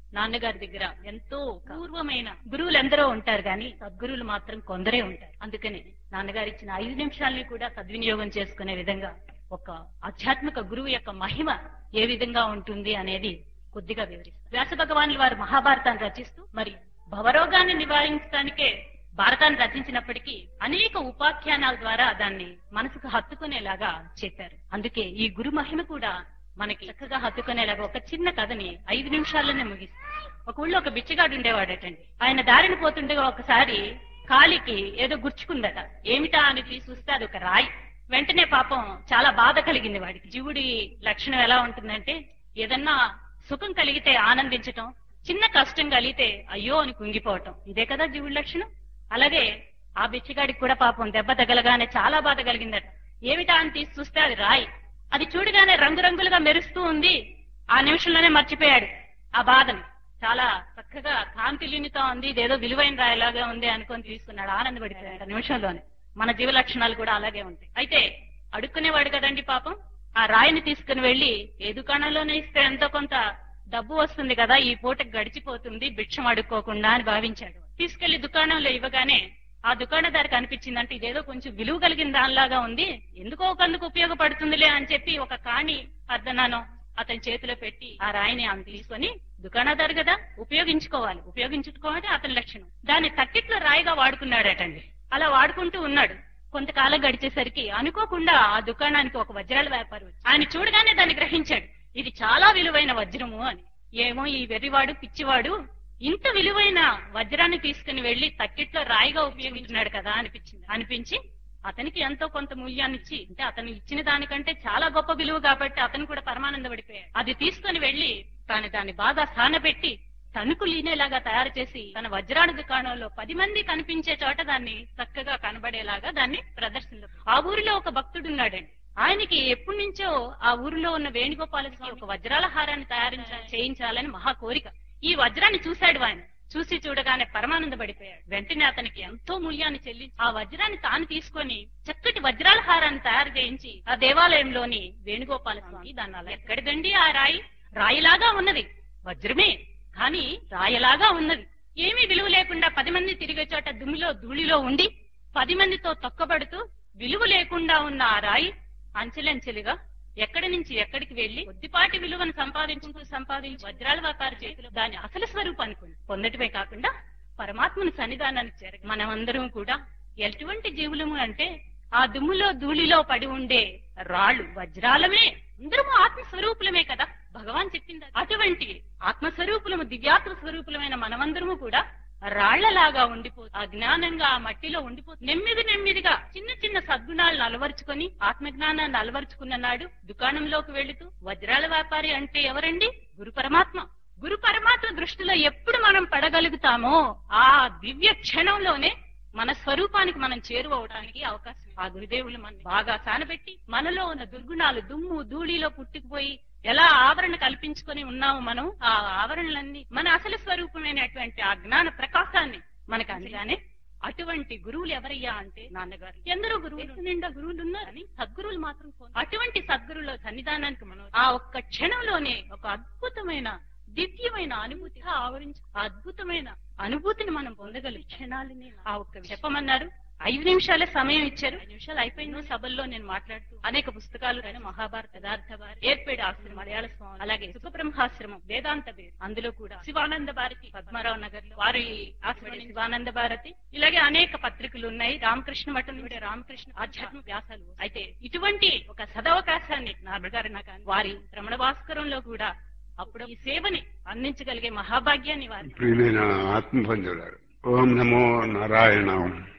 నాన్నగారి దగ్గర ఎంతో పూర్వమైన గురువులు ఎందరో ఉంటారు కానీ సద్గురువులు మాత్రం కొందరే ఉంటారు అందుకని నాన్నగారు ఇచ్చిన ఐదు నిమిషాలని కూడా సద్వినియోగం చేసుకునే విధంగా ఒక ఆధ్యాత్మిక గురువు యొక్క మహిమ ఏ విధంగా ఉంటుంది అనేది కొద్దిగా వివరిస్తారు వ్యాస భగవానులు వారు మహాభారతాన్ని రచిస్తూ మరి భవరోగాన్ని నివారించడానికే భారతాన్ని రచించినప్పటికీ అనేక ఉపాఖ్యానాల ద్వారా దాన్ని మనసుకు హత్తుకునేలాగా చెప్పారు అందుకే ఈ గురు మహిమ కూడా మనకి చక్కగా హత్తుకునేలాగా ఒక చిన్న కథని ఐదు నిమిషాల్లోనే ముగిస్తుంది ఒక ఊళ్ళో ఒక బిచ్చగాడు ఉండేవాడటండి ఆయన దారిని పోతుండగా ఒకసారి కాలికి ఏదో గుర్చుకుందట ఏమిటా అని తీసి చూస్తే అది ఒక రాయి వెంటనే పాపం చాలా బాధ కలిగింది వాడికి జీవుడి లక్షణం ఎలా ఉంటుందంటే ఏదన్నా సుఖం కలిగితే ఆనందించటం చిన్న కష్టం కలిగితే అయ్యో అని కుంగిపోవటం ఇదే కదా జీవుడి లక్షణం అలాగే ఆ బిచ్చగాడికి కూడా పాపం దెబ్బ తగలగానే చాలా బాధ కలిగిందట ఏమిటా అని తీసి చూస్తే అది రాయి అది చూడగానే రంగురంగులుగా మెరుస్తూ ఉంది ఆ నిమిషంలోనే మర్చిపోయాడు ఆ బాధని చాలా చక్కగా కాంతిలీనితో ఉంది ఇదేదో విలువైన రాయిలాగా ఉంది అనుకొని తీసుకున్నాడు ఆనందపడిపోయాడు ఆ నిమిషంలోనే మన జీవ లక్షణాలు కూడా అలాగే ఉంటాయి అయితే అడుక్కునేవాడు కదండి పాపం ఆ రాయిని తీసుకుని వెళ్లి ఏ దుకాణంలోనే ఇస్తే ఎంతో కొంత డబ్బు వస్తుంది కదా ఈ పూటకి గడిచిపోతుంది భిక్షం అడుక్కోకుండా అని భావించాడు తీసుకెళ్లి దుకాణంలో ఇవ్వగానే ఆ దుకాణదారికి అనిపించిందంటే ఇదేదో కొంచెం విలువ కలిగిన దానిలాగా ఉంది ఎందుకో ఒకందుకు ఉపయోగపడుతుందిలే అని చెప్పి ఒక కాణి అర్ధనానో అతని చేతిలో పెట్టి ఆ రాయిని ఆమె తీసుకొని దుకాణదారు కదా ఉపయోగించుకోవాలి ఉపయోగించుకోవాలి అతని లక్షణం దాన్ని తక్కిట్లో రాయిగా వాడుకున్నాడటండి అలా వాడుకుంటూ ఉన్నాడు కొంతకాలం గడిచేసరికి అనుకోకుండా ఆ దుకాణానికి ఒక వజ్రాల వ్యాపారి వచ్చి ఆయన చూడగానే దాన్ని గ్రహించాడు ఇది చాలా విలువైన వజ్రము అని ఏమో ఈ వెర్రివాడు పిచ్చివాడు ఇంత విలువైన వజ్రాన్ని తీసుకుని వెళ్లి తక్కిట్లో రాయిగా ఉపయోగించున్నాడు కదా అనిపించింది అనిపించి అతనికి ఎంతో కొంత మూల్యాన్ని ఇచ్చి అంటే అతను ఇచ్చిన దానికంటే చాలా గొప్ప విలువ కాబట్టి అతను కూడా పరమానందపడిపోయాడు అది తీసుకుని వెళ్లి తాను దాన్ని బాగా సానబెట్టి తణుకు లీనేలాగా తయారు చేసి తన వజ్రాల దుకాణంలో పది మంది కనిపించే చోట దాన్ని చక్కగా కనబడేలాగా దాన్ని ప్రదర్శనలో ఆ ఊరిలో ఒక భక్తుడు ఉన్నాడండి ఆయనకి ఎప్పటి నుంచో ఆ ఊరిలో ఉన్న వేణుగోపాల స్వామి ఒక వజ్రాల హారాన్ని తయారు చేయించాలని మహా కోరిక ఈ వజ్రాన్ని చూశాడు ఆయన చూసి చూడగానే పరమానందపడిపోయాడు వెంటనే అతనికి ఎంతో మూల్యాన్ని చెల్లించి ఆ వజ్రాన్ని తాను తీసుకొని చక్కటి వజ్రాల హారాన్ని తయారు చేయించి ఆ దేవాలయంలోని వేణుగోపాల స్వామి దాన్ని అలా ఎక్కడిదండి ఆ రాయి రాయిలాగా ఉన్నది వజ్రమే కానీ రాయలాగా ఉన్నది ఏమీ విలువ లేకుండా పది మంది తిరిగే చోట దుమ్మిలో ధూళిలో ఉండి పది మందితో తొక్కబడుతూ విలువ లేకుండా ఉన్న ఆ రాయి అంచెలంచెలుగా ఎక్కడి నుంచి ఎక్కడికి వెళ్లి కొద్దిపాటి విలువను సంపాదించుకుంటూ సంపాదించి వజ్రాల వ్యాపారి చేతిలో దాని అసలు స్వరూపాన్ని పొంది- పొందటమే కాకుండా పరమాత్మని సన్నిధానానికి చేర మనమందరం కూడా ఎటువంటి జీవులము అంటే ఆ దుమ్ములో ధూళిలో పడి ఉండే రాళ్ళు వజ్రాలమే అందరము ఆత్మ స్వరూపులమే కదా భగవాన్ చెప్పింది అది. అటువంటి ఆత్మస్వరూపులము దివ్యాత్మ స్వరూపులమైన మనమందరము కూడా రాళ్లలాగా ఉండిపో అజ్ఞానంగా ఆ మట్టిలో ఉండిపో నెమ్మది నెమ్మదిగా చిన్న చిన్న సద్గుణాలను అలవరుచుకొని ఆత్మజ్ఞానాన్ని అలవరుచుకున్న నాడు దుకాణంలోకి వెళుతూ వజ్రాల వ్యాపారి అంటే ఎవరండి గురు పరమాత్మ గురు పరమాత్మ దృష్టిలో ఎప్పుడు మనం పడగలుగుతామో ఆ దివ్య క్షణంలోనే మన స్వరూపానికి మనం చేరువవడానికి అవకాశం ఉంది. ఆ గురుదేవులు మన బాగా సానబెట్టి మనలో ఉన్న దుర్గుణాలు దుమ్ము ధూళిలో పుట్టుకుపోయి ఎలా ఆవరణ కల్పించుకొని ఉన్నాము మనం ఆ ఆవరణలన్నీ మన అసలు స్వరూపమైనటువంటి ఆ జ్ఞాన ప్రకాశాన్ని మనకు అందగానే అటువంటి గురువులు ఎవరయ్యా అంటే నాన్నగారు ఎందరో గురువులు దేశం నిండా గురువులు ఉన్నారని సద్గురువులు మాత్రం పోరు. అటువంటి సద్గురువుల సన్నిధానానికి మనం ఆ ఒక్క క్షణంలోనే ఒక అద్భుతమైన దివ్యమైన అనుభూతి ఆవరించి ఆ అద్భుతమైన అనుభూతిని మనం పొందగలి క్షణాలని ఆ ఒక్క చెప్పమన్నారు ఐదు నిమిషాలే సమయం ఇచ్చారు ఐదు నిమిషాలు అయిపోయిన సభల్లో నేను మాట్లాడుతూ అనేక పుస్తకాలు కానీ మహాభారత యథార్థ భారతి ఏర్పేడు ఆశ్రమం మలయాళ స్వామి అలాగే సుఖబ్రహ్మాశ్రమం వేదాంత పేరు అందులో కూడా శివానంద భారతి పద్మారావు నగర్ లో వారి ఆశ్రమం శివానంద భారతి ఇలాగే అనేక పత్రికలు ఉన్నాయి రామకృష్ణ మఠం నుండి రామకృష్ణ ఆధ్యాత్మిక వ్యాసాలు అయితే ఇటువంటి ఒక సదవకాశాన్ని నార్మల్ గారు నాకు వారి రమణ భాస్కరంలో కూడా అప్పుడు ఈ సేవని అందించగలిగే మహాభాగ్యాన్ని వారి ప్రియులైన ఆత్మబంధువులారు ఓం నమో నారాయణ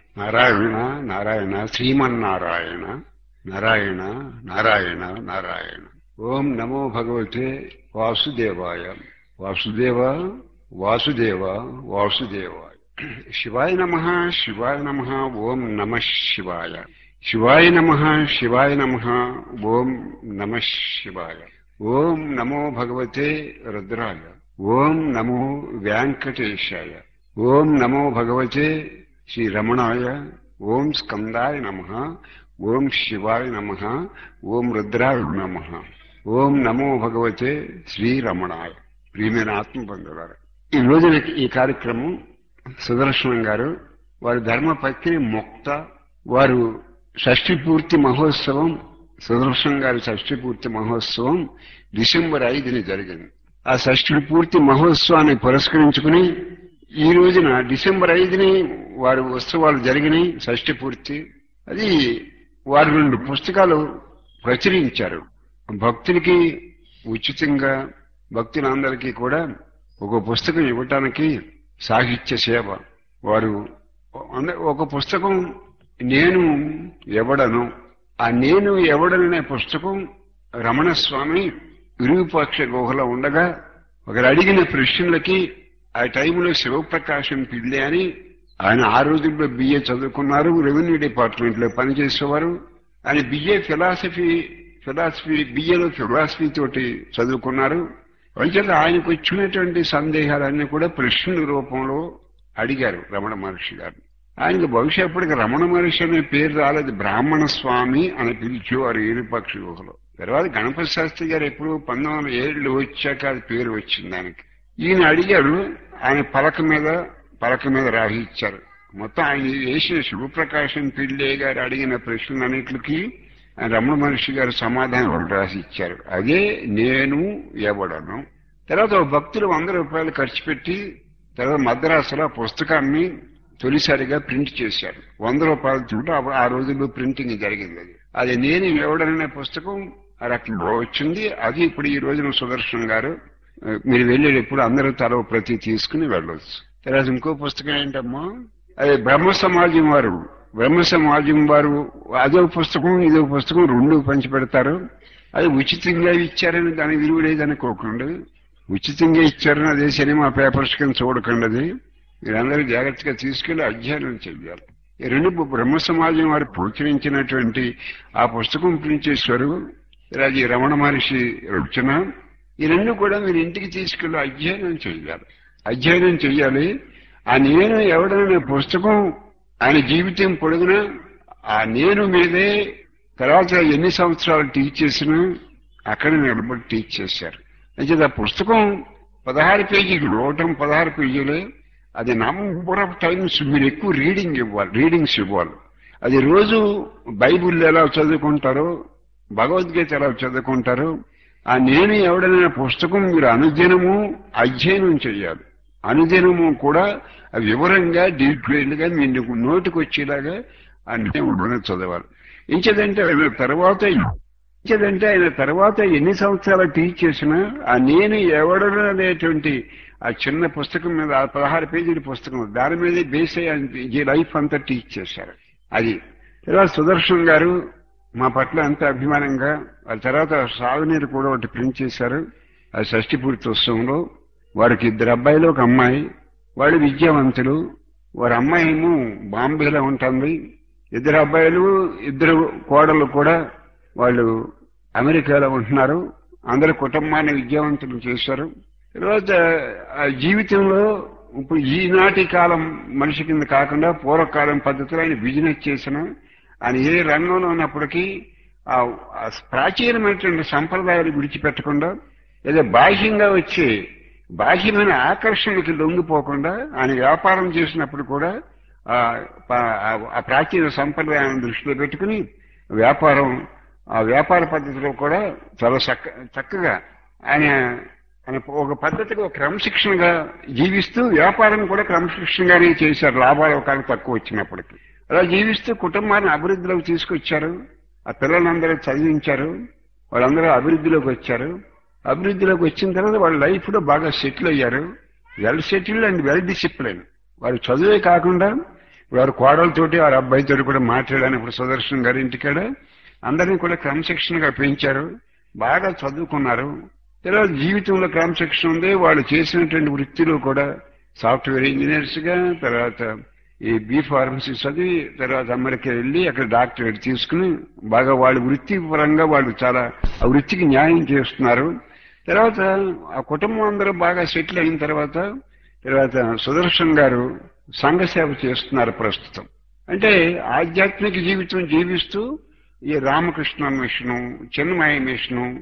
నారాయణ నారాయణ శ్రీమన్నారాయణ నారాయణ నారాయణ నారాయణ ఓం నమో భగవతే వాసుదేవాయ వాసుదేవ వాసుదేవ వాసుదేవాయ శివాయ నమ శివాయ నమ ఓం నమ శివాయ శివాయ నమ శివాయ నమ ఓం నమ శివాయ ఓం నమో భగవతే రుద్రాయ ఓం నమో వెంకటేశాయ ఓం నమో భగవతే శ్రీ రమణాయ ఓం స్కందాయ నమ ఓం శివాయ నమ ఓం రుద్రాయ నమ ఓం నమో భగవతే శ్రీరమణాయ ప్రియమైన ఆత్మ బంధువులారు ఈ రోజున ఈ కార్యక్రమం సుదర్శనం గారు వారి ధర్మపత్ని ముక్త వారు షష్ఠి పూర్తి మహోత్సవం సుదర్శన్ గారి షష్ఠి పూర్తి మహోత్సవం డిసెంబర్ ఐదుని జరిగింది ఆ షష్ఠి పూర్తి మహోత్సవాన్ని పురస్కరించుకుని ఈ రోజున డిసెంబర్ ఐదుని వారి ఉత్సవాలు జరిగినాయి షష్ఠి పూర్తి అది వారు రెండు పుస్తకాలు ప్రచురించారు భక్తులకి ఉచితంగా భక్తులందరికీ కూడా ఒక పుస్తకం ఇవ్వటానికి సాహిత్య సేవ వారు అంద- ఒక పుస్తకం నేను ఎవడను ఆ నేను ఎవడననే పుస్తకం రమణ స్వామి విరూపాక్ష గుహలో ఉండగా ఒకరు అడిగిన ప్రశ్నలకి ఆ టైంలో శివప్రకాశం పిల్లే అని ఆయన ఆ రోజుల్లో బిఏ చదువుకున్నారు రెవెన్యూ డిపార్ట్మెంట్ లో పనిచేసేవారు ఆయన బిఏ ఫిలాసఫీ ఫిలాసఫీ బిఏలో ఫిలాసఫీ తోటి చదువుకున్నారు అంచేత ఆయనకు వచ్చినటువంటి సందేహాలన్నీ కూడా ప్రశ్నల రూపంలో అడిగారు రమణ మహర్షి గారు ఆయనకు బహుశా ఇప్పటికి రమణ మహర్షి అనే పేరు రాలేదు బ్రాహ్మణ స్వామి అని పిలిచేవారు ఏరుపక్ష గుహలో తర్వాత గణపతి శాస్త్రి గారు ఎప్పుడు పంతొమ్మిది వందల ఏళ్ళు వచ్చాక అది పేరు వచ్చింది ఆయనకి ఈయన అడిగారు ఆయన పలక మీద పలక మీద రాసిచ్చారు మొత్తం ఆయన వేసిన శివప్రకాశం పిల్లే గారు అడిగిన ప్రశ్నలన్నిటికీ ఆయన రమణ మహర్షి గారు సమాధానం ఒకటి రాసి ఇచ్చారు అదే నేను ఎవడను తర్వాత ఒక భక్తులు వంద రూపాయలు ఖర్చు పెట్టి తర్వాత మద్రాసులో ఆ పుస్తకాన్ని తొలిసారిగా ప్రింట్ చేశారు వంద రూపాయలు చూడ ఆ రోజుల్లో ప్రింటింగ్ జరిగింది అది అది నేను ఎవడననే పుస్తకం ఆ రకంగా వచ్చింది అది ఇప్పుడు ఈ రోజున సుదర్శన్ గారు ఆ, మీరు వెళ్ళేటప్పుడు అందరూ తల ప్రతి తీసుకుని వెళ్ళొచ్చు తర్వాత ఇంకో పుస్తకం ఏంటమ్మా అది బ్రహ్మ సమాజం వారు బ్రహ్మ సమాజం వారు అదో పుస్తకం ఇదో పుస్తకం రెండు పంచి పెడతారు అది ఉచితంగా ఇచ్చారని దాని విలువ లేదనుకోకండి ఉచితంగా ఇచ్చారని అదే సినిమా పేపర్స్ కింద చూడకండి అది మీరందరూ జాగ్రత్తగా తీసుకెళ్లి అధ్యయనం చెయ్యాలి ఈ రెండు బ్రహ్మ సమాజం వారు ప్రోత్సహించినటువంటి ఆ పుస్తకం ప్రించేశ్వరు రాజీ రమణ మహర్షి రచన ఈ రెండు కూడా మీరు ఇంటికి తీసుకెళ్లి అధ్యయనం చెయ్యాలి అధ్యయనం చెయ్యాలి ఆ నేను ఎవడనే పుస్తకం ఆయన జీవితం పొడుగునా ఆ నేను మీదే తర్వాత ఎన్ని సంవత్సరాలు టీచ్ చేసినా అక్కడ నిలబడి టీచ్ చేశారు అయితే ఆ పుస్తకం పదహారు పేజీలు నూటం పదహారు పేజీలే అది నంబర్ ఆఫ్ టైమ్స్ మీరు ఎక్కువ రీడింగ్ ఇవ్వాలి రీడింగ్స్ ఇవ్వాలి అది రోజు బైబుల్ ఎలా చదువుకుంటారో భగవద్గీత ఎలా చదువుకుంటారో ఆ నేను ఎవడైనా పుస్తకం మీరు అనుదినము అధ్యయనం చేయాలి అనుదినము కూడా వివరంగా డీటెయిల్డ్ గా మీకు నోటికి వచ్చేలాగా ఆ నేను చదవాలి ఇంకేదంటే ఆయన తర్వాత ఇంకేదంటే ఆయన తర్వాత ఎన్ని సంవత్సరాలు టీచ్ చేసినా ఆ నేను ఎవడను అనేటువంటి ఆ చిన్న పుస్తకం మీద ఆ పదహారు పేజీల పుస్తకం దాని మీదే బేస్ అయ్యి ఈ లైఫ్ అంతా టీచ్ చేశారు అది తర్వాత సుదర్శన్ గారు మా పట్ల అంత అభిమానంగా ఆ తర్వాత సాగునీరు కూడా ఒకటి ప్రింట్ చేశారు ఆ షష్ఠి పూర్తి ఉత్సవంలో వారికి ఇద్దరు అబ్బాయిలు ఒక అమ్మాయి వాళ్ళు విద్యావంతులు వారి అమ్మాయి ఏమో బాంబేలో ఉంటుంది ఇద్దరు అబ్బాయిలు ఇద్దరు కోడలు కూడా వాళ్ళు అమెరికాలో ఉంటున్నారు అందరు కుటుంబాన్ని విద్యావంతులు చేశారు తర్వాత ఆ జీవితంలో ఇప్పుడు ఈనాటి కాలం మనిషి కింద కాకుండా పూర్వకాలం పద్ధతిలో ఆయన బిజినెస్ చేసిన ఆయన ఏ రంగంలో ఉన్నప్పటికీ ఆ ఆ ప్రాచీనమైనటువంటి సంప్రదాయాలు విడిచిపెట్టకుండా ఏదో బాహ్యంగా వచ్చే బాహ్యమైన ఆకర్షణకి లొంగిపోకుండా ఆయన వ్యాపారం చేసినప్పుడు కూడా ఆ ప- ఆ ప్రాచీన సంప్రదాయాన్ని దృష్టిలో పెట్టుకుని వ్యాపారం ఆ వ్యాపార పద్ధతిలో కూడా చాలా చక్క చక్కగా ఆయన ఆయన ఒక పద్ధతిగా ఒక క్రమశిక్షణగా జీవిస్తూ వ్యాపారం కూడా క్రమశిక్షణగానే చేశారు లాభాలు ఒకవేళ తక్కువ వచ్చినప్పటికీ అలా జీవిస్తూ కుటుంబాన్ని అభివృద్ధిలోకి తీసుకొచ్చారు ఆ పిల్లలందరూ చదివించారు వాళ్ళందరూ అభివృద్ధిలోకి వచ్చారు అభివృద్ధిలోకి వచ్చిన తర్వాత వాళ్ళ లైఫ్ లో బాగా సెటిల్ అయ్యారు well settled and well discipline వారు చదువే కాకుండా వారి కోడలతోటి వారి అబ్బాయితో కూడా మాట్లాడాను ఇప్పుడు సుదర్శన్ గారి ఇంటికాడ అందరినీ కూడా క్రమశిక్షణగా పెంచారు బాగా చదువుకున్నారు తర్వాత జీవితంలో క్రమశిక్షణ ఉంది వాళ్ళు చేసినటువంటి వృత్తిలో కూడా సాఫ్ట్వేర్ ఇంజనీర్స్ గా తర్వాత ఈ బీ ఫార్మసీ చదివి తర్వాత అమెరికా వెళ్ళి అక్కడ డాక్టరేట్ తీసుకుని బాగా వాళ్ళ వృత్తి పరంగా వాళ్ళు చాలా ఆ వృత్తికి న్యాయం చేస్తున్నారు తర్వాత ఆ కుటుంబం అందరూ బాగా సెటిల్ అయిన తర్వాత తర్వాత సుదర్శన్ గారు సంఘ సేవ చేస్తున్నారు ప్రస్తుతం అంటే ఆధ్యాత్మిక జీవితం జీవిస్తూ ఈ రామకృష్ణ మిషను చిన్మయ మిషను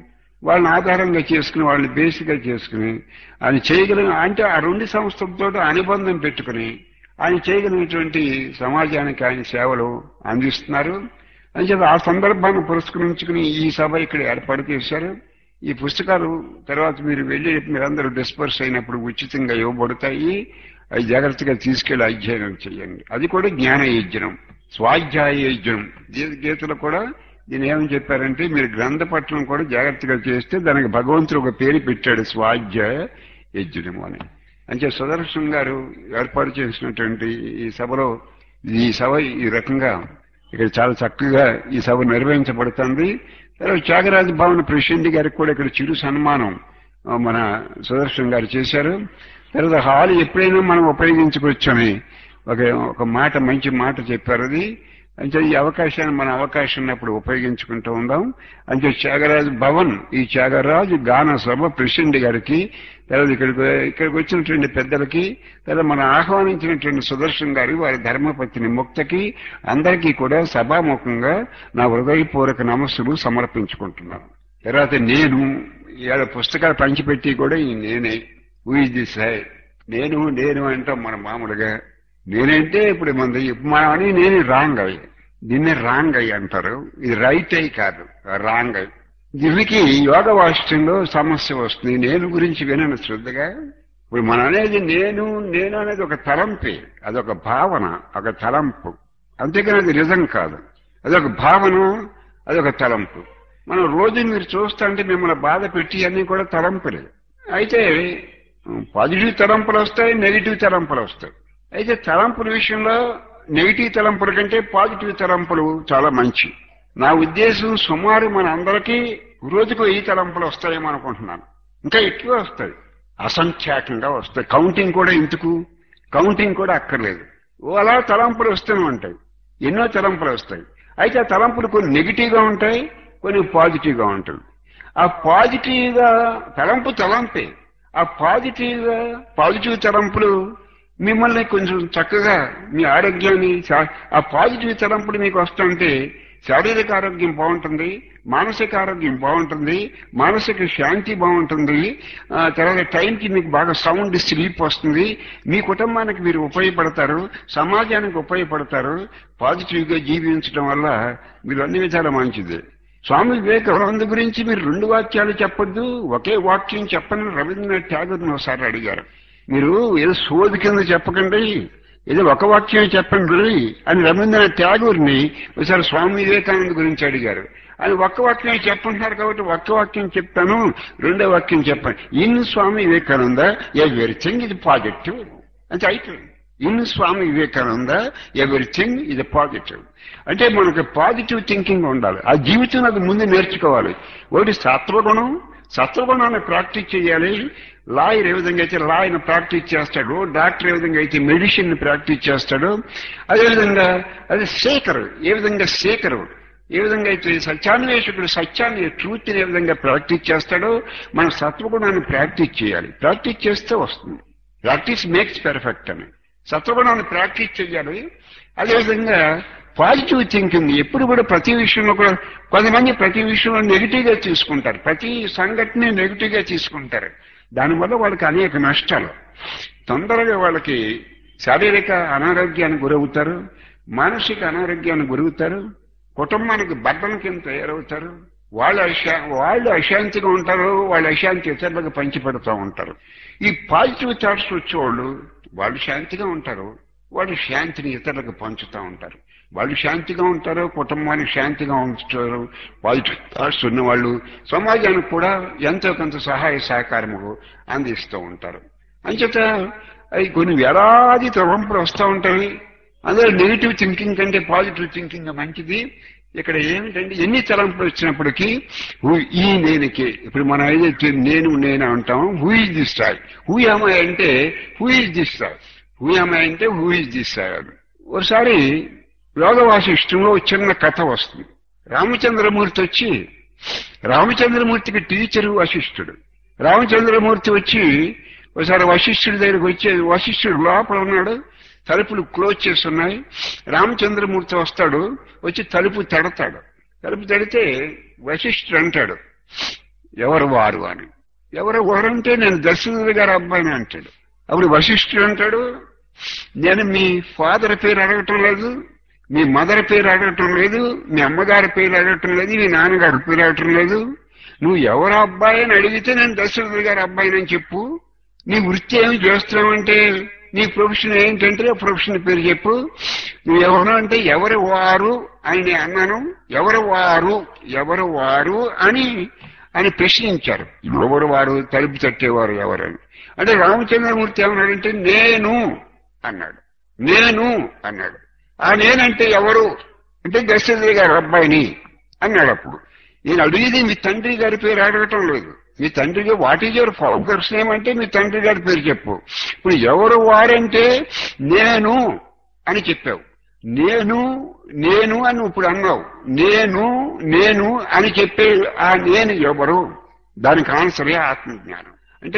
వాళ్ళని ఆధారంగా చేసుకుని వాళ్ళని బేసిక్గా చేసుకుని ఆయన చేయగలిగిన అంటే ఆ రెండు సంస్థలతో అనుబంధం పెట్టుకుని ఆయన చేయగలిగినటువంటి సమాజానికి ఆయన సేవలు అందిస్తున్నారు అని చెప్పి ఆ సందర్భాన్ని పురస్కరించుకుని ఈ సభ ఇక్కడ ఏర్పాటు చేశారు ఈ పుస్తకాలు తర్వాత మీరు వెళ్ళి మీరందరూ డిస్పర్స్ అయినప్పుడు ఉచితంగా ఇవ్వబడతాయి అవి జాగ్రత్తగా తీసుకెళ్లి అధ్యయనం చేయండి అది కూడా జ్ఞాన యజ్ఞం స్వాధ్యాయ యజ్ఞం గీ- గీతలో కూడా దీని ఏమని చెప్పారంటే మీరు గ్రంథ పట్టణం కూడా జాగ్రత్తగా చేస్తే దానికి భగవంతుడు ఒక పేరు పెట్టాడు స్వాధ్యాయ యజ్ఞము అని అంటే సుదర్శన్ గారు ఏర్పాటు చేసినటువంటి ఈ సభలో ఈ సభ ఈ రకంగా ఇక్కడ చాలా చక్కగా ఈ సభ నిర్వహించబడుతుంది తర్వాత త్యాగరాజ భవన్ ప్రెసిడెంట్ గారికి కూడా ఇక్కడ చిరు సన్మానం ఆ, మన సుదర్శన్ గారు చేశారు తర్వాత హాల్ ఎప్పుడైనా మనం ఉపయోగించుకోవచ్చని ఒక ఒక మాట మంచి మాట చెప్పారు అది అంటే ఈ అవకాశాన్ని మన అవకాశం ఉన్నప్పుడు ఉపయోగించుకుంటూ ఉందాం అంటే త్యాగరాజు భవన్ ఈ త్యాగరాజు గాన సభ ప్రెసిడెంట్ గారికి తర్వాత ఇక్కడికి ఇక్కడికి వచ్చినటువంటి పెద్దలకి తర్వాత మనం ఆహ్వానించినటువంటి సుదర్శన్ గారి వారి ధర్మపత్ని ముక్తకి అందరికీ కూడా సభాముఖంగా నా హృదయపూర్వక నమస్సులు సమర్పించుకుంటున్నాను తర్వాత నేను ఇవాళ పుస్తకాలు పంచిపెట్టి కూడా ఈ నేనే ఊజ్ దిస్ హై నేను నేను అంటాం మన మామూలుగా నేనంటే ఇప్పుడు మన మనం అని నేను రాంగ్ అయ్యి దీన్ని రాంగ్ అయ్యి అంటారు ఇది రైట్ అయ్యి కాదు రాంగ్ అయ్యి దీనికి యోగ వాష్టంలో సమస్య వస్తుంది నేను గురించి వినను శ్రద్ధగా ఇప్పుడు మనం అనేది నేను నేను అనేది ఒక తలంపే అదొక భావన ఒక తలంపు అంతేకాని అది నిజం కాదు అదొక భావన అదొక తలంపు మనం రోజు మీరు చూస్తుంటే మిమ్మల్ని బాధ పెట్టి అన్ని కూడా తలంపులే అయితే పాజిటివ్ తలంపులు వస్తాయి నెగిటివ్ తలంపులు వస్తాయి అయితే తలంపుల విషయంలో నెగిటివ్ తలంపుల కంటే పాజిటివ్ తలంపులు చాలా మంచి నా ఉద్దేశం సుమారు మన అందరికీ రోజుకు వెయ్యి తలంపులు వస్తాయేమో అనుకుంటున్నాను ఇంకా ఎక్కువ వస్తాయి అసంఖ్యాకంగా వస్తాయి కౌంటింగ్ కూడా ఇందుకు కౌంటింగ్ కూడా అక్కర్లేదు ఓ అలా తలంపులు వస్తూనే ఉంటాయి ఎన్నో తలంపులు వస్తాయి అయితే ఆ తలంపులు కొన్ని నెగిటివ్ గా ఉంటాయి కొన్ని పాజిటివ్ గా ఉంటాయి ఆ పాజిటివ్ గా తలంపు తలంపే ఆ పాజిటివ్ గా పాజిటివ్ తలంపులు మిమ్మల్ని కొంచెం చక్కగా మీ ఆరోగ్యాన్ని శా- ఆ పాజిటివ్ తలంపులు మీకు వస్తుంటే శారీరక ఆరోగ్యం బాగుంటుంది మానసిక ఆరోగ్యం బాగుంటుంది మానసిక శాంతి బాగుంటుంది ఆ, తర్వాత టైంకి మీకు బాగా సౌండ్ స్లీప్ వస్తుంది మీ కుటుంబానికి మీరు ఉపయోగపడతారు సమాజానికి ఉపయోగపడతారు పాజిటివ్ గా జీవించడం వల్ల మీరు అన్ని విధాలు మంచిది స్వామి వివేకానంద గురించి మీరు రెండు వాక్యాలు చెప్పొద్దు ఒకే వాక్యం చెప్పని రవీంద్రనాథ్ ఠాగూర్ని ఒకసారి అడిగారు మీరు ఏదో సోది కింద చెప్పకండి ఏదో ఒక వాక్యం చెప్పండి అని రవీంద్రనాథ్ ఠాగూర్ని ఒకసారి స్వామి వివేకానంద గురించి అడిగారు ఆయన ఒక్క వాక్యం చెప్పంటున్నారు కాబట్టి ఒక్క వాక్యం చెప్తాను రెండో వాక్యం చెప్పండి ఇన్ స్వామి వివేకానంద ఎవ్రీథింగ్ ఇది పాజిటివ్ అంటే అయిపోయింది ఇన్ స్వామి వివేకానంద ఎవ్రీథింగ్ ఇది పాజిటివ్ అంటే మనకు పాజిటివ్ థింకింగ్ ఉండాలి ఆ జీవితం అది ముందు నేర్చుకోవాలి ఒకటి సత్వగుణం సత్వగుణాన్ని ప్రాక్టీస్ చేయాలి లాయర్ ఏ విధంగా అయితే లాయర్ని ప్రాక్టీస్ చేస్తాడు డాక్టర్ ఏ విధంగా అయితే మెడిసిన్ ని ప్రాక్టీస్ చేస్తాడు అదేవిధంగా అది సేకరు ఏ విధంగా సేకరు ఏ విధంగా అయితే సత్యాన్వేషకుడు సత్యాన్ని ట్రూత్ ఏ విధంగా ప్రాక్టీస్ చేస్తాడో మన సత్వగుణాన్ని ప్రాక్టీస్ చేయాలి ప్రాక్టీస్ చేస్తే వస్తుంది ప్రాక్టీస్ మేక్స్ పెర్ఫెక్ట్ అని సత్వగుణాన్ని ప్రాక్టీస్ చేయాలి అదేవిధంగా పాజిటివ్ థింకింగ్ ఎప్పుడు కూడా ప్రతి విషయంలో కూడా కొంతమంది ప్రతి విషయంలో నెగిటివ్ గా తీసుకుంటారు ప్రతి సంఘటన నెగిటివ్ గా తీసుకుంటారు దానివల్ల వాళ్ళకి అనేక నష్టాలు తొందరగా వాళ్ళకి శారీరక అనారోగ్యానికి గురవుతారు మానసిక అనారోగ్యానికి గురవుతారు కుటుంబానికి బద్దం కింద తయారవుతారు వాళ్ళు అశా వాళ్ళు అశాంతిగా ఉంటారు వాళ్ళు అశాంతి ఇతరులకు పంచిపెడుతూ ఉంటారు ఈ పాజిటివ్ థాట్స్ వచ్చేవాళ్ళు వాళ్ళు శాంతిగా ఉంటారు వాళ్ళు శాంతిని ఇతరులకు పంచుతూ ఉంటారు వాళ్ళు శాంతిగా ఉంటారు కుటుంబానికి శాంతిగా ఉంచుతారు పాజిటివ్ థాట్స్ ఉన్నవాళ్ళు సమాజానికి కూడా ఎంతో కొంత సహాయ సహకారము అందిస్తూ ఉంటారు అంచేత అవి కొన్ని వేలాది తలంపులు వస్తూ ఉంటాయి అందులో నెగిటివ్ థింకింగ్ కంటే పాజిటివ్ థింకింగ్ మంచిది ఇక్కడ ఏమిటంటే ఎన్ని తలంపులు వచ్చినప్పటికీ హూ- ఈ నేనుకి ఇప్పుడు మనం ఏదైతే నేను నేను అంటాం who is this star who అమ్మాయి అంటే who is this star who అమ్మాయి అంటే హూ ఇస్ దిస్ స్టార్ ఒకసారి యోగ వాసిష్టంలో ఒక చిన్న కథ వస్తుంది రామచంద్రమూర్తి వచ్చి రామచంద్రమూర్తికి టీచరు వశిష్ఠుడు రామచంద్రమూర్తి వచ్చి ఒకసారి వశిష్ఠుడి దగ్గరికి వచ్చి వశిష్ఠుడు లోపల ఉన్నాడు తలుపులు క్లోజ్ చేస్తున్నాయి రామచంద్రమూర్తి వస్తాడు వచ్చి తలుపు తడతాడు తలుపు తడితే వశిష్ఠుడు అంటాడు ఎవరు వారు అని ఎవరు వారు అంటే నేను దశరథుడి గారి అబ్బాయిని అంటాడు అప్పుడు వశిష్ఠుడు అంటాడు నేను మీ ఫాదర్ పేరు అడగటం లేదు మీ మదర్ పేరు అడగటం లేదు మీ అమ్మగారి పేరు అడగటం లేదు మీ నాన్నగారి పేరు అడగటం లేదు నువ్వు ఎవరు అబ్బాయి అని అడిగితే నేను దశరథుడి గారి అబ్బాయిని అని చెప్పు నీ వృత్తి ఏమి చేస్తున్నావంటే నీ ప్రొఫెషన్ ఏంటంటే ఆ ప్రొఫెషన్ పేరు చెప్పు నువ్వు ఎవరు అంటే ఎవరు వారు అని నేను అన్నాను ఎవరు వారు ఎవరు వారు అని అని ప్రశ్నించారు ఎవరు వారు తలుపు తట్టేవారు ఎవరని అంటే రామచంద్రమూర్తి ఏమన్నాడంటే నేను అన్నాడు నేను అన్నాడు ఆ నేనంటే ఎవరు అంటే దశరథి గారి అబ్బాయిని అన్నాడు అప్పుడు నేను అడిగేది మీ తండ్రి గారి పేరు అడగటం లేదు మీ తండ్రి గారు what is your father's name అంటే మీ తండ్రి గారి పేరు చెప్పు ఇప్పుడు ఎవరు వారంటే నేను అని చెప్పావు నేను నేను అని ఇప్పుడు అన్నావు నేను నేను అని చెప్పే ఆ నేను ఎవరు దానికి ఆన్సరే ఆత్మజ్ఞానం అంటే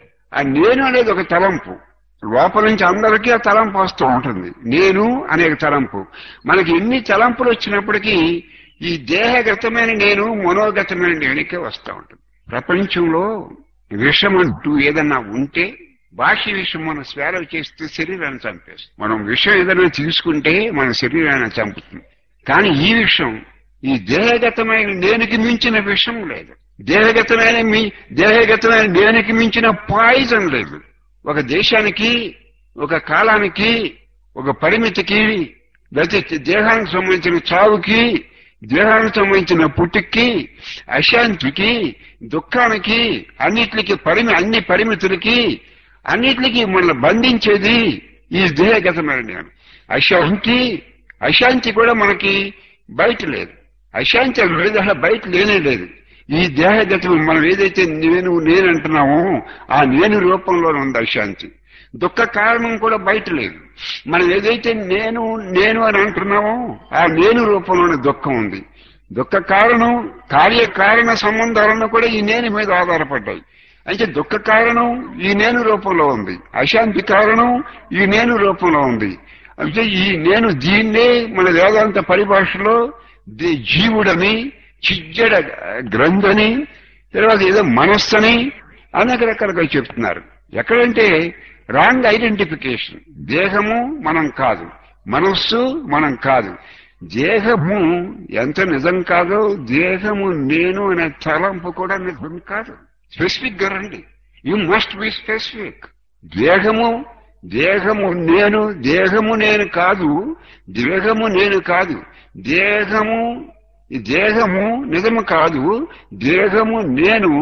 ఆ నేను అనేది ఒక తలంపు లోపల నుంచి అందరికీ ఆ తలంపు వస్తూ ఉంటుంది నేను అనే తలంపు మనకి ఎన్ని తలంపులు వచ్చినప్పటికీ ఈ దేహగతమైన నేను మనోగతమైన నేనుకే వస్తూ ఉంటుంది ప్రపంచంలో విషం అంటూ ఏదన్నా ఉంటే బాహ్య విషయం మనం స్వేరవ చేస్తే శరీరాన్ని చంపేస్తుంది మనం విషం ఏదైనా తీసుకుంటే మన శరీరాన్ని చంపుతుంది కానీ ఈ విషయం ఈ దేహగతమైన నేనుకి మించిన విషం లేదు దేహగతమైన మీ దేహగతమైన నేనుకి మించిన పాయిజన్ లేదు ఒక దేశానికి ఒక కాలానికి ఒక పరిమితికి లేకపోతే దేహానికి సంబంధించిన చావుకి దేహానికి సంబంధించిన పుట్టుకి అశాంతికి దుఃఖానికి అన్నిటికి పరిమి అన్ని పరిమితులకి అన్నిటికి మనల్ని బంధించేది ఈ దేహగతమైన నేను అశాంతి అశాంతి కూడా మనకి బయట లేదు అశాంతి లేదు అసలు బయట లేనే లేదు ఈ దేహగతం మనం ఏదైతే నేను నేను అంటున్నామో ఆ నేను రూపంలోనే ఉంది అశాంతి దుఃఖ కారణం కూడా బయట లేదు మనం ఏదైతే నేను నేను అని అంటున్నామో ఆ నేను రూపంలోనే దుఃఖం ఉంది దుఃఖ కారణం కార్యకారణ సంబంధాలను కూడా ఈ నేను మీద ఆధారపడ్డాయి అయితే దుఃఖ కారణం ఈ నేను రూపంలో ఉంది అశాంతి కారణం ఈ నేను రూపంలో ఉంది అంటే ఈ నేను దీన్నే మన వేదాంత పరిభాషలో ది- జీవుడని చిజ్జడ గ్రంథని తర్వాత ఏదో మనస్సని అనేక రకాలుగా చెప్తున్నారు ఎక్కడంటే రాంగ్ ఐడెంటిఫికేషన్ దేహము మనం కాదు మనస్సు మనం కాదు దేహము ఎంత నిజం కాదో దేహము నేను అనే తలంపు కూడా నిజం కాదు స్పెసిఫిక్ గా రండి యు మస్ట్ బి స్పెసిఫిక్ దేహము దేహము నేను దేహము నేను కాదు దేహము నేను కాదు దేహము ఈ దేహము నిజము కాదు దేహము నేను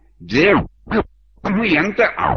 దేహము ఎంత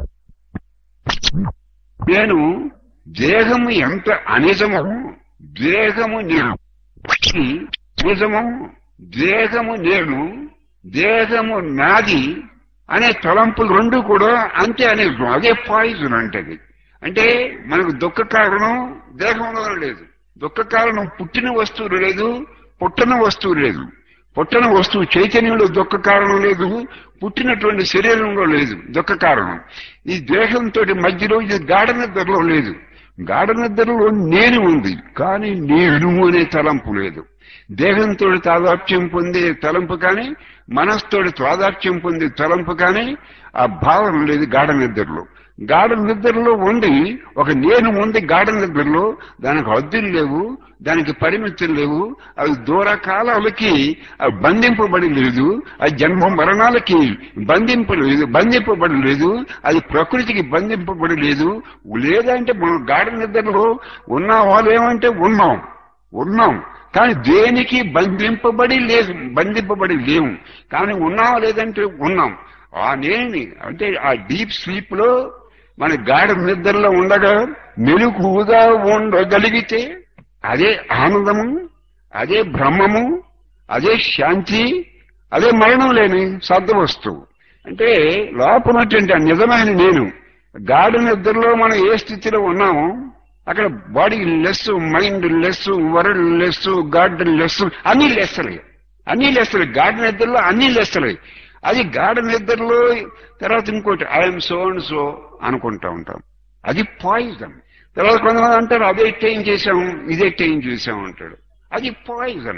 నేను దేహము ఎంత అనిజము దేహము నేను నిజము దేహము నేను దేహము నాది అనే తలంపులు రెండు కూడా అంతే అనే అదే పాయిజన్ అంటది అంటే మనకు దుఃఖ కారణం దేహంలో లేదు దుఃఖ కారణం పుట్టిన వస్తువు లేదు పుట్టన వస్తువు లేదు పుట్టన వస్తువు చైతన్యంలో దుఃఖ కారణం లేదు పుట్టినటువంటి శరీరంలో లేదు దుఃఖ కారణం ఈ దేహంతో మధ్యలో ఇది గాఢ నిద్రలో లేదు గాఢ నిద్రలో నేను ఉంది కానీ నేను అనే తలంపు లేదు దేహంతో తాదాప్యం పొందే తలంపు కానీ మనస్తోటి తాదాప్యం పొందే తలంపు కానీ ఆ భావన లేదు గాఢ నిద్రలో గాఢ నిద్రలో ఉండి ఒక నేను ఉంది గాఢ నిద్రలో దానికి హద్దులు లేవు దానికి పరిమితులు లేవు అవి దూర కాలాలకి అవి బంధింపబడి లేదు అది జన్మ మరణాలకి బంధింపలేదు బంధింపబడి లేదు అది ప్రకృతికి బంధింపబడి లేదు లేదంటే మనం గాఢ నిద్రలో ఉన్న వాళ్ళేమంటే ఉన్నాం ఉన్నాం కానీ దేనికి బంధింపబడి లేదు బంధింపబడి లేవు కానీ ఉన్నాం లేదంటే ఉన్నాం ఆ నేని అంటే ఆ డీప్ స్లీప్ లో మన గాఢ నిద్రలో ఉండగా మెలుకుగా ఉండగలిగితే అదే ఆనందము అదే బ్రహ్మము అదే శాంతి అదే మరణం లేని సద్ద వస్తువు అంటే లోపలటువంటి ఆ నిజమైన నేను గాఢ నిద్రలో మనం ఏ స్థితిలో ఉన్నామో అక్కడ body less mind less world less God less అన్ని లెస్సలే అన్ని లెస్సలే గాఢ నిద్రలో అన్ని లెస్సలే అది గాఢ నిద్రలో తర్వాత ఇంకోటి ఐఎమ్ సో అండ్ సో అనుకుంటా ఉంటాం అది పాయిజన్ తర్వాత కొంతమంది అంటారు అదే టైం చేశాం ఇదే టైం చేశాం అంటాడు అది పాయిజన్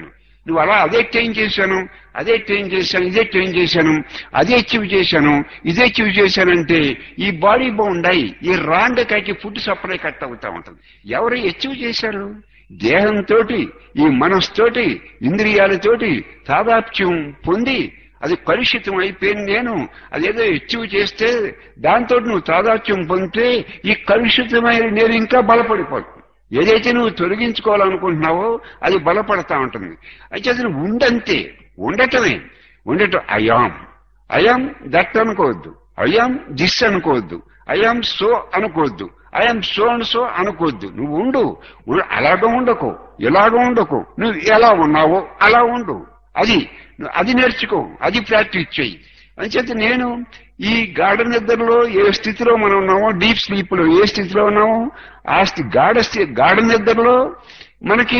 నువ్వు అలా అదే టైం చేశాను అదే టైం చేశాను ఇదే టైం చేశాను అదే అచీవ్ చేశాను ఇదే అచీవ్ చేశానంటే ఈ బాడీ బాగుండాయి ఈ రాంగ్ కట్టి ఫుడ్ సప్లై కట్ అవుతా ఉంటుంది ఎవరు అచీవ్ చేశారు దేహంతో ఈ మనస్తోటి ఇంద్రియాలతోటి తాదాప్యం పొంది అది కలుషితం అయిపోయింది నేను అదేదో అచీవ్ చేస్తే దాంతో నువ్వు తాదాత్యం పొందితే ఈ కలుషితమైన నేను ఇంకా బలపడిపోతుంది ఏదైతే నువ్వు తొలగించుకోవాలనుకుంటున్నావో అది బలపడతా ఉంటుంది అయితే అది నువ్వు ఉండంతే ఉండటమే ఉండటం అయాం అయాం దట్ అనుకోవద్దు అయాం దిస్ అనుకోవద్దు అయాం సో అనుకోవద్దు ఐఎమ్ సో అండ్ సో అనుకోవద్దు నువ్వు ఉండు ఉ- అలాగ ఉండకు ఇలాగ ఉండకు నువ్వు ఎలా ఉన్నావో అలా ఉండు అది నువ్వు అది నేర్చుకో అది ప్రాక్టీస్ చెయ్యి అంచేత నేను ఈ గాఢ నిద్రలో ఏ స్థితిలో మనం ఉన్నామో డీప్ స్లీప్ లో ఏ స్థితిలో ఉన్నామో ఆ స్థి గాఢ స్థి- గాఢ నిద్రలో మనకి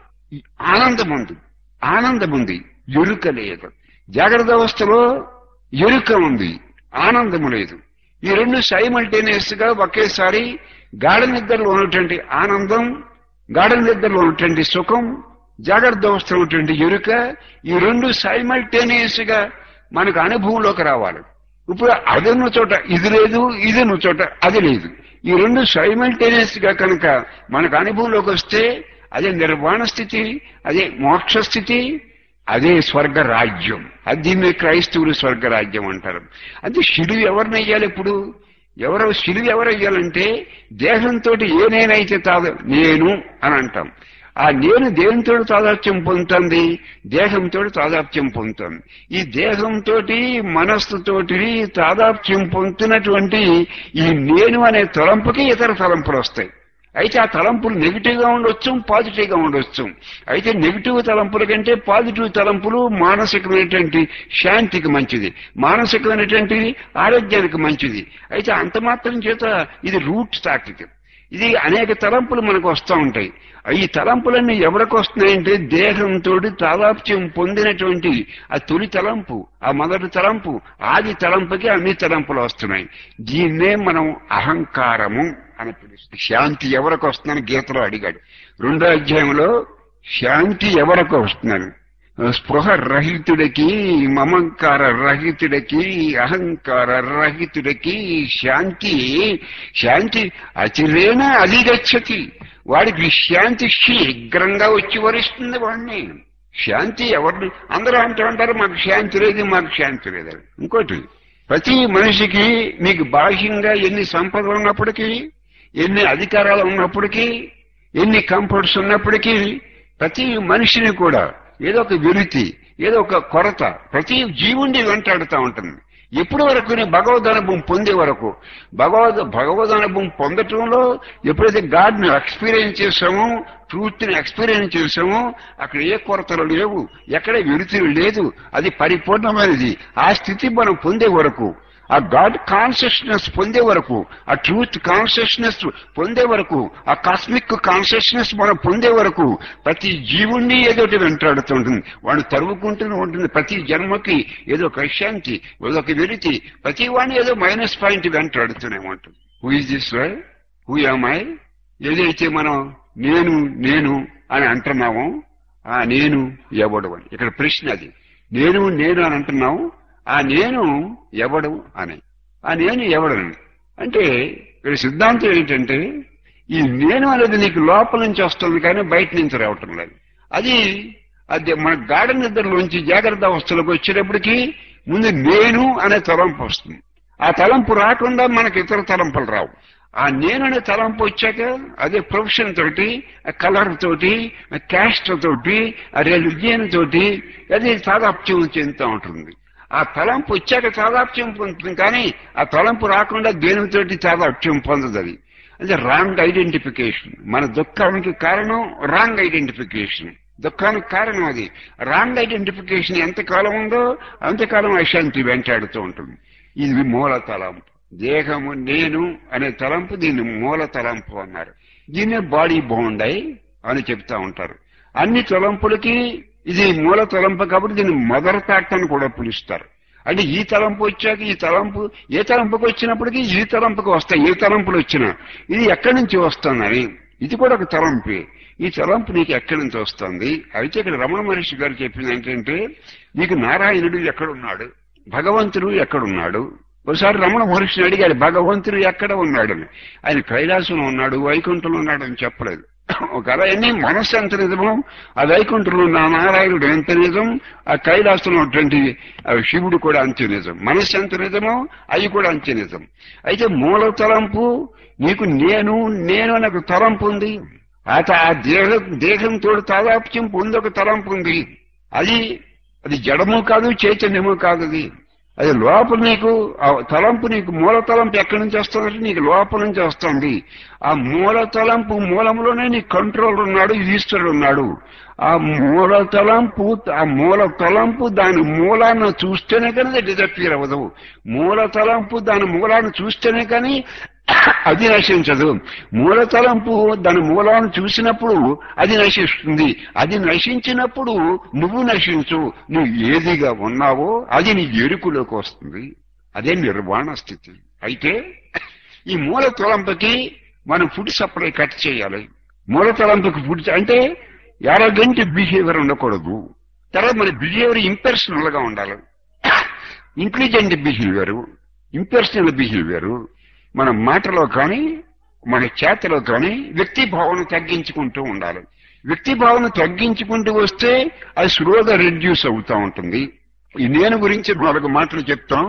ఆనందం ఉంది ఆనందం ఉంది ఎరుక లేదు జాగ్రత్త అవస్థలో ఎరుక ఉంది ఆనందము లేదు ఈ రెండు సైమల్టేనియస్ గా ఒకేసారి గాఢ నిద్రలో ఉన్నటువంటి ఆనందం గాఢ నిద్రలో ఉన్నటువంటి సుఖం జాగ్రత్త అవస్థలో ఉన్నటువంటి ఎరుక ఈ రెండు సైమల్టేనియస్ గా మనకు అనుభవంలోకి రావాలి ఇప్పుడు అది ఉన్న చోట ఇది లేదు ఇది ఉన్న చోట అది లేదు ఈ రెండు సైమల్టేనియస్ గా కనుక మనకు అనుభవంలోకి వస్తే అదే నిర్వాణ స్థితి అదే మోక్ష స్థితి అదే స్వర్గ రాజ్యం అది దీన్ని క్రైస్తవులు స్వర్గ రాజ్యం అంటారు అంటే శిలువు ఎవరిని అయ్యాలి ఇప్పుడు ఎవరు శిలువు ఎవరు అయ్యాలంటే దేహంతో ఏ నేనైతే తాదు నేను అని అంటాం ఆ నేను దేనితో తాదాప్యం పొందుతుంది దేహంతో తాదాప్యం పొందుతుంది ఈ దేహంతో మనస్సుతోటి తాదాప్యం పొందుతున్నటువంటి ఈ నేను అనే తలంపుకి ఇతర తలంపులు వస్తాయి అయితే ఆ తలంపులు నెగిటివ్ గా ఉండొచ్చు పాజిటివ్ గా ఉండొచ్చు అయితే నెగిటివ్ తలంపుల కంటే పాజిటివ్ తలంపులు మానసికమైనటువంటి శాంతికి మంచిది మానసికమైనటువంటి ఆరోగ్యానికి మంచిది అయితే అంత మాత్రం చేత ఇది రూట్ టాక్టిక్ ఇది అనేక తలంపులు మనకు వస్తూ ఉంటాయి ఈ తలంపులన్నీ ఎవరికి వస్తున్నాయంటే దేహంతో తాదాప్యం పొందినటువంటి ఆ తొలి తలంపు ఆ మొదటి తలంపు ఆది తలంపుకి అన్ని తలంపులు వస్తున్నాయి దీన్నే మనం అహంకారము అని పిలుస్తాం శాంతి ఎవరికి వస్తుందని గీతలో అడిగాడు రెండో అధ్యాయంలో శాంతి ఎవరికి వస్తున్నాను స్పృహ రహితుడికి మమంకార రహితుడికి అహంకార రహితుడికి శాంతి శాంతి అచిరేణ అధిగచ్చతి వాడికి శాంతి శీఘ్రంగా వచ్చి వరిస్తుంది వాడిని శాంతి ఎవరిని అందరూ అంటూ ఉంటారు మాకు శాంతి లేదు మాకు శాంతి లేదు ఇంకోటి ప్రతి మనిషికి మీకు బాహ్యంగా ఎన్ని సంపదలు ఉన్నప్పటికీ ఎన్ని అధికారాలు ఉన్నప్పటికీ ఎన్ని కంఫర్ట్స్ ఉన్నప్పటికీ ప్రతి మనిషిని కూడా ఏదో ఒక విరుతి ఏదో ఒక కొరత ప్రతి జీవుండి వెంటాడుతూ ఉంటుంది ఎప్పటి వరకు భగవద్ అనుభవం పొందే వరకు భగవద్ భగవద్ అనుభవం పొందటంలో ఎప్పుడైతే గాడ్ని ఎక్స్పీరియన్స్ చేసామో ట్రూత్ ని ఎక్స్పీరియన్స్ చేసామో అక్కడ ఏ కొరతలు లేవు ఎక్కడ విరుతులు లేదు అది పరిపూర్ణమైనది ఆ స్థితి మనం పొందే వరకు ఆ గాడ్ కాన్షియస్నెస్ పొందే వరకు ఆ ట్రూత్ కాన్షియస్నెస్ పొందే వరకు ఆ కాస్మిక్ కాన్షియస్నెస్ మనం పొందే వరకు ప్రతి జీవుణ్ణి ఏదో ఒకటి వెంటాడుతుంటుంది వాడు తరువుకుంటూనే ఉంటుంది ప్రతి జన్మకి ఏదో ఒక శాంతి ఏదో ఒక విరితి ప్రతి వాడిని ఏదో మైనస్ పాయింట్ వెంటాడుతూనే ఉంటుంది who is this why who I ఏదైతే మనం నేను నేను అని అంటున్నామో ఆ నేను ఎవడు అని ఇక్కడ ప్రశ్న అది నేను నేను అని అంటున్నాము ఆ నేను ఎవడు అని ఆ నేను ఎవడని అంటే ఇక్కడ సిద్ధాంతం ఏంటంటే ఈ నేను అనేది నీకు లోపల నుంచి వస్తుంది కానీ బయట నుంచి రావటం లేదు అది అది మన గాఢ నిద్రలోంచి జాగ్రత్త అవస్థలకు వచ్చేటప్పటికి ముందు నేను అనే తలంపు వస్తుంది ఆ తలంపు రాకుండా మనకి ఇతర తలంపులు రావు ఆ నేను అనే తలంపు వచ్చాక అదే ప్రొఫెషన్ తోటి ఆ కలర్ తోటి ఆ క్యాస్ట్ తోటి ఆ రిలిజియన్ తోటి అది తాదాప్యం చెందుతూ ఉంటుంది ఆ తలంపు వచ్చాక తాదాప్యం పొందుతుంది కానీ ఆ తలంపు రాకుండా దేనితోటి తాదాప్యం పొందదు అది అది రాంగ్ ఐడెంటిఫికేషన్ మన దుఃఖానికి కారణం రాంగ్ ఐడెంటిఫికేషన్ దుఃఖానికి కారణం అది రాంగ్ ఐడెంటిఫికేషన్ ఎంతకాలం ఉందో అంతకాలం అశాంతి వెంటాడుతూ ఉంటుంది ఇది మూల తలంపు దేహము నేను అనే తలంపు దీన్ని మూల తలంపు అన్నారు దీన్నే బాడీ బాగుండాయి అని చెప్తా ఉంటారు అన్ని తలంపులకి ఇది మూల తలంపు కాబట్టి దీన్ని మదర్ థాట్ అని కూడా పిలుస్తారు అంటే ఈ తలంపు వచ్చాక ఈ తలంపు ఏ తలంపుకి వచ్చినప్పటికీ ఈ తలంపుకి వస్తాయి ఏ తలంపులు వచ్చినా ఇది ఎక్కడి నుంచి వస్తుందని ఇది కూడా ఒక తలంపే ఈ తలంపు నీకు ఎక్కడి నుంచి వస్తుంది అయితే ఇక్కడ రమణ మహర్షి గారు చెప్పింది ఏంటంటే నీకు నారాయణుడు ఎక్కడున్నాడు భగవంతుడు ఎక్కడున్నాడు ఒకసారి రమణ మహర్షిని అడిగాడు భగవంతుడు ఎక్కడ ఉన్నాడని ఆయన కైలాసంలో ఉన్నాడు వైకుంఠంలో ఉన్నాడు అని చెప్పలేదు ఒకవేళ ఎన్ని మనస్సు ఎంత నిజమో ఆ వైకుంఠంలో ఉన్న నారాయణుడు ఎంత నిజం ఆ కైలాసంలో ఉన్నటువంటి ఆ శివుడు కూడా అంతే నిజం మనస్సు ఎంత నిజమో అవి కూడా అంతే నిజం అయితే మూల తలంపు నీకు నేను నేను అనే ఒక తలంపు ఉంది ఆ త- ఆ దేహ దేహంతో తాదాప్యం పొంది ఒక తలంపు ఉంది అది అది జడము కాదు చైతన్యము కాదు అది అది లోపల నీకు ఆ తలంపు నీకు మూల తలంపు ఎక్కడి నుంచి వస్తుందంటే నీకు లోపల నుంచి వస్తుంది ఆ మూల తలంపు మూలంలోనే నీ కంట్రోల్ ఉన్నాడు ఈశ్వరుడు ఉన్నాడు ఆ మూల తలంపు ఆ మూల తలంపు దాని మూలాన్ని చూస్తేనే కానీ అది డిజపీర్ అవ్వదు మూల తలంపు దాని మూలాన్ని చూస్తేనే కానీ అది నశించదు మూల తలంపు దాని మూలాన్ని చూసినప్పుడు అది నశిస్తుంది అది నశించినప్పుడు నువ్వు నశించు నువ్వు ఏదిగా ఉన్నావో అది నీ ఎరుకులోకి వస్తుంది అదే నిర్వాణ స్థితి అయితే ఈ మూల తలంపుకి మనం ఫుడ్ సప్లై కట్ చేయాలి మూల తలంపుకి ఫుడ్ అంటే యారగంటి బిహేవియర్ ఉండకూడదు తర్వాత మన బిహేవియర్ ఇంపర్సనల్ గా ఉండాలి ఇంటెలిజెంట్ బిహేవియర్ ఇంపర్సనల్ బిహేవియర్ మన మాటలో కానీ మన చేతలో కానీ వ్యక్తి భావన తగ్గించుకుంటూ ఉండాలి వ్యక్తి భావన తగ్గించుకుంటూ వస్తే అది స్లోగా రెడ్యూస్ అవుతా ఉంటుంది ఈ నేను గురించి నాలుగు మాటలు చెప్తాం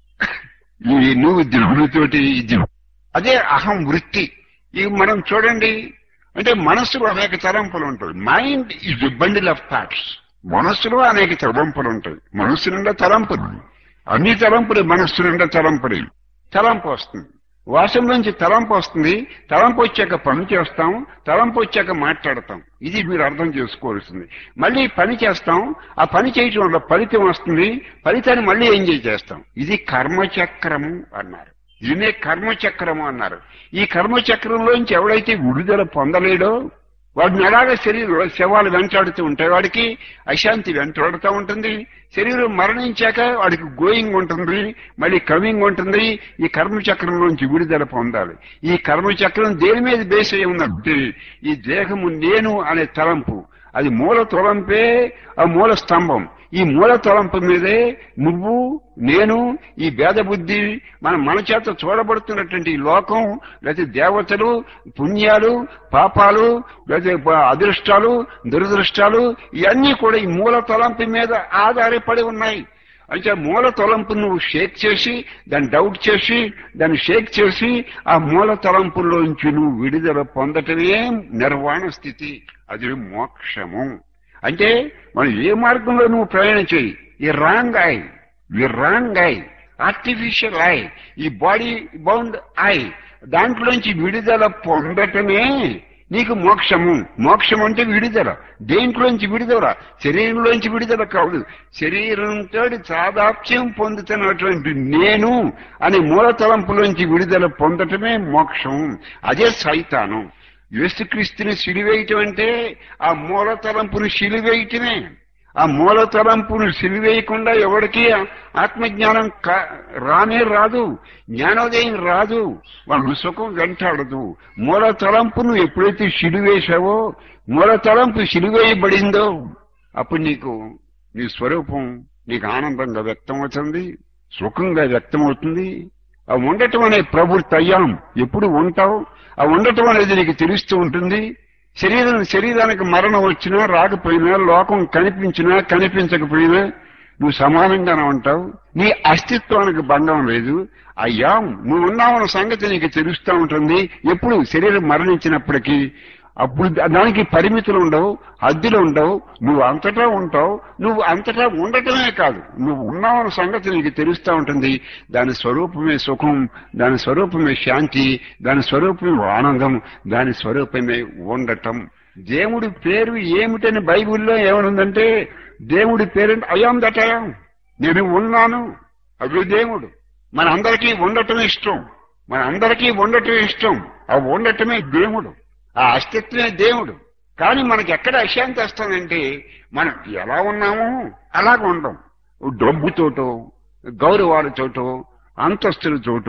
ఈ నువ్వు ధ్రువులతోటి ఇది అదే అహం వృత్తి ఇవి మనం చూడండి అంటే మనస్సులో అనేక తలంపులు ఉంటాయి mind is bundle of thoughts మనస్సులో అనేక తలంపులు ఉంటాయి మనస్సు నిండా తలంపులు అన్ని తలంపులు మనస్సు నిండా తలంపులు తలంపు వస్తుంది వాసం నుంచి తలంపు వస్తుంది తలంపు వచ్చాక పని చేస్తాం తలంపు వచ్చాక మాట్లాడతాం ఇది మీరు అర్థం చేసుకోవాల్సింది మళ్ళీ పని చేస్తాం ఆ పని చేయటం వల్ల ఫలితం వస్తుంది ఫలితాన్ని మళ్ళీ ఎంజాయ్ చేస్తాం ఇది కర్మచక్రము అన్నారు దీన్నే కర్మచక్రము అన్నారు ఈ కర్మచక్రంలోంచి ఎవడైతే విడుదల పొందలేడో వాడిని అలాగే శరీరంలో శవాలు వెంటాడుతూ ఉంటాయి వాడికి అశాంతి వెంటాడుతూ ఉంటుంది శరీరం మరణించాక వాడికి గోయింగ్ ఉంటుంది మళ్ళీ కమింగ్ ఉంటుంది ఈ కర్మచక్రంలోంచి విడుదల పొందాలి ఈ కర్మచక్రం దేని మీద బేస్ అయి ఉందంటే ఈ దేహము నేను అనే తలంపు అది మూల తలంపే ఆ మూల స్తంభం ఈ మూల తలంపు మీదే నువ్వు నేను ఈ భేద బుద్ధి మన మన చేత చూడబడుతున్నటువంటి ఈ లోకం లేకపోతే దేవతలు పుణ్యాలు పాపాలు లేకపోతే అదృష్టాలు దురదృష్టాలు ఇవన్నీ కూడా ఈ మూల తలంపు మీద ఆధారపడి ఉన్నాయి అంటే మూల తలంపు నువ్వు షేక్ చేసి దాన్ని డౌట్ చేసి దాన్ని షేక్ చేసి ఆ మూల తలంపుల్లోంచి నువ్వు విడుదల పొందటమే నిర్వాణ స్థితి అది మోక్షము అంటే మనం ఏ మార్గంలో నువ్వు ప్రయాణం చేయి ఈ రాంగ్ ఐ ఈ రాంగ్ ఐ ఆర్టిఫిషియల్ ఐ ఈ బాడీ బౌండ్ ఐ దాంట్లోంచి విడుదల పొందటమే నీకు మోక్షము మోక్షం అంటే విడుదల దేంట్లోంచి విడుదల శరీరంలోంచి విడుదల కాదు శరీరంతో సాదాప్యం పొందుతున్నటువంటి నేను అనే మూల తలంపులోంచి విడుదల పొందటమే మోక్షం అదే సైతానం యేసుక్రీస్తుని సిలివేయటం అంటే ఆ మూల తలంపుని సిలివేయటమే ఆ మూల తలంపును సిలివేయకుండా ఎవరికి ఆత్మజ్ఞానం కా- రానే రాదు జ్ఞానోదయం రాదు వాళ్ళ సుఖం వెంటాడదు మూల తలంపును ఎప్పుడైతే సిలివేశావో మూల తలంపు సిలివేయబడిందో అప్పుడు నీకు నీ స్వరూపం నీకు ఆనందంగా వ్యక్తమవుతుంది సుఖంగా వ్యక్తమవుతుంది ఆ ఉండటం అనే ప్రవృత్తి అయ్యాం ఎప్పుడు ఉంటావు ఆ ఉండటం అనేది నీకు తెలుస్తూ ఉంటుంది శరీరం శరీరానికి మరణం వచ్చినా రాకపోయినా లోకం కనిపించినా కనిపించకపోయినా నువ్వు సమానంగానే ఉంటావు నీ అస్తిత్వానికి భంగం లేదు అయ్యాం నువ్వు ఉన్నావన్న సంగతి నీకు తెలుస్తూ ఉంటుంది ఎప్పుడు శరీరం మరణించినప్పటికీ అప్పుడు దా- దానికి పరిమితులు ఉండవు హద్దులు ఉండవు నువ్వు అంతటా ఉంటావు నువ్వు అంతటా ఉండటమే కాదు నువ్వు ఉన్నావన్న సంగతి నీకు తెలుస్తూ ఉంటుంది దాని స్వరూపమే సుఖం దాని స్వరూపమే శాంతి దాని స్వరూపమే ఆనందం దాని స్వరూపమే ఉండటం దేవుడి పేరు ఏమిటని బైబిల్లో ఏమనుందంటే దేవుడి పేరు అయాం దటయాం నేను ఉన్నాను అది దేవుడు మన అందరికీ ఉండటం ఇష్టం మన అందరికీ ఉండటం ఇష్టం ఆ ఉండటమే దేవుడు ఆ అస్తిత్వమే దేవుడు కానీ మనకి ఎక్కడ అశాంతి వస్తుందంటే మనం ఎలా ఉన్నామో అలాగ ఉండం డబ్బుతోటో గౌరవాలతోటో అంతస్తులతోటో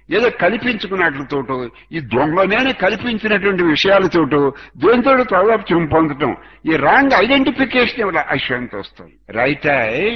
ఏదో కల్పించుకున్నట్లతోటో ఈ దొంగనే కల్పించినటువంటి విషయాలతోటో దేంతో తాదాప్యం పొందటం ఈ రాంగ్ ఐడెంటిఫికేషన్ అశ్వంత వస్తుంది రైట్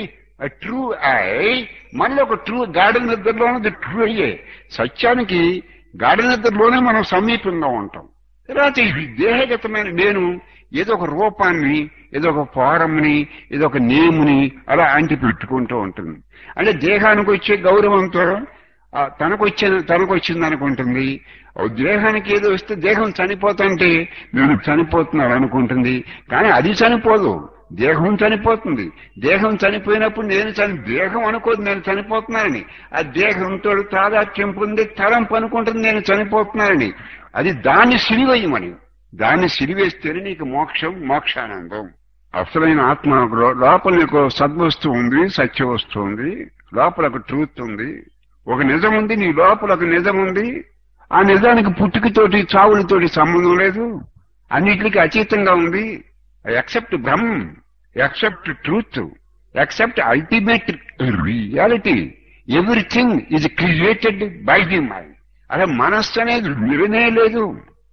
ఐ ట్రూ ఐ మనలో ఒక ట్రూ గాఢ నిద్రలో ఉన్నది ట్రూ అయ్యే సత్యానికి గాఢ నిద్రలోనే మనం సమీపంగా ఉంటాం తర్వాత ఈ దేహగతమైన నేను ఏదో ఒక రూపాన్ని ఏదో ఒక ఫారంని ఏదో ఒక నేముని అలా అంటి పెట్టుకుంటూ ఉంటుంది అంటే దేహానికి వచ్చే గౌరవంతో ఆ తనకు వచ్చే తనకు వచ్చింది అనుకుంటుంది ఓ దేహానికి ఏదో వస్తే దేహం చనిపోతుంటే నేను చనిపోతున్నాను అనుకుంటుంది కానీ అది చనిపోదు దేహం చనిపోతుంది దేహం చనిపోయినప్పుడు నేను చని దేహం అనుకోదు నేను చనిపోతున్నానని ఆ దేహంతో తాదాత్యం పొంది తలంపు అనుకుంటుంది నేను చనిపోతున్నానని అది దాన్ని సిరివేయమని దాన్ని సిరివేస్తేనే నీకు మోక్షం మోక్షానందం అసలైన ఆత్మ లో- లోపల నీకు సద్వస్తు ఉంది సత్య వస్తువు ఉంది లోపల ఒక ట్రూత్ ఉంది ఒక నిజం ఉంది నీ లోపల ఒక నిజం ఉంది ఆ నిజానికి పుట్టుకతోటి చావులతోటి సంబంధం లేదు అన్నిటికీ అతీతంగా ఉంది except Brahma except truth except ultimate reality everything is created by the mind అలా మనస్సు అనేది నిరనే లేదు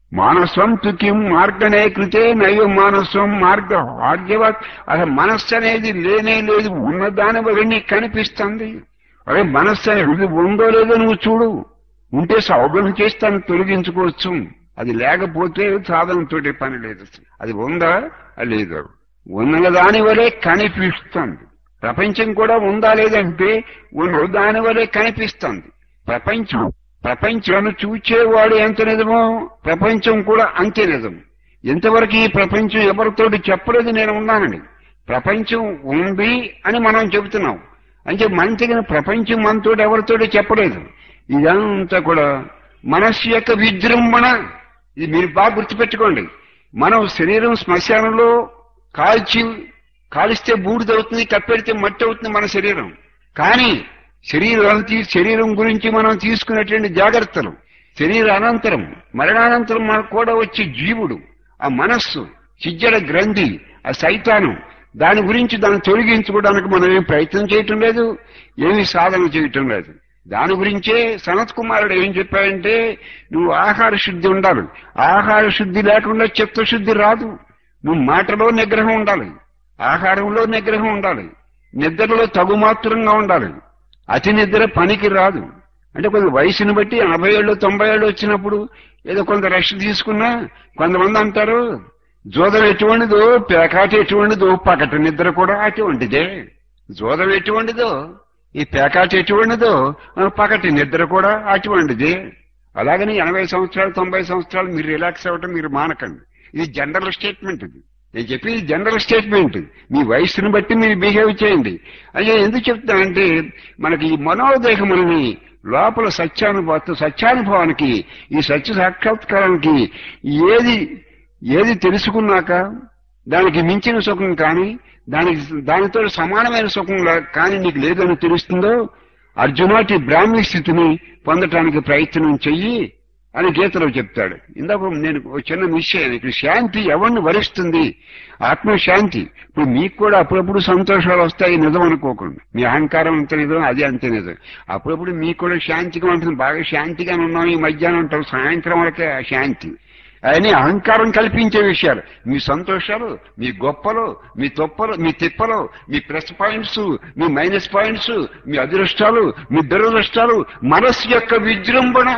మానసం తుకిం మార్గనే కృతే నైవ మానసం మార్గ భాగ్యవత్ అసలు మనస్సు అనేది లేనే లేదు ఉన్నదాని వల్ల నీకు కనిపిస్తుంది అదే మనస్సు అనేది ఉందో లేదో నువ్వు చూడు ఉంటే సౌగం చేస్తాను తొలగించుకోవచ్చు అది లేకపోతే సాధనతో పని లేదు అది ఉందా అది లేదు ఉన్న దాని వలె కనిపిస్తుంది ప్రపంచం కూడా ఉందా లేదంటే ఉన్న దాని వలె కనిపిస్తుంది ప్రపంచం ప్రపంచాన్ని చూచేవాడు ఎంత నిజమో ప్రపంచం కూడా అంతే నిజం ఎంతవరకు ఈ ప్రపంచం ఎవరితోటి చెప్పలేదు నేను ఉన్నానని ప్రపంచం ఉంది అని మనం చెబుతున్నాం అంటే మంచిగా ప్రపంచం మనతోటి ఎవరితోటి చెప్పలేదు ఇదంతా కూడా మనస్సు యొక్క విజృంభణ ఇది మీరు బాగా గుర్తుపెట్టుకోండి మనం శరీరం శ్మశానంలో కాల్చి కాలిస్తే బూడిదవుతుంది కప్పెడితే మట్టి అవుతుంది మన శరీరం కానీ శరీరం తీ- శరీరం గురించి మనం తీసుకునేటువంటి జాగ్రత్తలు శరీర అనంతరం మరణానంతరం మనకు కూడా వచ్చే జీవుడు ఆ మనస్సు చిజ్జల గ్రంథి ఆ సైతానం దాని గురించి దాన్ని తొలగించుకోవడానికి మనం ఏం ప్రయత్నం చేయటం లేదు ఏమి సాధన చేయటం లేదు దాని గురించే సనత్ కుమారుడు ఏం చెప్పాడంటే నువ్వు ఆహార శుద్ధి ఉండాలి ఆహార శుద్ధి లేకుండా చిత్తశుద్ధి రాదు నువ్వు మాటలో నిగ్రహం ఉండాలి ఆహారంలో నిగ్రహం ఉండాలి నిద్రలో తగుమాత్రంగా ఉండాలి అతి నిద్ర పనికి రాదు అంటే కొంత వయసుని బట్టి ఎనభై ఏళ్ళు తొంభై ఏళ్ళు వచ్చినప్పుడు ఏదో కొంత రెస్ట్ తీసుకున్నా కొంతమంది అంటారు జోదం ఎటువంటిదో పేకాట ఎటువంటిదో పకట నిద్ర కూడా అటువంటిదే జోదం ఎటువంటిదో ఈ పేకాట ఎటువంటిదో ఆ పకటి నిద్ర కూడా అటువంటిదే అలాగని ఎనభై సంవత్సరాలు తొంభై సంవత్సరాలు మీరు రిలాక్స్ అవ్వటం మీరు మానకండి ఇది జనరల్ స్టేట్మెంట్ ఇది నేను చెప్పి జనరల్ స్టేట్మెంట్ మీ వయస్సును బట్టి మీరు బిహేవ్ చేయండి అదే ఎందుకు చెప్తానంటే మనకి ఈ మనోదేహం అనేది లోపల సత్యానుభవ సత్యానుభవానికి ఈ సత్య సాక్షాత్కారానికి ఏది ఏది తెలుసుకున్నాక దానికి మించిన సుఖం కానీ దానికి దానితో సమానమైన సుఖం లా- కానీ నీకు లేదని తెలుస్తుందో అర్జునాటి బ్రాహ్మీ స్థితిని పొందటానికి ప్రయత్నం చెయ్యి అని గీతలో చెప్తాడు ఇందాక నేను ఒక చిన్న విషయం ఇక్కడ శాంతి ఎవరిని వరిస్తుంది ఆత్మశాంతి ఇప్పుడు మీకు కూడా అప్పుడప్పుడు సంతోషాలు వస్తాయి నిజం అనుకోకండి మీ అహంకారం అంత నిజం అది అంతే నిజం అప్పుడప్పుడు మీకు కూడా శాంతిగా ఉంటుంది బాగా శాంతిగా ఉన్నాం ఈ మధ్యాహ్నం ఉంటాం సాయంత్రం వరకే ఆ శాంతి అవన్నీ అహంకారం కల్పించే విషయాలు మీ సంతోషాలు మీ గొప్పలు మీ తొప్పలు మీ తిప్పలు మీ ప్లస్ పాయింట్స్ మీ మైనస్ పాయింట్స్ మీ అదృష్టాలు మీ దురదృష్టాలు మనస్సు యొక్క విజృంభణ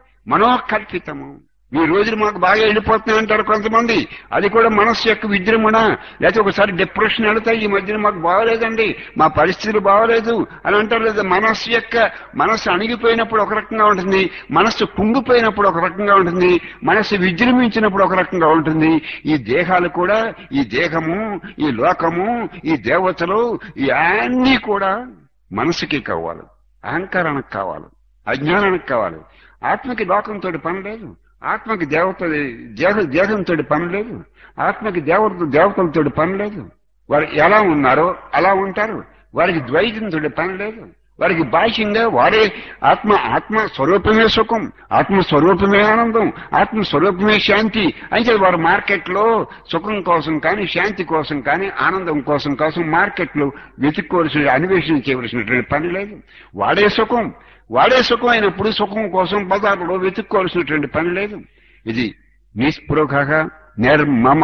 మనోకల్పితము మీ రోజులు మాకు బాగా వెళ్ళిపోతున్నాయి అంటారు కొంతమంది అది కూడా మనస్సు యొక్క విజృంభణ లేకపోతే ఒకసారి డిప్రెషన్ వెళతాయి ఈ మధ్యన మాకు బాగోలేదండి మా పరిస్థితులు బాగోలేదు అని అంటారు లేదా మనస్సు యొక్క మనస్సు అణిగిపోయినప్పుడు ఒక రకంగా ఉంటుంది మనస్సు కుంగిపోయినప్పుడు ఒక రకంగా ఉంటుంది మనస్సు విజృంభించినప్పుడు ఒక రకంగా ఉంటుంది ఈ దేహాలు కూడా ఈ దేహము ఈ లోకము ఈ దేవతలు ఈ అన్నీ కూడా మనసుకి కావాలి అహంకారానికి కావాలి అజ్ఞానానికి కావాలి ఆత్మకి లోకంతో పని లేదు ఆత్మకి దేవత దేహ దేహంతో పని లేదు ఆత్మకి దేవత దేవతలతో పని లేదు వారు ఎలా ఉన్నారో అలా ఉంటారు వారికి ద్వైతంతో పని లేదు వారికి బాహ్యంగా వారే ఆత్మ ఆత్మ స్వరూపమే సుఖం ఆత్మ స్వరూపమే ఆనందం ఆత్మ స్వరూపమే శాంతి అయితే వారు మార్కెట్లో సుఖం కోసం కానీ శాంతి కోసం కానీ ఆనందం కోసం కోసం మార్కెట్లో వెతుక్కోవలసిన అన్వేషణ చేయవలసినటువంటి పని లేదు వాడే సుఖం వాడే సుఖం అయినప్పుడు సుఖం కోసం బజార్లో వెతుక్కోవాల్సినటువంటి పని లేదు ఇది నిస్పృహ నిర్మమ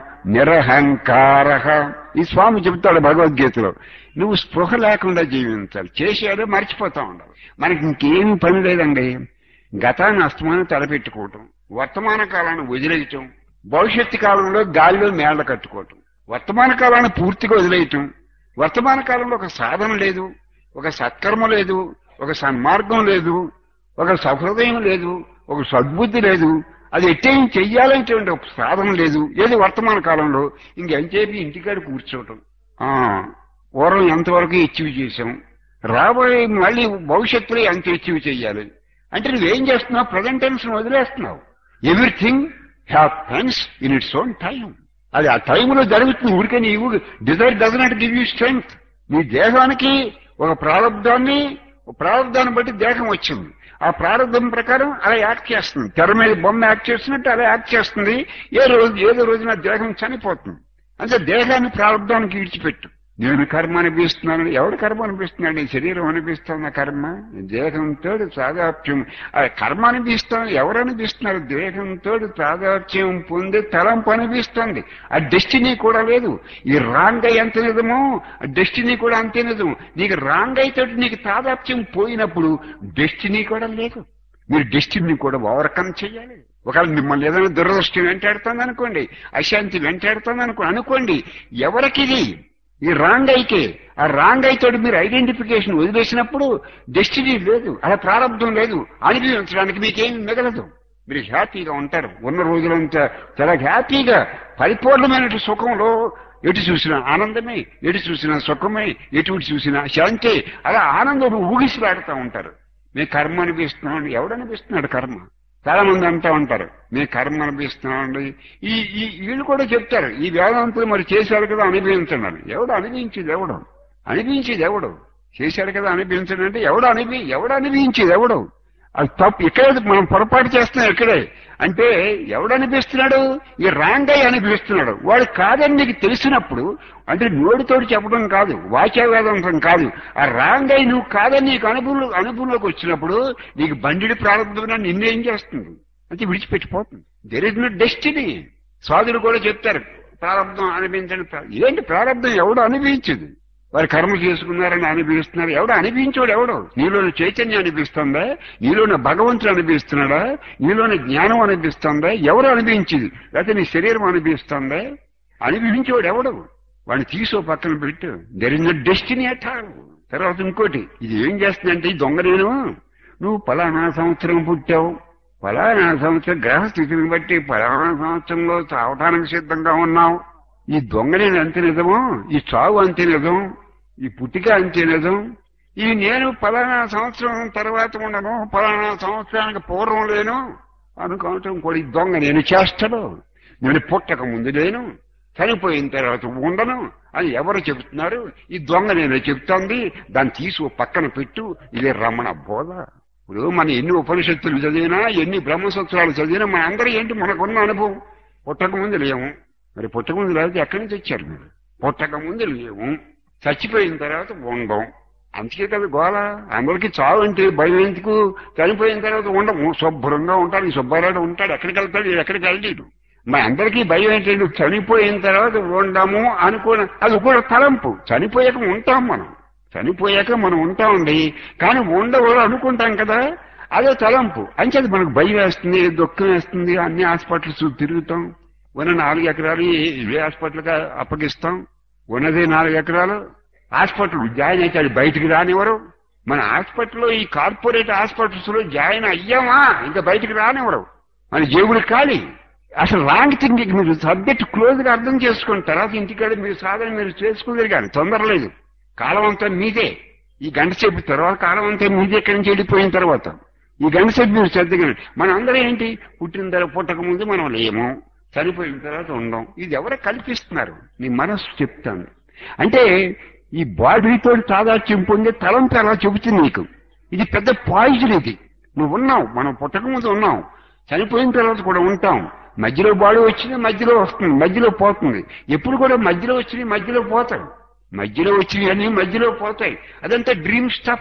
నిరహంకార ఈ స్వామి చెబుతాడు భగవద్గీతలో నువ్వు స్పృహ లేకుండా జీవించాలి చేసేదో మర్చిపోతా ఉండాలి మనకి ఇంకేమి పని లేదండి గతాన్ని అస్తమానం తలపెట్టుకోవటం వర్తమాన కాలాన్ని వదిలేయటం భవిష్యత్తు కాలంలో గాలిలో మేళ్ల కట్టుకోవటం వర్తమాన కాలాన్ని పూర్తిగా వదిలేయటం వర్తమాన కాలంలో ఒక సాధన లేదు ఒక సత్కర్మ లేదు ఒక సన్మార్గం లేదు ఒక సహృదయం లేదు ఒక సద్బుద్ధి లేదు అది ఎట్టేం చెయ్యాలంటే ఒక సాధన లేదు ఏది వర్తమాన కాలంలో ఇంకెంతసేపు ఇంటికాడ కూర్చోవటం ఆ, పూర్వం ఎంతవరకు అచీవ్ చేశాం రాబోయే మళ్ళీ భవిష్యత్తులో ఎంత అచీవ్ చేయాలి అంటే నువ్వేం చేస్తున్నావు ప్రజెంట్ టెన్స్ వదిలేస్తున్నావు everything happens in its own time అది ఆ టైంలో జరుగుతుంది ఊరికే నీవు desire does not give you strength నీ దేహానికి ఒక ప్రారంధాన్ని ఒక ప్రారంధాన్ని బట్టి దేహం వచ్చింది ఆ ప్రారంభం ప్రకారం అలా యాక్ట్ చేస్తుంది తెర మీద బొమ్మ యాక్ట్ చేస్తున్నట్టు అలా యాక్ట్ చేస్తుంది ఏ రోజు ఏదో రోజున దేహం చనిపోతుంది అంటే దేహాన్ని ప్రారంభానికి విడిచిపెట్టు నేను కర్మ అనిపిస్తున్నాను ఎవడు కర్మ అనిపిస్తున్నాడు నీ శరీరం అనిపిస్తున్న కర్మ దేహంతో సాదాప్యం ఆ కర్మ అనిపిస్తాను ఎవరు అనిపిస్తున్నారు దేహంతో సాదాప్యం పొంది తలంపు అనిపిస్తుంది ఆ డెస్టినీ కూడా లేదు ఈ రాంగ్ అయి ఎంత నిజమో ఆ డెస్టినీ కూడా అంతే నిజం నీకు రాంగ్ అయితోటి నీకు తాదాప్యం పోయినప్పుడు డెస్టినీ కూడా లేదు మీరు డెస్టినీ కూడా ఓవర్కమ్ చేయాలి ఒకవేళ మిమ్మల్ని ఏదైనా దురదృష్టం వెంటాడుతుంది అనుకోండి అశాంతి వెంటాడుతుంది అనుకో అనుకోండి ఎవరికిది ఈ రాంగ్ అయితే ఆ రాంగ్ అయితే మీరు ఐడెంటిఫికేషన్ వదిలేసినప్పుడు డెస్టినీ లేదు అలా ప్రారంభం లేదు అనుభవించడానికి మీకేం మిగలదు మీరు హ్యాపీగా ఉంటారు ఉన్న రోజులంతా చాలా హ్యాపీగా పరిపూర్ణమైన సుఖంలో ఎటు చూసినా ఆనందమే ఎటు చూసినా సుఖమే ఎటు చూసినా శాంతి అలా ఆనందం ఊగిసిలాడుతూ ఉంటారు మీ కర్మ అనిపిస్తున్నాడు ఎవడు అనిపిస్తున్నాడు కర్మ చాలా మంది అంటూ ఉంటారు మీ కర్మ అనిపిస్తున్నాండి ఈ ఈ వీళ్ళు కూడా చెప్తారు ఈ వేదాంతులు మరి చేశారు కదా అనిపించండి అని ఎవడు అనిపించేది ఎవడు అనిపించేది ఎవడు చేశాడు కదా అనిపించండి అంటే ఎవడు అనిపి ఎవడు అనిపించేది ఎవడు అది తప్పు ఇక్కడే మనం పొరపాటు చేస్తున్నాం ఇక్కడే అంటే ఎవడు అనిపిస్తున్నాడు ఈ రాంగ్ అయి అనిపిస్తున్నాడు వాడు కాదని నీకు తెలిసినప్పుడు అంటే నోటితోటి చెప్పడం కాదు వాచ్యవేదంతం కాదు ఆ రాంగ్ అయి నువ్వు కాదని నీకు అనుభవం అనుభవంలోకి వచ్చినప్పుడు నీకు బండిడి ప్రారంభం నిన్నేం చేస్తుంది అంటే విడిచిపెట్టిపోతుంది దెర్ ఇస్ నో డెస్టినీ స్వాదులు కూడా చెప్తారు ప్రారంభం అనిపించండి ప్రా- ఏంటి ప్రారంభం ఎవడు అనిపించదు వారు కర్మ చేసుకున్నారని అనిపిస్తున్నారు ఎవడు అనిపించోడు ఎవడు నీలోని చైతన్యం అనిపిస్తుందా నీలోని భగవంతుడు అనిపిస్తున్నాడా నీలోని జ్ఞానం అనిపిస్తుందా ఎవరు అనిపించింది లేకపోతే నీ శరీరం అనిపిస్తుందా అనిపించేవాడు ఎవడు వాడిని తీసో పక్కన పెట్టు there is no destiny at all తర్వాత ఇంకోటి ఇది ఏం చేస్తుందంటే ఈ దొంగ నేను నువ్వు పలానా సంవత్సరం పుట్టావు పలానా సంవత్సరం గ్రహస్థితిని బట్టి పలానా సంవత్సరంలో చావటానికి సిద్ధంగా ఉన్నావు ఈ దొంగ నేను అంత నిజము ఈ చావు అంతే నిజం ఈ పుట్టిక అంతే నిజం ఈ నేను పలానా సంవత్సరం తర్వాత ఉండను పలానా సంవత్సరానికి పూర్వం లేను అనుకోవటం కూడా ఈ దొంగ నేను చేస్తాను నేను పుట్టక ముందు లేను చనిపోయిన తర్వాత ఉండను అని ఎవరు చెబుతున్నారు ఈ దొంగ నేను చెప్తోంది దాన్ని తీసి ఓ పక్కన పెట్టు ఇదే రమణ బోధ ఇప్పుడు మన ఎన్ని ఉపనిషత్తులు చదివినా ఎన్ని బ్రహ్మసూత్రాలు చదివినా మన అందరూ ఏంటి మనకున్న అనుభవం పుట్టక ముందు లేము మరి పుట్టక ముందు లేకపోతే ఎక్కడి నుంచి వచ్చారు మీరు పుట్టక ముందు లేవు చచ్చిపోయిన తర్వాత ఉండం అందుకే కదా గోల అందరికీ చావు అంటే భయం ఎందుకు చనిపోయిన తర్వాత ఉండము శుభ్రంగా ఉంటాడు ఈ సుబ్బారాడు ఉంటాడు ఎక్కడికి వెళ్తాడు ఈడు ఎక్కడికి వెళ్ళలేడు మరి అందరికీ భయం ఏంటంటే చనిపోయిన తర్వాత ఉండము అనుకోని అది కూడా తలంపు చనిపోయాక ఉంటాం మనం చనిపోయాక మనం ఉంటామండి కానీ ఉండకూడదు అనుకుంటాం కదా అదే తలంపు అంచేది మనకు భయం వేస్తుంది దుఃఖం వేస్తుంది అన్ని హాస్పిటల్స్ తిరుగుతాం ఉన్న నాలుగు ఎకరాలు ఇవే హాస్పిటల్గా అప్పగిస్తాం ఉన్నదే నాలుగు ఎకరాలు హాస్పిటల్ జాయిన్ అయితే అది బయటికి రానివ్వరు మన హాస్పిటల్లో ఈ కార్పొరేట్ హాస్పిటల్స్ లో జాయిన్ అయ్యామా ఇంకా బయటికి రానివ్వరు మన జేబులు ఖాళీ అసలు రాంగ్ థింకింగ్ మీరు సబ్జెక్ట్ క్లోజ్ గా అర్థం చేసుకున్న తర్వాత ఇంటికాడ మీరు సాధన మీరు చేసుకోలేరు కానీ తొందర లేదు కాలం అంతా మీదే ఈ గంట సేపు తర్వాత కాలం అంతా మీదే ఎక్కడి నుంచి వెళ్ళిపోయిన తర్వాత ఈ గంట సేపు మీరు శ్రద్ధగా మన అందరం ఏంటి పుట్టిన తర్వాత పుట్టక ముందు మనం లేము చనిపోయిన తర్వాత ఉండం ఇది ఎవరో కల్పిస్తున్నారు నీ మనస్సు చెప్తాను అంటే ఈ బాడీతో తాదాత్యం పొందే తలంపు అలా చెబుతుంది నీకు ఇది పెద్ద పాయిజన్ ఇది నువ్వు ఉన్నావు మనం పుట్టక ముందు ఉన్నాం చనిపోయిన తర్వాత కూడా ఉంటాం మధ్యలో బాడీ వచ్చింది మధ్యలో వస్తుంది మధ్యలో పోతుంది ఎప్పుడు కూడా మధ్యలో వచ్చినవి మధ్యలో పోతాయి మధ్యలో వచ్చినవి అన్ని మధ్యలో పోతాయి అదంతా డ్రీమ్ స్టఫ్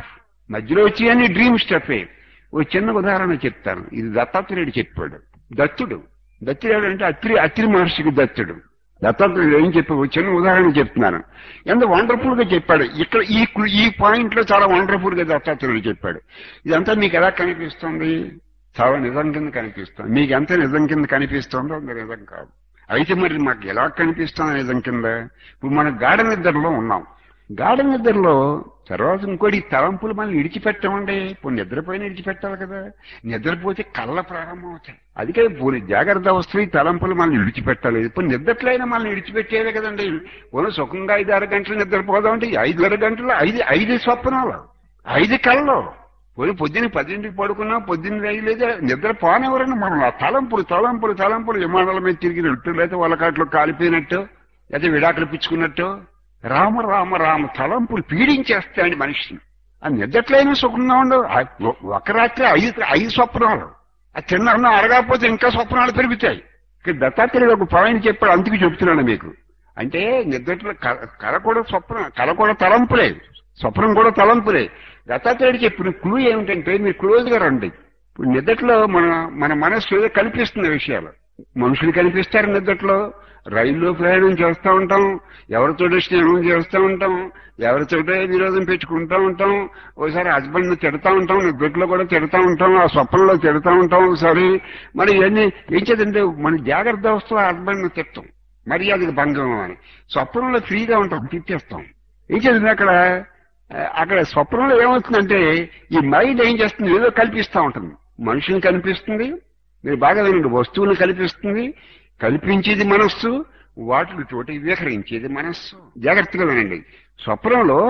మధ్యలో వచ్చి అన్ని డ్రీమ్ స్టఫే ఓ చిన్న ఉదాహరణ చెప్తాను ఇది దత్తాత్రేయుడు చెప్పాడు దత్తుడు దత్తుడు అంటే అత్రి అత్రి మహర్షికి దత్తుడు దత్తాత్రేయుడు ఏం చెప్పాడు ఓ చిన్న ఉదాహరణ చెప్తున్నాను ఎంత వండర్ఫుల్ గా చెప్పాడు ఇక్కడ ఈ కు- ఈ పాయింట్ లో చాలా వండర్ఫుల్ గా దత్తాత్రేయుడు చెప్పాడు ఇదంతా మీకు ఎలా కనిపిస్తుంది చాలా నిజం కింద కనిపిస్తుంది మీకు ఎంత నిజం కింద కనిపిస్తుందో అంత నిజం కాదు అయితే మరి మాకు ఎలా కనిపిస్తుంది నిజం కింద ఇప్పుడు మనం గాఢ నిద్రలో ఉన్నాం గాఢ నిద్రలో తర్వాత ఇంకోటి ఈ తలంపులు మనం విడిచిపెట్టమండి ఇప్పుడు నిద్రపోయిన విడిచిపెట్టాలి కదా నిద్రపోతే కళ్ళ ప్రారంభం అవుతాయి అందుకే పోనీ జాగ్రత్త వస్తే ఈ తలంపులు మనం విడిచిపెట్టాలి ఇప్పుడు నిద్రట్లయినా మనం విడిచిపెట్టేదే కదండి పోనీ సుఖంగా ఐదు ఆరు గంటలు నిద్రపోదామంటే ఈ ఐదు ఆరు గంటలు ఐదు ఐదు స్వప్నాలు ఐదు కళ్ళు పోయి పొద్దున్న పదింటికి పడుకున్నా పొద్దున్న వేయలేదు నిద్ర పోనెవరన్నా మనం ఆ తలంపులు తలంపులు తలంపులు విమానాల మీద తిరిగినట్టు లేదా వాళ్ళకాట్లో కాలిపోయినట్టు లేదా విడాకులు పిచ్చుకున్నట్టు రామ రామ రామ తలంపులు పీడించేస్తాయండి మనిషిని ఆ నిద్రట్లయినా సుఖంగా ఉండవు ఆ ఒ- ఒక రాత్రి ఐదు ఐదు స్వప్నాలు ఆ తిన్న అరగకపోతే ఇంకా స్వప్నాలు పెరుగుతాయి ఇక్కడ దత్తాత్రేయుడు ఒక పాయింట్ చెప్పాడు అందుకు చెప్తున్నాను మీకు అంటే నిద్రలో క- కల కూడా స్వప్నం కల కూడా తలంపులే స్వప్నం కూడా తలంపులే దత్తాత్రేయుడు చెప్పిన క్లూ ఏమిటంటే మీరు క్లోజ్ గా రండి ఇప్పుడు నిద్రలో మన మన మనస్సు ఏదో కనిపిస్తున్న విషయాలు మనుషులు కనిపిస్తారు నిద్రలో రైల్లో ప్రయాణం చేస్తూ ఉంటాం ఎవరితో స్నేహం చేస్తూ ఉంటాం ఎవరితోటే విరోధం పెట్టుకుంటూ ఉంటాం ఒకసారి హస్బెండ్ తిడతా ఉంటాం నిద్రలో కూడా తిడతా ఉంటాం ఆ స్వప్నంలో తిడతా ఉంటాం ఒకసారి మరి ఇవన్నీ ఏం చేద్దంటే మన జాగ్రత్త అవస్థలో హస్బెండ్ తిట్టం మర్యాదకు భంగం అని స్వప్నంలో ఫ్రీగా ఉంటాం తిట్టేస్తాం ఏం చేస్తుంది అక్కడ ఆ, అక్కడ స్వప్నంలో ఏమవుతుందంటే ఈ మైండ్ ఏం చేస్తుంది ఏదో కల్పిస్తూ ఉంటుంది మనుషుని కనిపిస్తుంది మీరు బాగా వినండి వస్తువుని కల్పిస్తుంది కల్పించేది మనస్సు వాటిని తోటి విహరించేది మనస్సు జాగ్రత్తగా వినండి స్వప్నంలో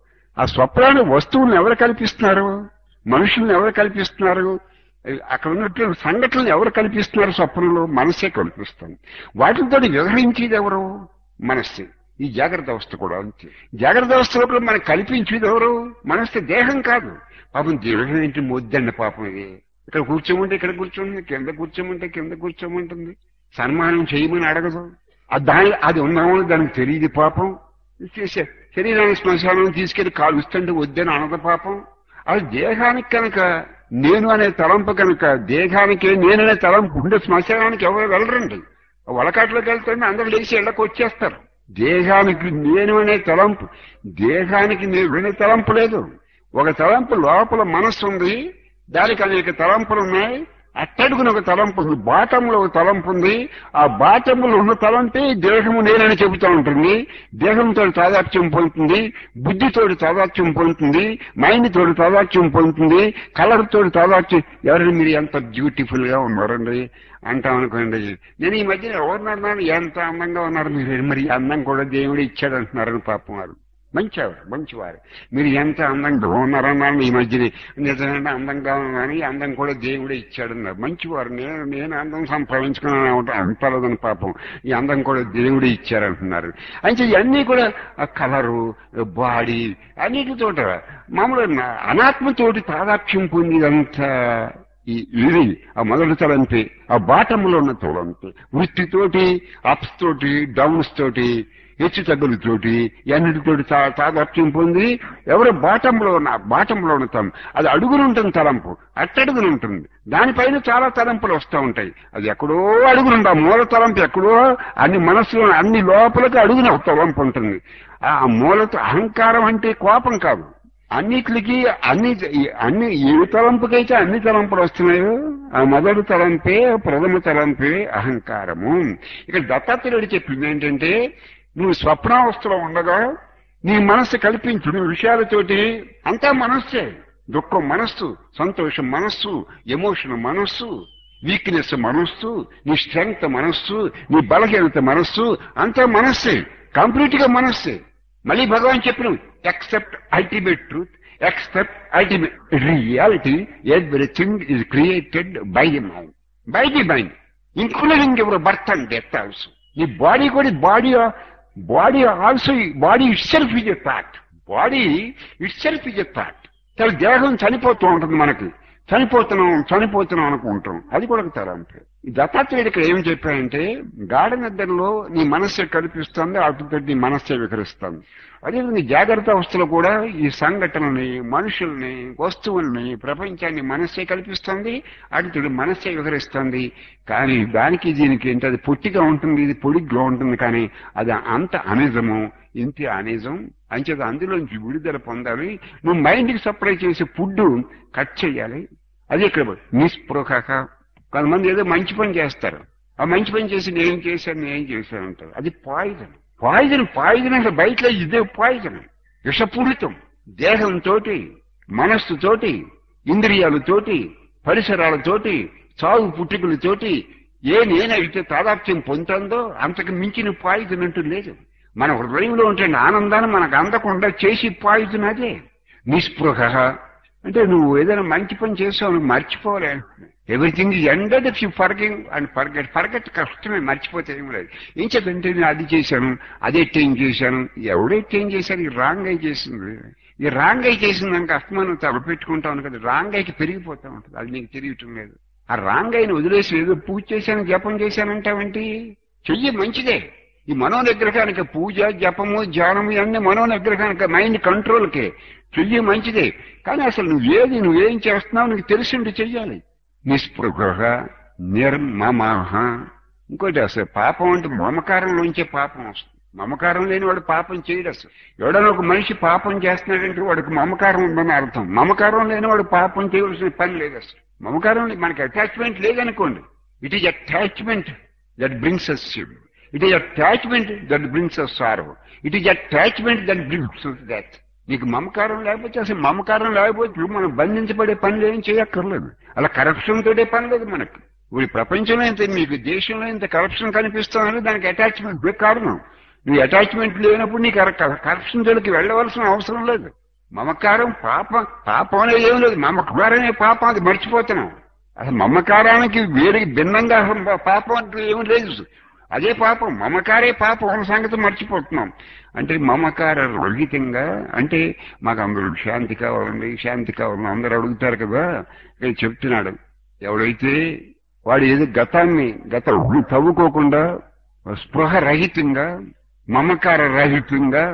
ఆ స్వప్నాన్ని వస్తువులను ఎవరు కల్పిస్తున్నారు మనుషుల్ని ఎవరు కల్పిస్తున్నారు అక్కడ ఉన్నటువంటి సంఘటనలు ఎవరు కల్పిస్తున్నారు స్వప్నంలో మనస్సే కల్పిస్తుంది వాటితో వివరించేది ఎవరు మనస్సే ఈ జాగ్రత్త అవస్థ కూడా అంతే జాగ్రత్త అవస్థలో కూడా మనకు కల్పించేది ఎవరు మనస్సు దేహం కాదు పాపం దేహం ఏంటి మొద్దండి పాపం ఇది ఇక్కడ కూర్చోమంటే ఇక్కడ కూర్చోండి కింద కూర్చోమంటే కింద కూర్చోమంటుంది సన్మానం చేయమని అడగదు ఆ దాని అది ఉన్నామని దానికి తెలియదు పాపం చేసే శరీరాన్ని శ్మశానం తీసుకెళ్లి కాలుస్తుంటే వద్దని అనదు పాపం అది దేహానికి కనుక నేను అనే తలంపు కనుక దేహానికి నేననే తలంపు ఉండే శ్మశానానికి ఎవరు వెళ్ళరండి వలకాట్లోకి వెళ్తుంటే అందరూ లేచి ఇళ్ళకి వచ్చేస్తారు దేహానికి నేను అనే తలంపు దేహానికి నేను అనే తలంపు లేదు ఒక తలంపు లోపల మనస్సు ఉంది దానికి అనేక తలంపులు ఉన్నాయి అట్టడుగున ఒక తలంపు ఉంది బాటంలో ఒక తలంపు ఉంది ఆ బాటంలో ఉన్న తలంపే దేహము నేనని చెబుతూ ఉంటుంది దేహంతో తాదాత్యం పొందుతుంది బుద్ధితోటి తాదాత్యం పొందుతుంది మైండ్ తోటి తాదాత్యం పొందుతుంది కలర్ తోటి తాదాత్యం ఎవరైనా మీరు ఎంత బ్యూటిఫుల్ గా ఉన్నారండి అంటాం అనుకోండి నేను ఈ మధ్య ఎవరినన్నాను ఎంత అందంగా ఉన్నారు మీరు మరి ఈ అందం కూడా దేవుడు ఇచ్చాడు అంటున్నారని పాపం వారు మంచివారు మంచివారు మీరు ఎంత అందంగా ఉన్నారన్నాను ఈ మధ్యని నిజమైన అందంగా ఉన్నాను ఈ అందం కూడా దేవుడే ఇచ్చాడన్నారు మంచివారు నేను నేను అందం సంపాదించుకున్నాను అంటలేదని పాపం ఈ అందం కూడా దేవుడే ఇచ్చారంటున్నారు అంటే ఇవన్నీ కూడా ఆ కలరు బాడీ అన్నిటితోట మామూలు నా- అనాత్మతోటి తాదాక్ష్యం పొందిదంతా ఈ ఇది ఆ మొదటి తలంపి ఆ బాటంలో ఉన్న తలంపి వృత్తితోటి అప్స్ తోటి డౌన్స్ తోటి హెచ్చు తగ్గులతోటి అన్నిటితోటి తా- తాదాత్మ్యం పొంది ఎవరు బాటంలో ఉన్న బాటంలో ఉన్న తలం అది అడుగులు ఉంటుంది తలంపు అట్టడుగులు ఉంటుంది దానిపైన చాలా తలంపులు వస్తూ ఉంటాయి అది ఎక్కడో అడుగునుంది ఆ మూల తలంపు ఎక్కడో అన్ని మనస్సులో అన్ని లోపలికి అడుగున ఒక తలంపు ఉంటుంది ఆ మూలతో అహంకారం అంటే కోపం కాదు అన్నిటికి అన్ని అన్ని ఏ తలంపుకైతే అన్ని తలంపులు వస్తున్నాయో ఆ మొదటి తలంపే ప్రథమ తలంపే అహంకారము ఇక్కడ దత్తాత్రేయుడు చెప్పింది ఏంటంటే నువ్వు స్వప్నావస్థలో ఉండగా నీ మనస్సు కల్పించిన విషయాలతోటి అంతా మనస్సే దుఃఖం మనస్సు సంతోషం మనస్సు ఎమోషన్ మనస్సు వీక్నెస్ మనస్సు నీ స్ట్రెంగ్త్ మనస్సు నీ బలహీనత మనస్సు అంతా మనస్సే కంప్లీట్ గా మనస్సే మళ్ళీ భగవాన్ చెప్పిన except ultimate truth except ultimate reality everything is created by the mind by the mind including your birth and death also నీ బాడీ కూడా body body also body itself is a thought body itself is a thought చాలా దేహం చనిపోతూ ఉంటుంది మనకి చనిపోతున్నాం చనిపోతున్నాం అనుకుంటాం అది కూడా ఒక తలంపే ఈ దత్తాత్రేయుడు ఇక్కడ ఏం చెప్పాడంటే గాఢ నిద్రలో నీ మనస్సే కల్పిస్తుంది అటుతో నీ మనస్సే వికరిస్తుంది అదేవిధంగా జాగ్రత్త అవస్థలో కూడా ఈ సంఘటనల్ని మనుషుల్ని వస్తువుల్ని ప్రపంచాన్ని మనస్సే కల్పిస్తుంది అటుతుడు మనస్సే వివరిస్తుంది కానీ దానికి దీనికి ఏంటి అది పొట్టిగా ఉంటుంది ఇది పొడిగ్గా ఉంటుంది కానీ అది అంత అనిజము ఇంతే అనిజం అంచేత అందులోంచి విడుదల పొందాలి నువ్వు మైండ్కి సప్లై చేసే ఫుడ్ కట్ చేయాలి అది ఇక్కడ నిస్పృహ కొంతమంది ఏదో మంచి పని చేస్తారు ఆ మంచి పని చేసి నేను చేశాను నేను చేశాను అంటారు అది పాయిజన్ పాయిజన్ పాయిజన్ అంటే బయట ఇదే పాయిజన్ విషపూరితం దేహంతో మనస్సుతోటి ఇంద్రియాలతోటి పరిసరాలతోటి సాగు పుట్టుకలతోటి ఏ నేనైతే తాదాప్యం పొందుతుందో అంతకు మించిన పాయిజన్ అంటూ లేదు మన హృదయంలో ఉంటే ఆనందాన్ని మనకు అందకుండా చేసి పాయిజన్ అదే నిస్పృహ అంటే నువ్వు ఏదైనా మంచి పని చేసావు నువ్వు మర్చిపోలే everything is ended if you forgive and forget forget కష్టమే మర్చిపోతే ఏం లేదు ఏం చెప్పంటే నేను అది చేశాను అదే చేంజ్ చేశాను ఎవడే చేంజ్ చేశాను ఈ రాంగ్ అయి చేసింది ఈ రాంగ్ అయి చేసింది దానికి అస్తమానం తలపెట్టుకుంటా ఉంది కదా రాంగ్ అయికి పెరిగిపోతా ఉంటుంది అది నీకు తెలియటం లేదు ఆ రాంగ్ అయిన వదిలేసి ఏదో పూజ చేశాను జపం చేశానంటావేంటి చెయ్యి మంచిదే ఈ మనోనిగ్రహానికి పూజ జపము ధ్యానము ఇవన్నీ మనోనిగ్రహానికి మైండ్ కంట్రోల్కే చెయ్యి మంచిదే కానీ అసలు నువ్వు ఏది నువ్వేం చేస్తున్నావు నీకు తెలిసిండి చెయ్యాలి నిస్పృహ నిర్మమహ ఇంకోటి అసలు పాపం అంటే మమకారంలోంచే పాపం వస్తుంది మమకారం లేని వాడు పాపం చేయడు అసలు ఎవడైనా ఒక మనిషి పాపం చేస్తున్నాడంటే వాడికి మమకారం ఉందని అర్థం మమకారం లేని వాడు పాపం చేయవలసిన పని లేదు అసలు మమకారం లే- మనకి అటాచ్మెంట్ లేదనుకోండి it is attachment that brings us it is attachment that brings us sorrow it is attachment that brings us death నీకు మమకారం లేకపోతే అసలు మమకారం లేకపోతే మనం బంధించబడే పనులు ఏం చేయక్కర్లేదు అలా కరప్షన్ తోటే పని లేదు మనకి ఇప్పుడు ప్రపంచంలో ఇంత మీకు దేశంలో ఇంత కరప్షన్ కనిపిస్తుందంటే దానికి అటాచ్మెంట్ కారణం నీ అటాచ్మెంట్ లేనప్పుడు నీకు కరప్షన్ జోలికి వెళ్ళవలసిన అవసరం లేదు మమకారం పాపం పాపం అనేది ఏం లేదు మమకారమే పాపం అది మర్చిపోతున్నాం అసలు మమకారానికి వేరే భిన్నంగా అసలు పాపం అంటే ఏమి లేదు అదే పాపం మమకారే పాపం అన్న సంగతి మర్చిపోతున్నాం అంటే మమకార రహితంగా అంటే మాకు అందరూ శాంతి కావాలండి శాంతి కావాలని అందరూ అడుగుతారు కదా ఇక్కడ చెప్తున్నాడు ఎవడైతే వాడు ఏదో గతాన్ని గత తవ్వుకోకుండా స్పృహ రహితంగా మమకార రహితంగా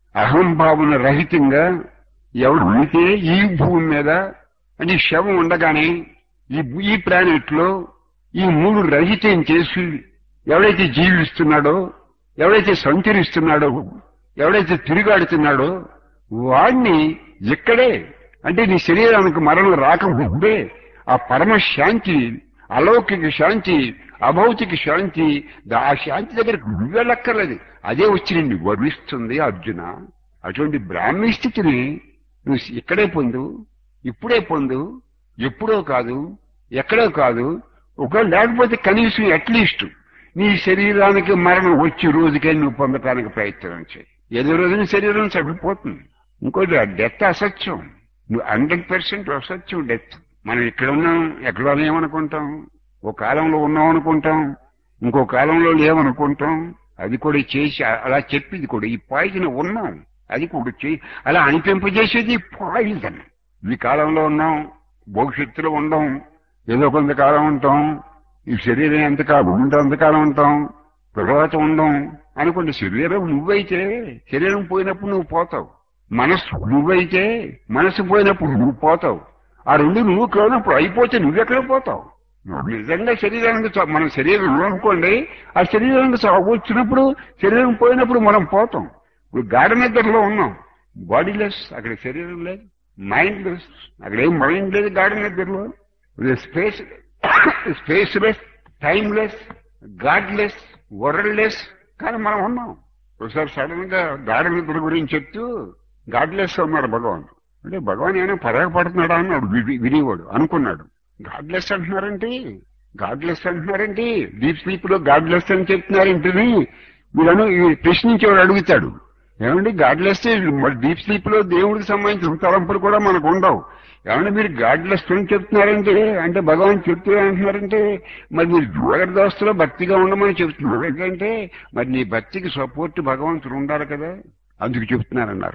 అహంభావన రహితంగా ఎవడు ఉంటే ఈ భూమి మీద అంటే ఈ శవం ఉండగానే ఈ భూ- ఈ ప్లానెట్ లో ఈ మూడు రహితం చేసి ఎవడైతే జీవిస్తున్నాడో ఎవడైతే సంచరిస్తున్నాడో ఎవడైతే తిరిగాడుతున్నాడో వాడిని ఇక్కడే అంటే నీ శరీరానికి మరణం రాకముందే ఆ పరమ శాంతి అలౌకిక శాంతి అభౌతిక శాంతి దా- ఆ శాంతి దగ్గరకు నువ్వు వెళ్ళక్కర్లేదు అదే వచ్చి నిన్ను వర్ణిస్తుంది అర్జున అటువంటి బ్రాహ్మీ స్థితిని నువ్వు ఇక్కడే పొందు ఇప్పుడే పొందు ఎప్పుడో కాదు ఎక్కడో కాదు ఒకవేళ లేకపోతే కనీసం అట్లీస్ట్ నీ శరీరానికి మరణం వచ్చే రోజుకే నువ్వు పొందటానికి ప్రయత్నం చేయి ఏదో రోజున శరీరం చనిపోతుంది ఇంకోటి ఆ డెత్ అసత్యం నువ్వు హండ్రెడ్ పర్సెంట్ అసత్యం డెత్ మనం ఇక్కడ ఉన్నాం ఎక్కడో లేమనుకుంటాం ఓ కాలంలో ఉన్నాం అనుకుంటాం ఇంకో కాలంలో లేవనుకుంటాం అది కూడా చేసి అలా చెప్పింది కూడా ఈ పాయిజన్ ఉన్నాం అది కూడా చేయి అలా అనిపింపజేసేది పాయిజన్ ఈ కాలంలో ఉన్నాం భవిష్యత్తులో ఉండం ఏదో కొంతకాలం ఉంటాం ఈ శరీరం ఎంతకాలం ఉంటే అంతకాలం ఉంటాం తర్వాత ఉండం అనుకోండి శరీరం నువ్వైతే శరీరం పోయినప్పుడు నువ్వు పోతావు మనస్సు నువ్వైతే మనసు పోయినప్పుడు నువ్వు పోతావు ఆ రెండు నువ్వు కానప్పుడు అయిపోతే నువ్వెక్కడ పోతావు నువ్వు నిజంగా శరీరానికి చా- మన శరీరం అనుకోండి ఆ శరీరానికి చావు వచ్చినప్పుడు శరీరం పోయినప్పుడు మనం పోతాం ఇప్పుడు గాఢ నిద్రలో ఉన్నాం బాడీలెస్ అక్కడ శరీరం లేదు మైండ్ లెస్ అక్కడ ఏం మైండ్ లేదు గాఢ నిద్రలో space spaceless timeless godless worldless కానీ మనం ఉన్నాం ఒకసారి సడన్ గా గాఢ నిద్ర గురించి చెప్తూ గాడ్లెస్ అన్నాడు భగవాన్ అంటే భగవాన్ ఏమైనా పడగపడుతున్నాడా అన్నాడు వి- వినేవాడు అనుకున్నాడు గాడ్లెస్ అంటున్నారంటే గాడ్లెస్ అంటున్నారంటే డీప్ స్లీప్ లో గాడ్లెస్ అని చెప్తున్నారేంటి వీళ్ళను ఈ ప్రశ్నించేవాడు అడుగుతాడు ఏమండి గాడ్లెస్ మరి డీప్ స్లీప్ లో దేవుడికి సంబంధించిన తలంపులు కూడా మనకు ఉండవు ఏమంటే మీరు గాడ్లెస్ అని చెప్తున్నారంటే అంటే భగవాన్ చెప్తూ అంటున్నారంటే మరి మీరు జోగర్దాస్తులో భక్తిగా ఉండమని చెప్తున్నారు ఎందుకంటే మరి నీ భక్తికి సపోర్ట్ భగవంతుడు ఉండాలి కదా అందుకు చెప్తున్నారన్నారు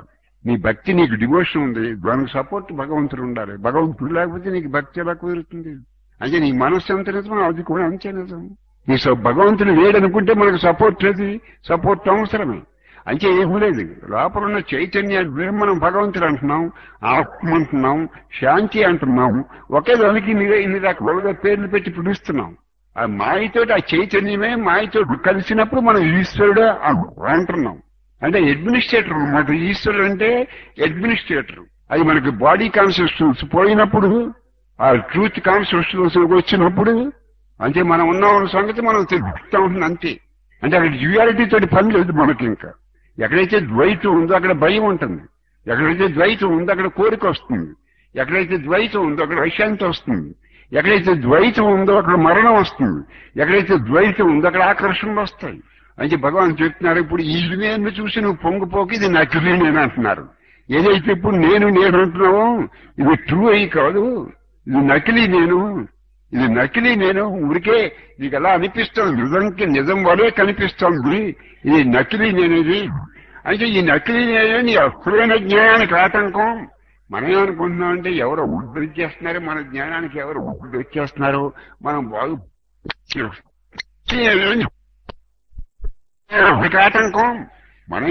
నీ భక్తి నీకు డివోషన్ ఉంది దానికి సపోర్ట్ భగవంతుడు ఉండాలి భగవంతుడు లేకపోతే నీకు భక్తి ఎలా కుదురుతుంది అంటే నీ మనస్సు ఎంత నిజం అది కూడా అంతే నిజం నీ సో భగవంతుడు లేడనుకుంటే మనకు సపోర్ట్ లేదు సపోర్ట్ అవసరమే అంటే ఏం లేదు లోపల ఉన్న చైతన్యాన్ని మనం భగవంతుడు అంటున్నాం ఆత్మ అంటున్నాం శాంతి అంటున్నాం ఒకే దానికి ఇన్ని ఇన్ని రకాలుగా పేర్లు పెట్టి పిలుస్తున్నాం ఆ మాయతోటి ఆ చైతన్యమే మాయతో కలిసినప్పుడు మనం ఈశ్వరుడు అంటున్నాం అంటే అడ్మినిస్ట్రేటర్ అన్నమాట ఈశ్వరుడు అంటే అడ్మినిస్ట్రేటర్ అది మనకి బాడీ కాన్షియస్నెస్ పోయినప్పుడు ఆ ట్రూత్ కాన్షియస్నెస్ వచ్చినప్పుడు అంటే మనం ఉన్న సంగతి మనం తెలుపుతా ఉంటుంది అంతే అంటే అక్కడ డ్యూయాలిటీ తోటి పని లేదు మనకి ఇంకా ఎక్కడైతే ద్వైతం ఉందో అక్కడ భయం ఉంటుంది ఎక్కడైతే ద్వైతం ఉందో అక్కడ కోరిక వస్తుంది ఎక్కడైతే ద్వైతం ఉందో అక్కడ అశాంతి వస్తుంది ఎక్కడైతే ద్వైతం ఉందో అక్కడ మరణం వస్తుంది ఎక్కడైతే ద్వైతం ఉందో అక్కడ ఆకర్షణలు వస్తాయి అంటే భగవాన్ చెప్తున్నారు ఇప్పుడు ఈ నేను చూసి నువ్వు పొంగిపోకి ఇది నకిలీ నేను అంటున్నారు ఏదైతే ఇప్పుడు నేను నేను అంటున్నావో ఇది ట్రూ అయి కాదు ఇది నకిలీ నేను ఇది నకిలీ నేను ఊరికే నీకు ఎలా అనిపిస్తుంది నిజంకి నిజం వలే కనిపిస్తుంది ఇది నకిలీ నేను ఇది అంటే ఈ నకిలీ నేను నీ అసలైన జ్ఞానానికి ఆటంకం మనం ఏమనుకుంటున్నాం అంటే ఎవరు ఉద్ధరించేస్తున్నారు మన జ్ఞానానికి ఎవరు ఉద్ధరించేస్తున్నారు మనం బాగు ఆటంకం మనం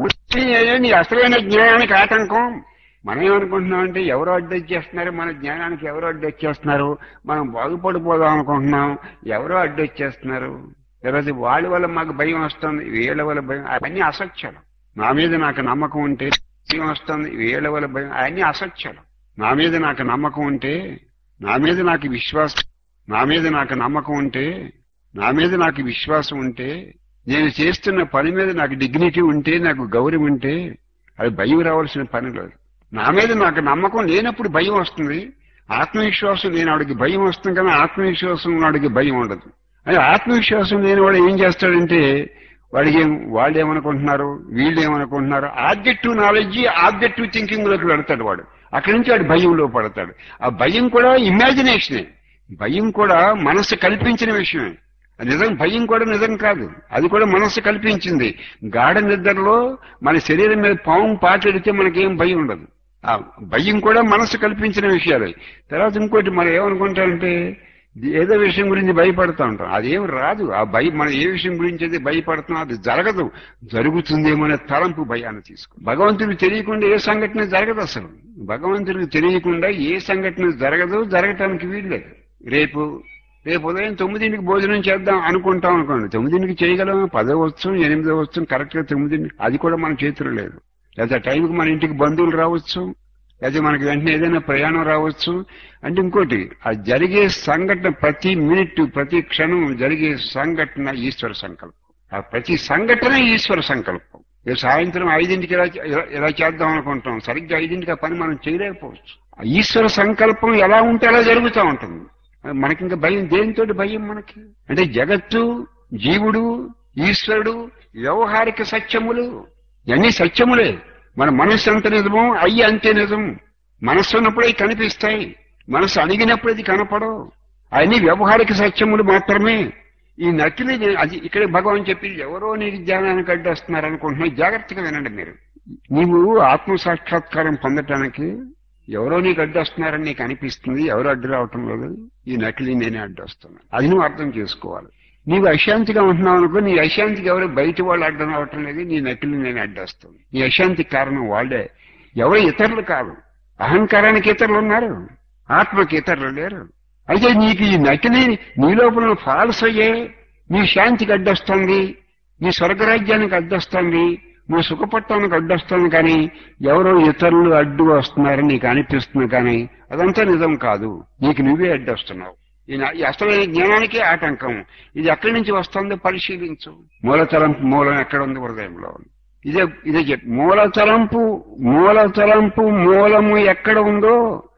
నీ అసలైన జ్ఞానానికి ఆటంకం మనం ఏమనుకుంటున్నాం అంటే ఎవరు అడ్డొచ్చేస్తున్నారు మన జ్ఞానానికి ఎవరు అడ్డొచ్చేస్తున్నారు మనం బాగుపడిపోదాం అనుకుంటున్నాం ఎవరో అడ్డొచ్చేస్తున్నారు తర్వాత వాళ్ళ వల్ల మాకు భయం వస్తుంది వీళ్ళ వల్ల భయం అవన్నీ అసత్యాలు నా మీద నాకు నమ్మకం ఉంటే భయం వస్తుంది వీళ్ళ వల్ల భయం అవన్నీ అసత్యాలు నా మీద నాకు నమ్మకం ఉంటే నా మీద నాకు విశ్వాసం నా మీద నాకు నమ్మకం ఉంటే నా మీద నాకు విశ్వాసం ఉంటే నేను చేస్తున్న పని మీద నాకు డిగ్నిటీ ఉంటే నాకు గౌరవం ఉంటే అది భయం రావాల్సిన పని లేదు నా మీద నాకు నమ్మకం లేనప్పుడు భయం వస్తుంది ఆత్మవిశ్వాసం లేనివాడికి భయం వస్తుంది కానీ ఆత్మవిశ్వాసం ఉన్నవాడికి భయం ఉండదు అది ఆత్మవిశ్వాసం లేనివాడు ఏం చేస్తాడంటే వాడికి ఏం వాళ్ళు ఏమనుకుంటున్నారు వీళ్ళు ఏమనుకుంటున్నారు ఆబ్జెక్టివ్ నాలెడ్జ్ ఆబ్జెక్టివ్ థింకింగ్ లోకి వెళ్తాడు వాడు అక్కడి నుంచి వాడు భయంలో పడతాడు ఆ భయం కూడా ఇమాజినేషనే భయం కూడా మనసు కల్పించిన విషయమే నిజం భయం కూడా నిజం కాదు అది కూడా మనస్సు కల్పించింది గాఢ నిద్రలో మన శరీరం మీద పాము పాటెడితే మనకేం భయం ఉండదు ఆ భయం కూడా మనస్సు కల్పించిన విషయాలే తర్వాత ఇంకోటి మనం ఏమనుకుంటామంటే ఏదో విషయం గురించి భయపడతా ఉంటాం అదేం రాదు ఆ భయం మనం ఏ విషయం గురించి అయితే భయపడుతున్నాం అది జరగదు జరుగుతుందేమో అనే తలంపు భయాన్ని తీసుకో భగవంతుడికి తెలియకుండా ఏ సంఘటన జరగదు అసలు భగవంతుడికి తెలియకుండా ఏ సంఘటన జరగదు జరగటానికి వీల్లేదు రేపు రేపు ఉదయం తొమ్మిదింటికి భోజనం చేద్దాం అనుకుంటాం అనుకోండి తొమ్మిదింటికి చేయగలం పదో వచ్చు ఎనిమిదో వచ్చు కరెక్ట్ గా తొమ్మిదింటికి అది కూడా మన చేతిలో లేదు లేదా టైంకి మన ఇంటికి బంధువులు రావచ్చు లేదా మనకి వెంటనే ఏదైనా ప్రయాణం రావచ్చు అంటే ఇంకోటి ఆ జరిగే సంఘటన ప్రతి మినిట్ ప్రతి క్షణం జరిగే సంఘటన ఈశ్వర సంకల్పం ఆ ప్రతి సంఘటన ఈశ్వర సంకల్పం రేపు సాయంత్రం ఐదింటికి ఎలా ఎలా చేద్దాం అనుకుంటాం సరిగ్గా ఐదింటికి ఆ పని మనం చేయలేకపోవచ్చు ఆ ఈశ్వర సంకల్పం ఎలా ఉంటే అలా జరుగుతూ ఉంటుంది మనకి ఇంకా భయం దేనితో భయం మనకి అంటే జగత్తు జీవుడు ఈశ్వరుడు వ్యవహారిక సత్యములు ఇవన్నీ సత్యములే మన మనస్సు ఎంత నిజమో అయ్యి అంతే నిజం మనస్సు ఉన్నప్పుడు అవి కనిపిస్తాయి మనస్సు అణిగినప్పుడు అది కనపడవు అవన్నీ వ్యవహారిక సత్యములు మాత్రమే ఈ నకిలీ అది ఇక్కడ భగవాన్ చెప్పి ఎవరో నీకు జ్ఞానానికి అడ్డొస్తున్నారు అనుకుంటున్నా జాగ్రత్తగా వినండి మీరు నీవు ఆత్మ సాక్షాత్కారం పొందటానికి ఎవరో నీకు అడ్డొస్తున్నారని నీకు అనిపిస్తుంది ఎవరు అడ్డు రావటం లేదు ఈ నకిలీ నేనే అడ్డొస్తున్నా అది నువ్వు అర్థం చేసుకోవాలి నీవు అశాంతిగా ఉంటున్నావు అనుకో నీ అశాంతికి ఎవరు బయట వాళ్ళు అడ్డం రావటం లేదు నీ నకిలీ నేను అడ్డొస్తుంది నీ అశాంతికి కారణం వాళ్ళే ఎవరు ఇతరులు కాదు అహంకారానికి ఇతరులు ఉన్నారు ఆత్మకి ఇతరులు లేరు అయితే నీకు ఈ నకిలీ నీ లోపల ఫాల్స్ అయ్యే నీ శాంతికి అడ్డొస్తుంది నీ స్వర్గరాజ్యానికి అడ్డొస్తుంది నువ్వు సుఖపట్టానికి అడ్డొస్తుంది కానీ ఎవరో ఇతరులు అడ్డు వస్తున్నారని నీకు అనిపిస్తుంది కానీ అదంతా నిజం కాదు నీకు నువ్వే అడ్డొస్తున్నావు ఈ అసలైన జ్ఞానానికే ఆటంకం ఇది ఎక్కడి నుంచి వస్తుందో పరిశీలించు మూలతలంపు మూలం ఎక్కడ ఉంది హృదయంలో ఇదే ఇదే చెప్పి మూలతలంపు మూలతలంపు మూలము ఎక్కడ ఉందో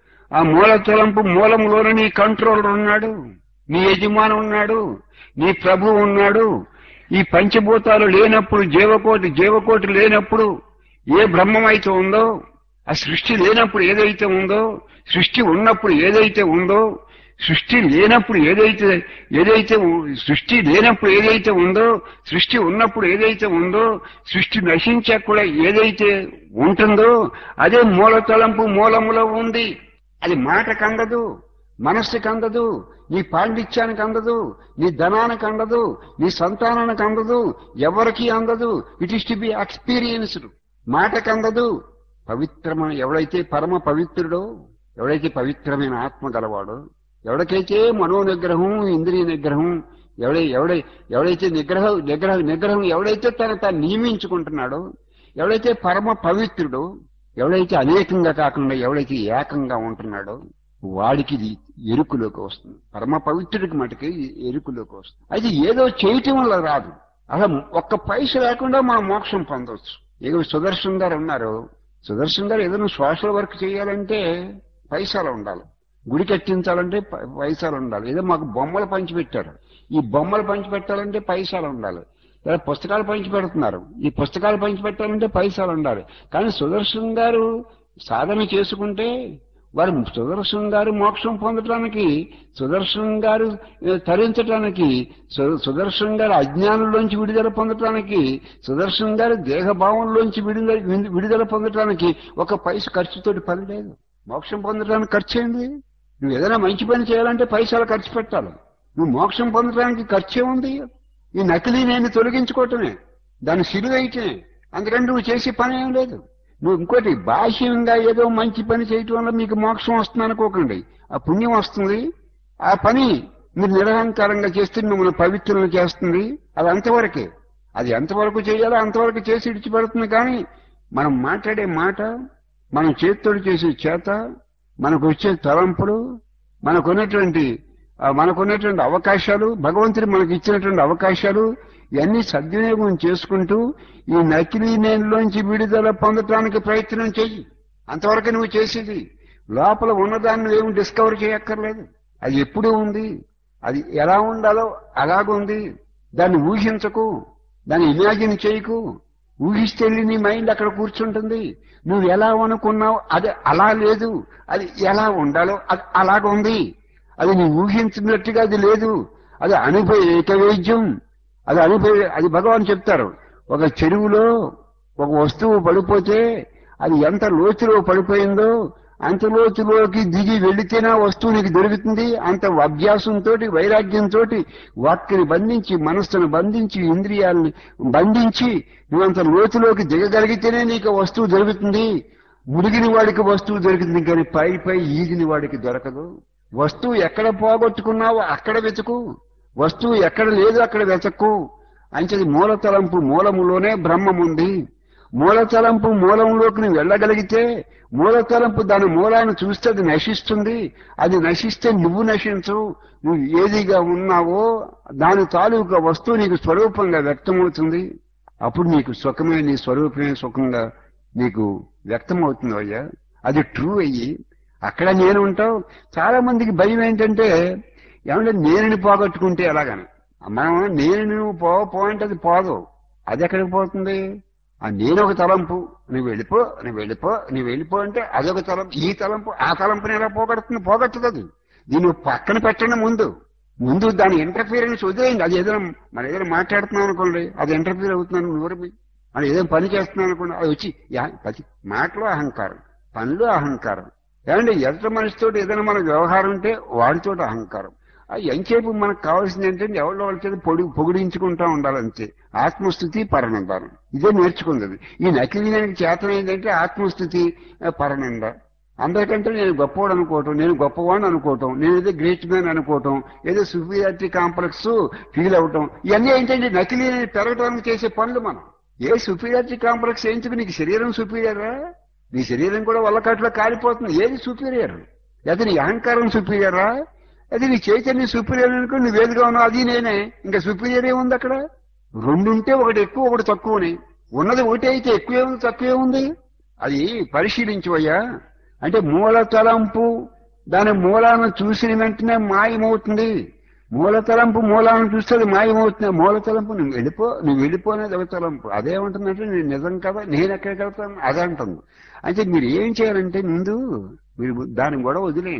ఆ మూలతలంపు మూలంలోనే నీ కంట్రోలర్ ఉన్నాడు నీ యజమాని ఉన్నాడు నీ ప్రభు ఉన్నాడు ఈ పంచభూతాలు లేనప్పుడు జీవకోటి జీవకోటి లేనప్పుడు ఏ బ్రహ్మమైతే ఉందో ఆ సృష్టి లేనప్పుడు ఏదైతే ఉందో సృష్టి ఉన్నప్పుడు ఏదైతే ఉందో సృష్టి లేనప్పుడు ఏదైతే ఏదైతే ఉ- సృష్టి లేనప్పుడు ఏదైతే ఉందో సృష్టి ఉన్నప్పుడు ఏదైతే ఉందో సృష్టి నశించాక కూడా ఏదైతే ఉంటుందో అదే మూల తలంపు మూలములో ఉంది అది మాటకు అందదు మనస్సుకి అందదు నీ పాండిత్యానికి అందదు నీ ధనానికి అందదు నీ సంతానానికి అందదు ఎవరికి అందదు it is to be experienced మాటకు అందదు పవిత్రమైన ఎవడైతే పరమ పవిత్రుడో ఎవడైతే పవిత్రమైన ఆత్మ గలవాడో ఎవరికైతే మనో నిగ్రహం ఇంద్రియ నిగ్రహం ఎవడై ఎవడై ఎవడైతే నిగ్రహం నిగ్రహ నిగ్రహం ఎవడైతే తను తాను నియమించుకుంటున్నాడో ఎవడైతే పరమ పవిత్రుడో ఎవడైతే అనేకంగా కాకుండా ఎవడైతే ఏకంగా ఉంటున్నాడో వాడికి ఇది ఎరుకులోకి వస్తుంది పరమ పవిత్రుడికి మటుకి ఎరుకులోకి వస్తుంది అయితే ఏదో చేయటం వల్ల రాదు అసలు ఒక్క పైస లేకుండా మనం మోక్షం పొందవచ్చు ఇక సుదర్శన్ గారు ఉన్నారు సుదర్శన్ గారు ఏదైనా సోషల్ వర్క్ చేయాలంటే పైసలు ఉండాలి గుడి కట్టించాలంటే ప- పైసలు ఉండాలి ఏదో మాకు బొమ్మలు పంచి పెట్టారు ఈ బొమ్మలు పంచి పెట్టాలంటే పైసలు ఉండాలి లేదా పుస్తకాలు పంచి పెడుతున్నారు ఈ పుస్తకాలు పంచి పెట్టాలంటే పైసలు ఉండాలి కానీ సుదర్శన్ గారు సాధన చేసుకుంటే వారు సుదర్శన్ గారు మోక్షం పొందటానికి సుదర్శన్ గారు ఏ, తరించటానికి సు- సుదర్శన్ గారు అజ్ఞానంలోంచి విడుదల పొందటానికి సుదర్శన్ గారు దేహభావంలోంచి విడుదల విడుదల పొందటానికి ఒక పైస ఖర్చుతోటి పని లేదు మోక్షం పొందడానికి ఖర్చు ఏంది నువ్వు ఏదైనా మంచి పని చేయాలంటే పైసలు ఖర్చు పెట్టాలి నువ్వు మోక్షం పొందడానికి ఖర్చే ఉంది ఈ నకిలీ నేను తొలగించుకోవటమే దాన్ని సిలువైటమే అందుకని నువ్వు చేసే పని ఏం లేదు నువ్వు ఇంకోటి బాహ్యంగా ఏదో మంచి పని చేయటం వల్ల మీకు మోక్షం వస్తుంది అనుకోకండి ఆ పుణ్యం వస్తుంది ఆ పని మీరు నిరహంకారంగా చేస్తే మిమ్మల్ని పవిత్రులు చేస్తుంది అది అంతవరకే అది ఎంతవరకు చేయాలో అంతవరకు చేసి ఇడిచిపెడుతుంది కానీ మనం మాట్లాడే మాట మనం చేత్తోడు చేసే చేత మనకు వచ్చే తలంపులు మనకున్నటువంటి ఆ, మనకున్నటువంటి అవకాశాలు భగవంతుడు మనకి ఇచ్చినటువంటి అవకాశాలు ఇవన్నీ సద్వినియోగం చేసుకుంటూ ఈ నకిలీ నేనులోంచి విడుదల పొందటానికి ప్రయత్నం చెయ్యి అంతవరకు నువ్వు చేసేది లోపల ఉన్నదాన్ని నువ్వేమి డిస్కవర్ చేయక్కర్లేదు అది ఎప్పుడూ ఉంది అది ఎలా ఉండాలో అలాగుంది దాన్ని ఊహించకు దాన్ని ఇమాజిన్ చేయకు ఊహిస్తే నీ మైండ్ అక్కడ కూర్చుంటుంది నువ్వు ఎలా అనుకున్నావు అది అలా లేదు అది ఎలా ఉండాలో అది అలాగుంది అది నువ్వు ఊహించినట్టుగా అది లేదు అది అనుభవ ఏకవేద్యం అది అనుభవ అది భగవాన్ చెప్తారు ఒక చెరువులో ఒక వస్తువు పడిపోతే అది ఎంత లోతులో పడిపోయిందో అంత లోతులోకి దిగి వెళితేనే ఆ వస్తువు నీకు దొరుకుతుంది అంత అభ్యాసంతో వైరాగ్యంతో వాక్యని బంధించి మనస్సును బంధించి ఇంద్రియాలని బంధించి నువ్వు అంత లోతులోకి దిగగలిగితేనే నీకు ఆ వస్తువు దొరుకుతుంది మురిగిన వాడికి వస్తువు దొరుకుతుంది కానీ పై పై ఈదిని వాడికి దొరకదు వస్తువు ఎక్కడ పోగొట్టుకున్నావో అక్కడ వెతుకు వస్తువు ఎక్కడ లేదు అక్కడ వెతక్కు అంచేది మూల తలంపు మూలములోనే బ్రహ్మం ఉంది మూల తలంపు మూలంలోకి నువ్వు వెళ్ళగలిగితే మూల తలంపు దాని మూలాన్ని చూస్తే అది నశిస్తుంది అది నశిస్తే నువ్వు నశించు నువ్వు ఏదిగా ఉన్నావో దాని తాలూకా వస్తువు నీకు స్వరూపంగా వ్యక్తమవుతుంది అప్పుడు నీకు సుఖమే నీ స్వరూపమే సుఖంగా నీకు వ్యక్తమవుతుంది అయ్యా అది ట్రూ అయ్యి అక్కడ నేను ఉంటావు చాలా మందికి భయం ఏంటంటే ఏమంటే నేనుని పోగొట్టుకుంటే ఎలాగని మనం నేను నువ్వు పో పో అంటే అది పోదు అది ఎక్కడికి పోతుంది ఆ నేను ఒక తలంపు నువ్వు వెళ్ళిపో నువ్వు వెళ్ళిపో నువ్వు వెళ్ళిపో అంటే అదొక తలంపు ఈ తలంపు ఆ తలంపుని ఎలా పోగొడుతుంది పోగొట్టదు అది దీన్ని పక్కన పెట్టండి ముందు ముందు దాని ఇంటర్ఫీరెన్స్ వదిలేయండి అది ఏదైనా మనం ఏదైనా మాట్లాడుతున్నాం అనుకోండి అది ఇంటర్ఫీర్ అవుతున్నాను నోరమి మనం ఏదైనా పని చేస్తున్నాం అనుకోండి అది వచ్చి యా- పది మాటలో అహంకారం పనిలో అహంకారం ఏమంటే ఎదుటి మనిషితో ఏదైనా మన వ్యవహారం ఉంటే వాడితో అహంకారం ఆ ఎంతసేపు మనకు కావాల్సింది ఏంటంటే ఎవరో వాళ్ళ చేత పొడి పొగిడించుకుంటా ఉండాలంతే ఆత్మస్థుతి పరనందానం ఇదే నేర్చుకుంది ఈ నకిలీనానికి చేతన ఏంటంటే ఆత్మస్థుతి ఆ, పరనంద అందరికంటే నేను గొప్పవాడు అనుకోవటం నేను గొప్పవాడిని అనుకోవటం నేను ఏదో గ్రేట్ మ్యాన్ అనుకోవటం ఏదో సుపీరియారిటీ కాంప్లెక్స్ ఫీల్ అవటం ఇవన్నీ ఏంటంటే నకిలీ పెరగడానికి చేసే పనులు మనం ఏ సుపీరియారిటీ కాంప్లెక్స్ ఏంచుకు నీకు శరీరం సుపీరియరా నీ శరీరం కూడా వల్లకాట్లో కాలిపోతుంది ఏది సుపీరియర్ లేదా నీ అహంకారం సుపీరియరా అది నీ చైతన్య సుపీరియర్ అనుకో నువ్వేదిగా ఉన్నావు అది నేనే ఇంకా సుపీరియర్ ఏముంది అక్కడ రెండు ఉంటే ఒకటి ఎక్కువ ఒకటి తక్కువని ఉన్నది ఒకటి అయితే ఎక్కువే ఉంది తక్కువే ఉంది అది పరిశీలించవయ్యా అంటే మూల తలంపు దాని మూలాలను చూసిన వెంటనే మాయమవుతుంది మూల తలంపు మూలాలను చూస్తే అది మాయమవుతుంది మూల తలంపు నువ్వు వెళ్ళిపో నువ్వు వెళ్ళిపోనేది ఒక తలంపు అదేమంటుందంటే నేను నిజం కదా నేను ఎక్కడికి వెళ్తాను అదే అంటుంది అంటే మీరు ఏం చేయాలంటే ముందు మీరు దాన్ని కూడా వదిలేయండి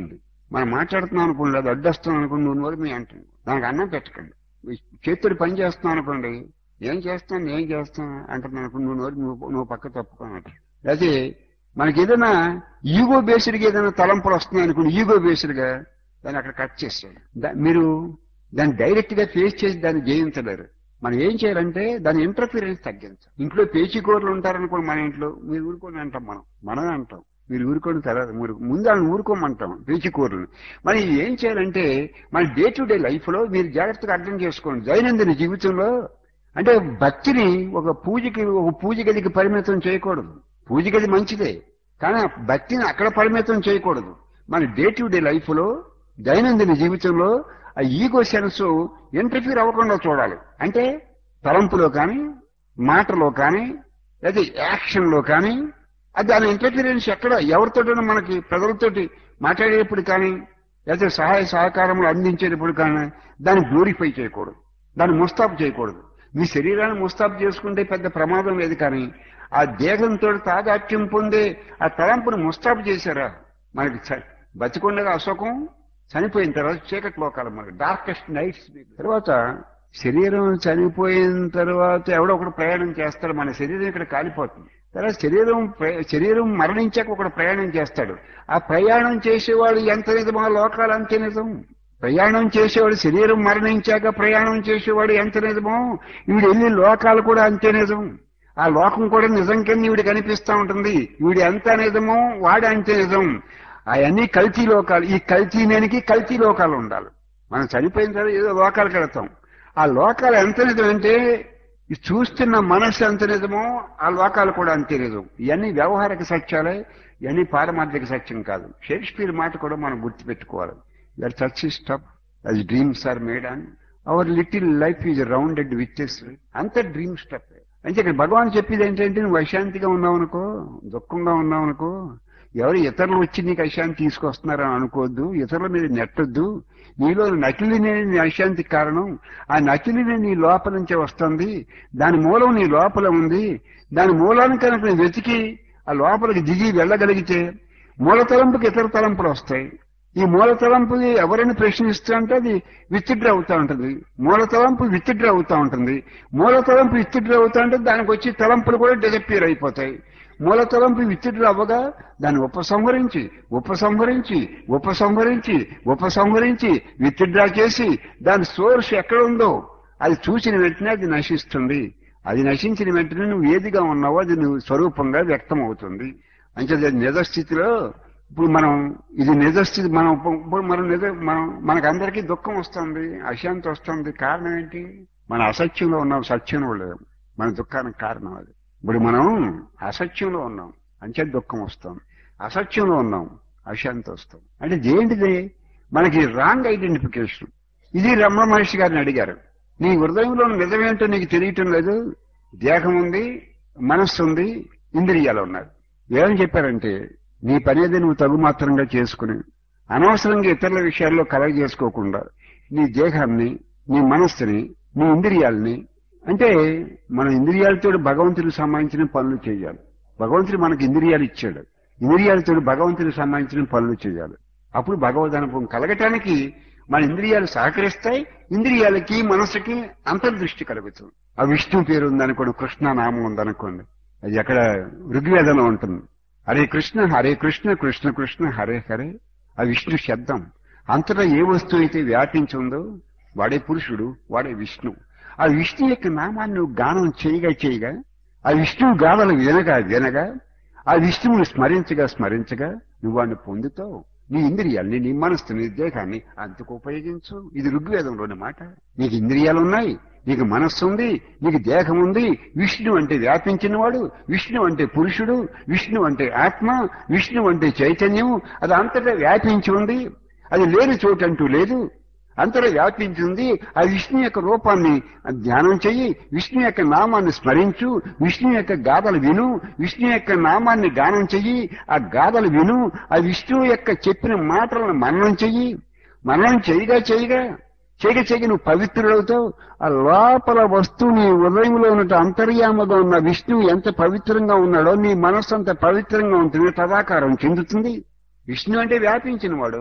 మనం మాట్లాడుతున్నాం అనుకోండి అది అడ్డొస్తున్నాం అనుకోండి నువ్వు నోరు మీ అంటుంది దానికి అన్నం పెట్టకండి చేతుడు పని చేస్తున్నాం అనుకోండి ఏం చేస్తాను ఏం చేస్తాను అంటున్నాను అనుకోండి నువ్వు నోరు నువ్వు నువ్వు పక్క తప్పుకోనట్టు అయితే మనకి ఏదైనా ఈగో బేస్డ్గా ఏదైనా తలంపులు వస్తున్నాయి అనుకోండి ఈగో బేస్డ్గా దాన్ని అక్కడ కట్ చేస్తాడు దా- మీరు దాన్ని డైరెక్ట్ గా ఫేస్ చేసి దాన్ని జయించలేరు మనం ఏం చేయాలంటే దాని ఇంటర్ఫీరెన్స్ తగ్గించాలి ఇంట్లో పేచీకూరలు ఉంటారనుకోండి మన ఇంట్లో మీరు ఊరుకొని అంటాం మనం మనమే అంటాం మీరు ఊరుకొని తర్వాత మీరు ముందు వాళ్ళని ఊరుకోమంటాం పేచీకూరలు మరి ఏం చేయాలంటే మన డే టు డే లైఫ్ లో మీరు జాగ్రత్తగా అర్థం చేసుకోండి దైనందిన జీవితంలో అంటే భక్తిని ఒక పూజకి ఒక పూజ గదికి పరిమితం చేయకూడదు పూజ గది మంచిదే కానీ ఆ భక్తిని అక్కడ పరిమితం చేయకూడదు మన డే టు డే లైఫ్ లో దైనందిన జీవితంలో ఆ ఈగో సెన్స్ ఇంటర్ఫీర్ అవ్వకుండా చూడాలి అంటే తలంపులో కానీ మాటలో కానీ లేదా యాక్షన్ లో కానీ అది దాని ఇంటర్ఫీరెన్స్ ఎక్కడ ఎవరితోటైనా మనకి ప్రజలతోటి మాట్లాడేటప్పుడు కానీ లేదా సహాయ సహకారములు అందించేటప్పుడు కానీ దాన్ని గ్లోరిఫై చేయకూడదు దాన్ని ముస్తాబు చేయకూడదు మీ శరీరాన్ని ముస్తాబు చేసుకుంటే పెద్ద ప్రమాదం లేదు కానీ ఆ దేహంతో తాదాత్యం పొందే ఆ తలంపును ముస్తాబు చేశారా మనకి చ- బతికుండగా అశోకం చనిపోయిన తర్వాత చీకటి లోకాలు మనకి డార్కెస్ట్ నైట్స్ తర్వాత శరీరం చనిపోయిన తర్వాత ఎవడో ఒకడు ప్రయాణం చేస్తాడు మన శరీరం ఇక్కడ కాలిపోతుంది తర్వాత శరీరం ప్ర- శరీరం మరణించాక ఒకడు ప్రయాణం చేస్తాడు ఆ ప్రయాణం చేసేవాడు ఎంత నిజమో లోకాలు అంతే నిజం ప్రయాణం చేసేవాడు శరీరం మరణించాక ప్రయాణం చేసేవాడు ఎంత నిజమో వీడు వెళ్ళి లోకాలు కూడా అంతే నిజం ఆ లోకం కూడా నిజం కింద వీడు కనిపిస్తా ఉంటుంది వీడు ఎంత నిజమో వాడు అంతే నిజం అవన్నీ కల్తీ లోకాలు ఈ కల్తీ నేనికి కల్తీ లోకాలు ఉండాలి మనం చనిపోయిన తర్వాత ఏదో లోకాలకు వెళతాం ఆ లోకాలు ఎంత నిజం అంటే ఈ చూస్తున్న మనస్సు ఎంత నిజమో ఆ లోకాలు కూడా అంతే నిజం ఇవన్నీ వ్యవహారిక సత్యాలే ఇవన్నీ పారమార్థిక సత్యం కాదు షేక్స్పియర్ మాట కూడా మనం గుర్తుపెట్టుకోవాలి that such stuff as dreams are made and our little life is rounded with అంత డ్రీమ్ స్టఫ్ అంటే ఇక్కడ భగవాన్ చెప్పేది ఏంటంటే నువ్వు అశాంతిగా ఉన్నావు అనుకో దుఃఖంగా ఉన్నావు అనుకో ఎవరు ఇతరులు వచ్చి నీకు అశాంతి తీసుకొస్తున్నారని అనుకోవద్దు ఇతరుల మీద నెట్టొద్దు నీలో నకిలీనే నీ అశాంతికి కారణం ఆ నకిలీనే నీ లోపల నుంచే వస్తుంది దాని మూలం నీ లోపల ఉంది దాని మూలానికి కనుక నువ్వు వెతికి ఆ లోపలికి దిగి వెళ్ళగలిగితే మూల తలంపుకి ఇతర తలంపులు వస్తాయి ఈ మూల తలంపు ఎవరైనా ప్రశ్నిస్తూ అంటే అది విత్డ్రా అవుతా ఉంటుంది మూల తలంపు విత్డ్రా అవుతా ఉంటుంది మూల తలంపు విత్డ్రా అవుతా అంటే దానికి వచ్చి తలంపులు కూడా డిజపియర్ అయిపోతాయి మూల తలంపు విత్డ్రా అవ్వగా దాన్ని ఉపసంహరించి ఉపసంహరించి ఉపసంహరించి ఉపసంహరించి విత్డ్రా చేసి దాని సోర్స్ ఎక్కడ ఉందో అది చూసిన వెంటనే అది నశిస్తుంది అది నశించిన వెంటనే నువ్వు ఏదిగా ఉన్నావో అది నువ్వు స్వరూపంగా వ్యక్తం అవుతుంది అంటే నిజస్థితిలో ఇప్పుడు మనం ఇది నిజస్థితి మనం ఇప్పుడు మనం నిజ మనం మనకందరికీ దుఃఖం వస్తుంది అశాంతి వస్తుంది కారణం ఏంటి మన అసత్యంలో ఉన్నాం సత్యంలో లేవు మన దుఃఖానికి కారణం అది ఇప్పుడు మనం అసత్యంలో ఉన్నాం అంచే దుఃఖం వస్తాం అసత్యంలో ఉన్నాం అశాంతి వస్తాం అంటే ఏంటిది మనకి రాంగ్ ఐడెంటిఫికేషన్ ఇది రమణ మహర్షి గారిని అడిగారు నీ హృదయంలో నిజమేంటో నీకు తెలియటం లేదు దేహం ఉంది మనస్సు ఉంది ఇంద్రియాలు ఉన్నాయి ఏమని చెప్పారంటే నీ పనేది నువ్వు తగు మాత్రంగా చేసుకుని అనవసరంగా ఇతరుల విషయాల్లో కలగ చేసుకోకుండా నీ దేహాన్ని నీ మనస్సుని నీ ఇంద్రియాలని అంటే మన ఇంద్రియాలతో భగవంతుడికి సంబంధించిన పనులు చేయాలి భగవంతుడు మనకి ఇంద్రియాలు ఇచ్చాడు ఇంద్రియాలతో భగవంతుడికి సంబంధించిన పనులు చేయాలి అప్పుడు భగవద్ అనుభవం కలగటానికి మన ఇంద్రియాలు సహకరిస్తాయి ఇంద్రియాలకి మనసుకి అంతర్దృష్టి కలుగుతుంది ఆ విష్ణు పేరు ఉందనుకోండి కృష్ణ నామం ఉందనుకోండి అది ఎక్కడ ఋగ్వేదంలో ఉంటుంది హరే కృష్ణ హరే కృష్ణ కృష్ణ కృష్ణ హరే హరే ఆ విష్ణు శబ్దం అంతటా ఏ వస్తువు అయితే వ్యాపించి ఉందో వాడే పురుషుడు వాడే విష్ణు ఆ విష్ణు యొక్క నామాన్ని నువ్వు గానం చేయగా చేయగా ఆ విష్ణువు గాథలు వినగా వినగా ఆ విష్ణువుని స్మరించగా స్మరించగా నువ్వు వాడిని పొందుతావు నీ ఇంద్రియాల్ని నీ మనస్సుని నీ దేహాన్ని అంతకు ఉపయోగించు ఇది ఋగ్వేదంలోని మాట నీకు ఇంద్రియాలు ఉన్నాయి నీకు మనస్సు ఉంది నీకు దేహం ఉంది విష్ణు అంటే వ్యాపించినవాడు విష్ణు అంటే పురుషుడు విష్ణు అంటే ఆత్మ విష్ణు అంటే చైతన్యం అది అంతటా వ్యాపించి ఉంది అది లేని చోటు అంటూ లేదు అంతటా వ్యాపించి ఉంది ఆ విష్ణు యొక్క రూపాన్ని ధ్యానం చెయ్యి విష్ణు యొక్క నామాన్ని స్మరించు విష్ణు యొక్క గాథలు విను విష్ణు యొక్క నామాన్ని గానం చెయ్యి ఆ గాథలు విను ఆ విష్ణువు యొక్క చెప్పిన మాటలను మననం చెయ్యి మననం చేయగా చేయగా చేయగా చేయగా నువ్వు పవిత్రుడవుతావు ఆ లోపల వస్తువు నీ ఉదయంలో ఉన్నట్టు అంతర్యామగా ఉన్న విష్ణువు ఎంత పవిత్రంగా ఉన్నాడో నీ మనస్సు అంత పవిత్రంగా ఉంటుంది తదాకారం చెందుతుంది విష్ణు అంటే వ్యాపించిన వాడు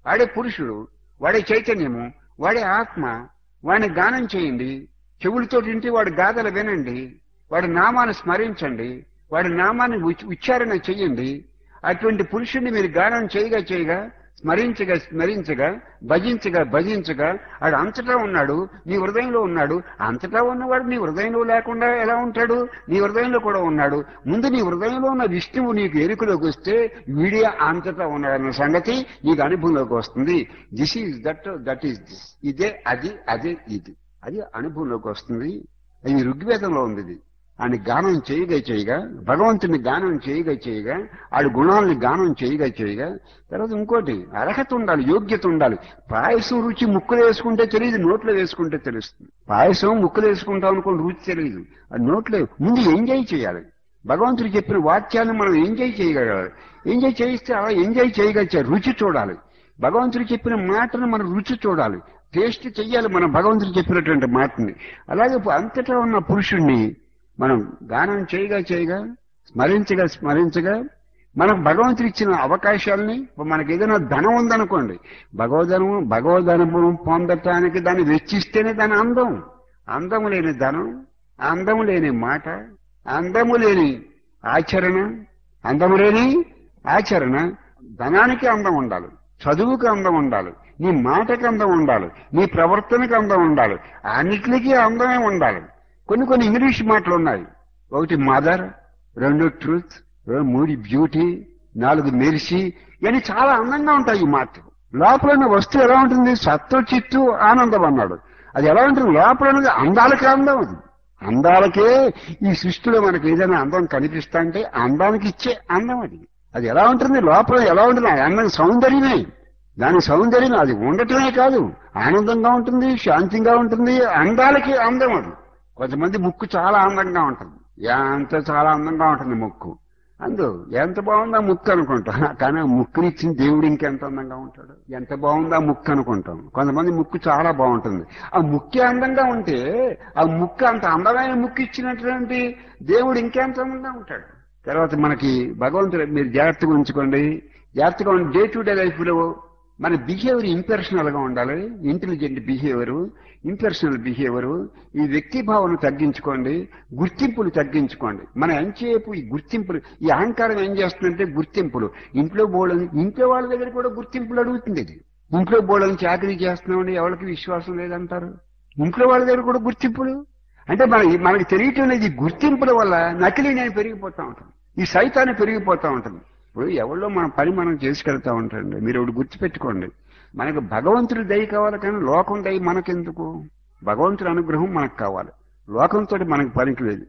వాడే పురుషుడు వాడే చైతన్యము వాడే ఆత్మ వాడిని గానం చేయండి చెవులతో వింటే వాడి గాథలు వినండి వాడి నామాన్ని స్మరించండి వాడి నామాన్ని ఉచ్- ఉచ్చారణ చెయ్యండి అటువంటి పురుషుడిని మీరు గానం చేయగా చేయగా స్మరించగా స్మరించగా భజించగా భజించగా ఆడు అంతటా ఉన్నాడు నీ హృదయంలో ఉన్నాడు అంతటా ఉన్నవాడు నీ హృదయంలో లేకుండా ఎలా ఉంటాడు నీ హృదయంలో కూడా ఉన్నాడు ముందు నీ హృదయంలో ఉన్న విష్ణువు నీకు ఎరుకలోకి వస్తే వీడియో అంతటా ఉన్నాడన్న సంగతి నీకు అనుభవంలోకి వస్తుంది this is that that is this ఇదే అది అదే ఇది అది అనుభవంలోకి వస్తుంది అది ఋగ్వేదంలో ఉంది ఇది ఆయన గానం చేయగా చేయగా భగవంతుని గానం చేయగా చేయగా ఆడి గుణాలని గానం చేయగా చేయగా తర్వాత ఇంకోటి అర్హత ఉండాలి యోగ్యత ఉండాలి పాయసం రుచి ముక్కులు వేసుకుంటే తెలియదు నోట్లో వేసుకుంటే తెలుస్తుంది పాయసం ముక్కులు వేసుకుంటాం అనుకోని రుచి తెలియదు అది నోట్లో ముందు ఎంజాయ్ చేయాలి భగవంతుడు చెప్పిన వాక్యాన్ని మనం ఎంజాయ్ చేయగలగాలి ఎంజాయ్ చేయిస్తే అలా ఎంజాయ్ చేయగలిచే రుచి చూడాలి భగవంతుడు చెప్పిన మాటను మనం రుచి చూడాలి టేస్ట్ చెయ్యాలి మనం భగవంతుడు చెప్పినటువంటి మాటని అలాగే అంతటా ఉన్న పురుషుణ్ణి మనం గానం చేయగా చేయగా స్మరించగా స్మరించగా మనకు భగవంతుడు ఇచ్చిన అవకాశాలని ఇప్పుడు మనకి ఏదైనా ధనం ఉందనుకోండి భగవదనము భగవదనుభవం పొందటానికి దాన్ని వెచ్చిస్తేనే దాని అందం అందము లేని ధనం అందము లేని మాట అందము లేని ఆచరణ అందము లేని ఆచరణ ధనానికి అందం ఉండాలి చదువుకి అందం ఉండాలి నీ మాటకి అందం ఉండాలి నీ ప్రవర్తనకి అందం ఉండాలి అన్నిటికీ అందమే ఉండాలి కొన్ని కొన్ని ఇంగ్లీష్ మాటలు ఉన్నాయి ఒకటి మదర్ రెండు ట్రూత్ మూడు బ్యూటీ నాలుగు మెరిసి ఇవన్నీ చాలా అందంగా ఉంటాయి ఈ మాటలు లోపల ఉన్న వస్తువు ఎలా ఉంటుంది సత్తు చిత్తు ఆనందం అన్నాడు అది ఎలా ఉంటుంది లోపల ఉన్నది అందాలకే అందం అది అందాలకే ఈ సృష్టిలో మనకి ఏదైనా అందం కనిపిస్తా అంటే అందానికి ఇచ్చే అందం అది అది ఎలా ఉంటుంది లోపల ఎలా ఉంటుంది ఆ అందం సౌందర్యమే దాని సౌందర్యం అది ఉండటమే కాదు ఆనందంగా ఉంటుంది శాంతిగా ఉంటుంది అందాలకి అందం అది కొంతమంది ముక్కు చాలా అందంగా ఉంటుంది ఎంత చాలా అందంగా ఉంటుంది ముక్కు అందు ఎంత బాగుందా ముక్కు అనుకుంటాం కానీ ఆ ముక్కునిచ్చిన దేవుడు ఇంకెంత అందంగా ఉంటాడు ఎంత బాగుందా ముక్కు అనుకుంటాం కొంతమంది ముక్కు చాలా బాగుంటుంది ఆ ముక్కే అందంగా ఉంటే ఆ ముక్కు అంత అందమైన ముక్కు ఇచ్చినటువంటి దేవుడు ఇంకెంత అందంగా ఉంటాడు తర్వాత మనకి భగవంతుడు మీరు జాగ్రత్తగా ఉంచుకోండి జాగ్రత్తగా ఉండి డే టు డే లైఫ్ లో మన బిహేవియర్ ఇంపర్సనల్ గా ఉండాలి ఇంటెలిజెంట్ బిహేవియర్ ఇంపర్సనల్ బిహేవియర్ ఈ వ్యక్తి భావన తగ్గించుకోండి గుర్తింపులు తగ్గించుకోండి మన ఎంచేపు ఈ గుర్తింపులు ఈ అహంకారం ఏం చేస్తుందంటే గుర్తింపులు ఇంట్లో బోళని ఇంట్లో వాళ్ళ దగ్గర కూడా గుర్తింపులు అడుగుతుంది ఇది ఇంట్లో బోళని చాకరీ చేస్తున్నామని ఎవరికి విశ్వాసం లేదంటారు ఇంట్లో వాళ్ళ దగ్గర కూడా గుర్తింపులు అంటే మన మనకి తెలియటం లేదు ఈ గుర్తింపుల వల్ల నకిలీ నేను పెరిగిపోతా ఉంటుంది ఈ సైతాన్ని పెరిగిపోతా ఉంటుంది ఇప్పుడు ఎవరిలో మన పని మనం చేసుకెళ్తా ఉంటాండి మీరు ఒకటి గుర్తుపెట్టుకోండి మనకు భగవంతుడి దయ కావాలి కానీ లోకం దయ మనకెందుకు భగవంతుడి అనుగ్రహం మనకు కావాలి లోకంతో మనకు పనికి లేదు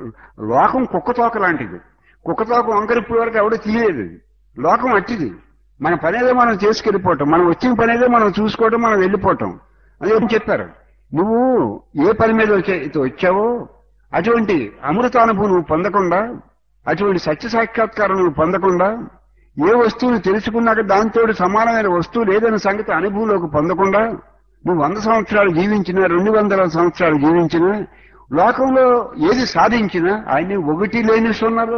లోకం కుక్కతోక లాంటిది కుక్కతోక వంకరిప్పుడు వరకు ఎవడో తీయలేదు లోకం అట్టిది మన పనేదో మనం చేసుకెళ్ళిపోవటం మనం వచ్చిన పనేదో మనం చూసుకోవటం మనం వెళ్ళిపోవటం అదే చెప్పారు నువ్వు ఏ పని మీద వచ్చే వచ్చావో అటువంటి అమృతానుభవం నువ్వు పొందకుండా అటువంటి సత్య సాక్షాత్కారం నువ్వు పొందకుండా ఏ వస్తువును తెలుసుకున్నాక దాంతో సమానమైన వస్తువు లేదన్న సంగతి అనుభవంలోకి పొందకుండా నువ్వు వంద సంవత్సరాలు జీవించినా రెండు వందల సంవత్సరాలు జీవించినా లోకంలో ఏది సాధించినా ఆయన్ని ఒకటి లేని సున్నాలు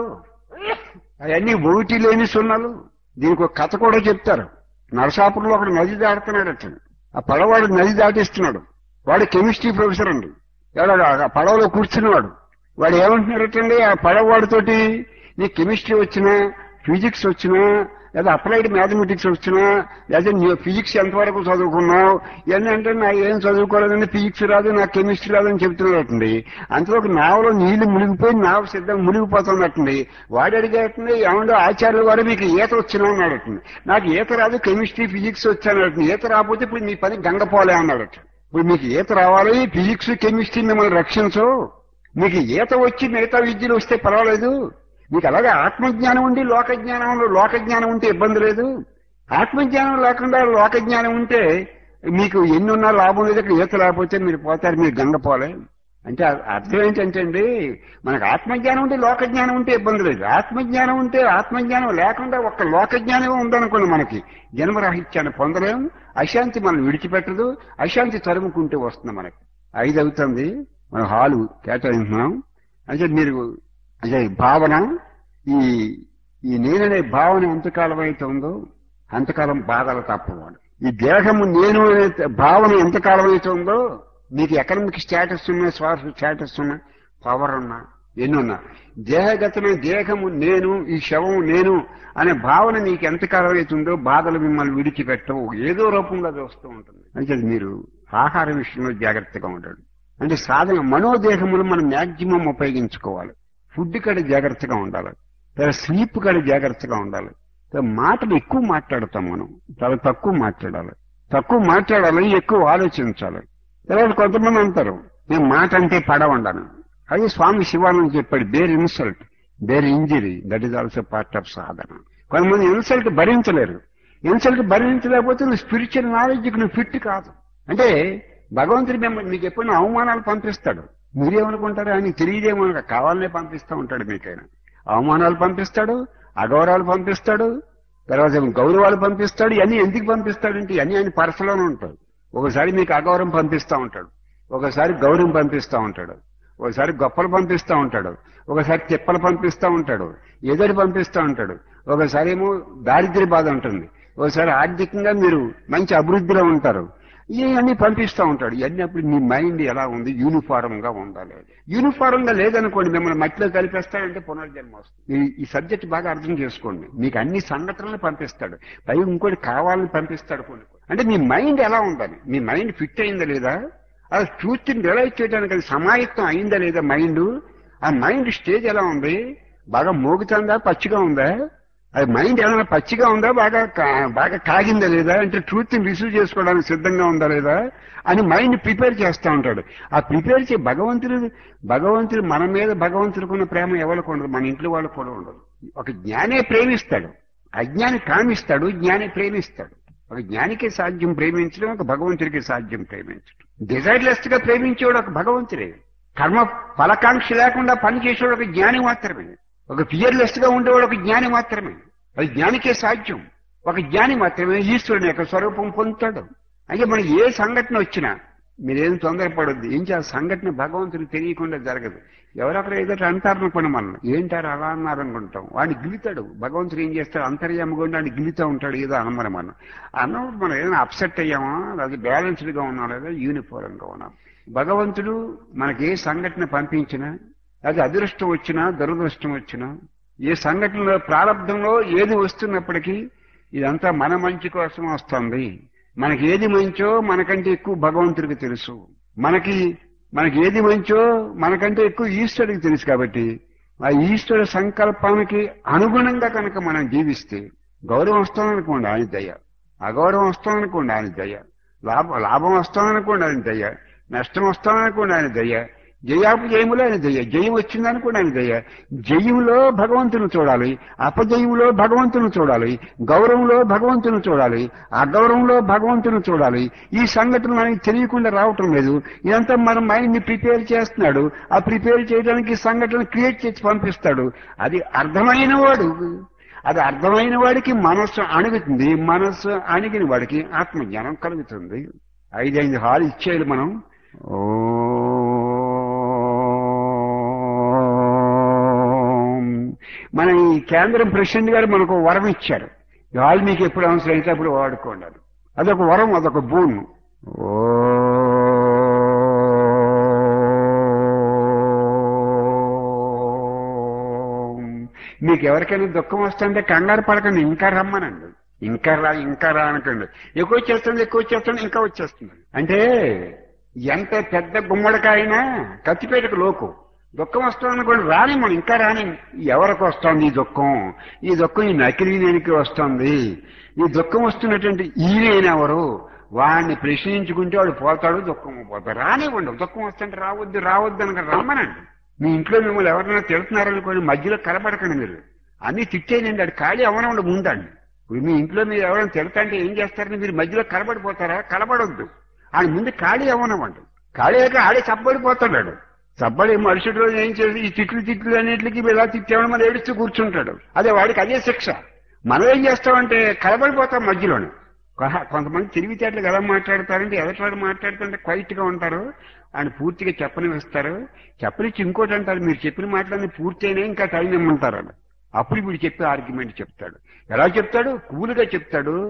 అవన్నీ ఒకటి లేని సున్నాలు దీనికి ఒక కథ కూడా చెప్తారు నరసాపురంలో ఒకడు నది దాడుతున్నాడట ఆ పడవాడు నది దాటిస్తున్నాడు వాడు కెమిస్ట్రీ ప్రొఫెసర్ అండి ఎవడు ఆ పడవలో కూర్చున్నవాడు వాడు ఏమంటున్నారటండి ఆ పడవవాడితోటి నీ కెమిస్ట్రీ వచ్చినా ఫిజిక్స్ వచ్చినా లేదా అప్లైడ్ మ్యాథమెటిక్స్ వచ్చినా లేదా నీ ఫిజిక్స్ ఎంతవరకు చదువుకున్నావు ఇవన్నీ అంటే నాకు ఏం చదువుకోలేదండి ఫిజిక్స్ రాదు నాకు కెమిస్ట్రీ రాదని చెప్తున్నారటండి అంతలో ఒక నావలో నీళ్లు మునిగిపోయి నావ సిద్ధంగా మునిగిపోతున్నట్టండి వాడు అడిగేటండి ఏమంటే ఆచార్యుల వారు మీకు ఈత వచ్చినా అన్నాడటండి నాకు ఈత రాదు కెమిస్ట్రీ ఫిజిక్స్ వచ్చానటండి ఈత రాకపోతే ఇప్పుడు మీ పని గంగపోలే అన్నాడట ఇప్పుడు మీకు ఈత రావాలి ఫిజిక్స్ కెమిస్ట్రీ మిమ్మల్ని రక్షించు మీకు ఈత వచ్చి మిగతా విద్యలు వస్తే పర్వాలేదు మీకు అలాగే ఆత్మజ్ఞానం ఉండి లోకజ్ఞానంలో లోకజ్ఞానం ఉంటే ఇబ్బంది లేదు ఆత్మజ్ఞానం లేకుండా లోకజ్ఞానం ఉంటే మీకు ఎన్నున్నా లాభం లేదు ఇక్కడ ఈత లేకపోతే మీరు పోతారు మీరు గంగపోలే అంటే అర్థం ఏంటంటే అండి మనకు ఆత్మజ్ఞానం ఉంటే లోకజ్ఞానం ఉంటే ఇబ్బంది లేదు ఆత్మజ్ఞానం ఉంటే ఆత్మజ్ఞానం లేకుండా ఒక్క లోకజ్ఞానమే ఉందనుకోండి మనకి జన్మరాహిత్యాన్ని పొందలేం అశాంతి మనం విడిచిపెట్టదు అశాంతి తరుముకుంటూ వస్తుంది మనకి ఐదు అవుతుంది మనం హాలు కేటాయించున్నాం అంటే మీరు అంటే భావన ఈ ఈ నేననే భావన ఎంతకాలం అయితే ఉందో అంతకాలం బాధలు తప్పవాడు ఈ దేహము నేను అనే భావన ఎంతకాలం అయితే ఉందో మీకు ఎకనామిక్ స్టేటస్ ఉన్నా స్వార్థ స్టేటస్ ఉన్నా పవర్ ఉన్నా ఎన్నున్నా దేహగతమైన దేహము నేను ఈ శవం నేను అనే భావన మీకు ఎంతకాలం అయితే ఉందో బాధలు మిమ్మల్ని విడిచిపెట్టవు ఏదో రూపంలో అది వస్తూ ఉంటుంది అంటే మీరు ఆహార విషయంలో జాగ్రత్తగా ఉండండి అంటే సాధన మనోదేహములు మనం మ్యాక్సిమం ఉపయోగించుకోవాలి ఫుడ్ కడ జాగ్రత్తగా ఉండాలి తర్వాత స్లీప్ కడ జాగ్రత్తగా ఉండాలి తర్వాత మాటలు ఎక్కువ మాట్లాడతాం మనం చాలా తక్కువ మాట్లాడాలి తక్కువ మాట్లాడాలి ఎక్కువ ఆలోచించాలి తర్వాత కొంతమంది అంటారు నేను మాట అంటే పడవండాను అది స్వామి శివానంద చెప్పాడు bear insult bear injury that is also part of sadhana కొంతమంది ఇన్సల్ట్ భరించలేరు ఇన్సల్ట్ భరించలేకపోతే నువ్వు స్పిరిచువల్ నాలెడ్జ్కి నువ్వు ఫిట్ కాదు అంటే భగవంతుడు మిమ్మల్ని మీకు ఎప్పుడైనా అవమానాలు పంపిస్తాడు మీరేమనుకుంటారు ఆయన తెలియదేమో కావాలనే పంపిస్తూ ఉంటాడు మీకైనా అవమానాలు పంపిస్తాడు అగౌరవాలు పంపిస్తాడు తర్వాత ఏమో గౌరవాలు పంపిస్తాడు ఇవన్నీ ఎందుకు పంపిస్తాడంటే ఇవన్నీ ఆయన పరసలోనే ఉంటాడు ఒకసారి మీకు అగౌరవం పంపిస్తూ ఉంటాడు ఒకసారి గౌరవం పంపిస్తూ ఉంటాడు ఒకసారి గొప్పలు పంపిస్తూ ఉంటాడు ఒకసారి తిప్పలు పంపిస్తూ ఉంటాడు ఎదురు పంపిస్తూ ఉంటాడు ఒకసారి ఏమో దారిద్ర్య బాధ ఉంటుంది ఒకసారి ఆర్థికంగా మీరు మంచి అభివృద్ధిలో ఉంటారు ఇవన్నీ పంపిస్తూ ఉంటాడు ఇవన్నీ అప్పుడు మీ మైండ్ ఎలా ఉంది యూనిఫారం గా ఉండాలి యూనిఫారం గా లేదనుకోండి మిమ్మల్ని మట్టిలో కలిపేస్తాడంటే పునర్జన్మ వస్తుంది ఈ- ఈ సబ్జెక్ట్ బాగా అర్థం చేసుకోండి మీకు అన్ని సంఘటనలు పంపిస్తాడు పై ఇంకోటి కావాలని పంపిస్తాడు కొన్ని కొన్ని. అంటే మీ మైండ్ ఎలా ఉండాలి మీ మైండ్ ఫిట్ అయిందా లేదా అది ట్రూత్ ని రియలైజ్ చేయడానికి అది సమాయత్తం అయిందా లేదా మైండ్ ఆ మైండ్ స్టేజ్ ఎలా ఉంది బాగా మోగుతుందా పచ్చిగా ఉందా అది మైండ్ ఏమైనా పచ్చిగా ఉందా బాగా కా- బాగా కాగిందా లేదా అంటే ట్రూత్ ని రిసీవ్ చేసుకోవడానికి సిద్ధంగా ఉందా లేదా అని మైండ్ ప్రిపేర్ చేస్తూ ఉంటాడు ఆ ప్రిపేర్ చే భగవంతుడు భగవంతుడు మన మీద భగవంతుడికున్న ప్రేమ ఎవరికి ఉండదు మన ఇంట్లో వాళ్ళకు కూడా ఉండదు ఒక జ్ఞానే ప్రేమిస్తాడు అజ్ఞాని కామిస్తాడు జ్ఞాని ప్రేమిస్తాడు ఒక జ్ఞానికే సాధ్యం ప్రేమించడం ఒక భగవంతుడికి సాధ్యం ప్రేమించడం డిజైర్లెస్ గా ప్రేమించేవాడు ఒక భగవంతుడే కర్మ ఫలకాంక్ష లేకుండా పనిచేసేవాడు ఒక జ్ఞాని మాత్రమే ఒక ఫియర్లెస్ గా ఉండేవాడు ఒక జ్ఞాని మాత్రమే అది జ్ఞానికే సాధ్యం ఒక జ్ఞాని మాత్రమే ఈశ్వరుని యొక్క స్వరూపం పొందుతాడు అయితే మనకి ఏ సంఘటన వచ్చినా మీరేం తొందరపడొద్దు ఏం చేయాలి సంఘటన భగవంతుడికి తెలియకుండా జరగదు ఎవరొకరు ఏదో అంటారు అనుకోండి మనం ఏంటారు అలా అన్నారు అనుకుంటాం వాడిని గిలుతాడు భగవంతుడు ఏం చేస్తాడు అంతర్యామగా వాడిని గిలుతూ ఉంటాడు ఏదో అనమని మనం అన్నప్పుడు మనం ఏదైనా అప్సెట్ అయ్యామా లేదా బ్యాలెన్స్డ్ గా ఉన్నాం లేదా యూనిఫారం గా ఉన్నాం భగవంతుడు మనకి ఏ సంఘటన పంపించినా అది అదృష్టం వచ్చినా దురదృష్టం వచ్చినా ఏ సంఘటనలో ప్రారంభంలో ఏది వస్తున్నప్పటికీ ఇదంతా మన మంచి కోసం వస్తుంది మనకి ఏది మంచో మనకంటే ఎక్కువ భగవంతుడికి తెలుసు మనకి మనకి ఏది మంచో మనకంటే ఎక్కువ ఈశ్వరుడికి తెలుసు కాబట్టి ఆ ఈశ్వరుడు సంకల్పానికి అనుగుణంగా కనుక మనం జీవిస్తే గౌరవం వస్తుందనుకోండి ఆయన దయ అగౌరవం వస్తుందనుకోండి ఆయన దయ లాభం లాభం వస్తుందనుకోండి ఆయన దయ నష్టం వస్తుందనుకోండి ఆయన దయ జయాపజయములో ఆయన దయ జయం వచ్చిందనుకోండి ఆయన దయ జయములో భగవంతుని చూడాలి అపజయములో భగవంతుని చూడాలి గౌరవంలో భగవంతుని చూడాలి అగౌరవంలో భగవంతుని చూడాలి ఈ సంఘటన మనకి తెలియకుండా రావటం లేదు ఇదంతా మన మైండ్ ని ప్రిపేర్ చేస్తున్నాడు ఆ ప్రిపేర్ చేయడానికి ఈ సంఘటన క్రియేట్ చేసి పంపిస్తాడు అది అర్థమైన వాడు అది అర్థమైన వాడికి మనస్సు అణుగుతుంది మనస్సు అణిగిన వాడికి ఆత్మజ్ఞానం కలుగుతుంది ఐదైదు హాలు ఇచ్చేయాలి మనం ఓం. మన ఈ కేంద్రం ప్రెసిడెంట్ గారు మనకు వరం ఇచ్చారు ఈ హాల్ మీకు ఎప్పుడు అవసరం అయితే అప్పుడు వాడుకోండి అది. అదొక వరం అదొక బూన్ ఓం. మీకు ఎవరికైనా దుఃఖం వస్తుంటే కంగారు పడకండి ఇంకా రమ్మనండి ఇంకా రా ఇంకా రా అనకండి ఎక్కువ వచ్చేస్తుంది ఎక్కువ వచ్చేస్తుంది ఇంకా వచ్చేస్తుంది అంటే ఎంత పెద్ద గుమ్మడికాయనా కత్తిపేటకు లోకు దుఃఖం వస్తుందనుకోండి రాని మనం ఇంకా రాని ఎవరికి వస్తుంది ఈ దుఃఖం ఈ దుఃఖం ఈ నకిలీ దేనికి వస్తుంది ఈ దుఃఖం వస్తున్నటువంటి ఈయన ఎవరు వాడిని ప్రశ్నించుకుంటే వాడు పోతాడు దుఃఖం పోతాడు రానివ్వండి దుఃఖం వస్తుంటే రావద్దు రావద్దు అనక రమ్మనండి మీ ఇంట్లో మిమ్మల్ని ఎవరైనా తిడుతున్నారనుకోండి మధ్యలో కలపడకండి మీరు అన్ని తిట్టేయండి అది ఖాళీ అవనండి ముందండి ఇప్పుడు మీ ఇంట్లో మీరు ఎవరైనా తిడతాంటే ఏం చేస్తారని మీరు మధ్యలో కలబడిపోతారా కలబడొద్దు ఆయన ముందు ఖాళీ అవ్వనవ్వండి ఖాళీ అయ్యాక ఆడే చప్పబడిపోతాడు చప్పడి మరుసటి రోజు ఏం చేసి ఈ తిట్లు తిట్లు అన్నింటికి ఇలా తిట్టేవాడు మరి ఏడుస్తూ కూర్చుంటాడు అదే వాడికి అదే శిక్ష మనం ఏం చేస్తామంటే కలబడిపోతాం మధ్యలోనే కొహ- కొంతమంది తెలివితేటలు ఎలా మాట్లాడతారంటే ఎదటివాడు మాట్లాడుతుంటే క్వైట్ గా ఉంటారు ఆయన పూర్తిగా చెప్పనిస్తారు చెప్పనిచ్చి ఇంకోటి అంటారు మీరు చెప్పిన మాటలన్నీ పూర్తయినా ఇంకా టైం ఇమ్మంటారు వాళ్ళు అప్పుడు వీడు చెప్పే ఆర్గ్యుమెంట్ చెప్తాడు ఎలా చెప్తాడు కూల్గా చెప్తాడు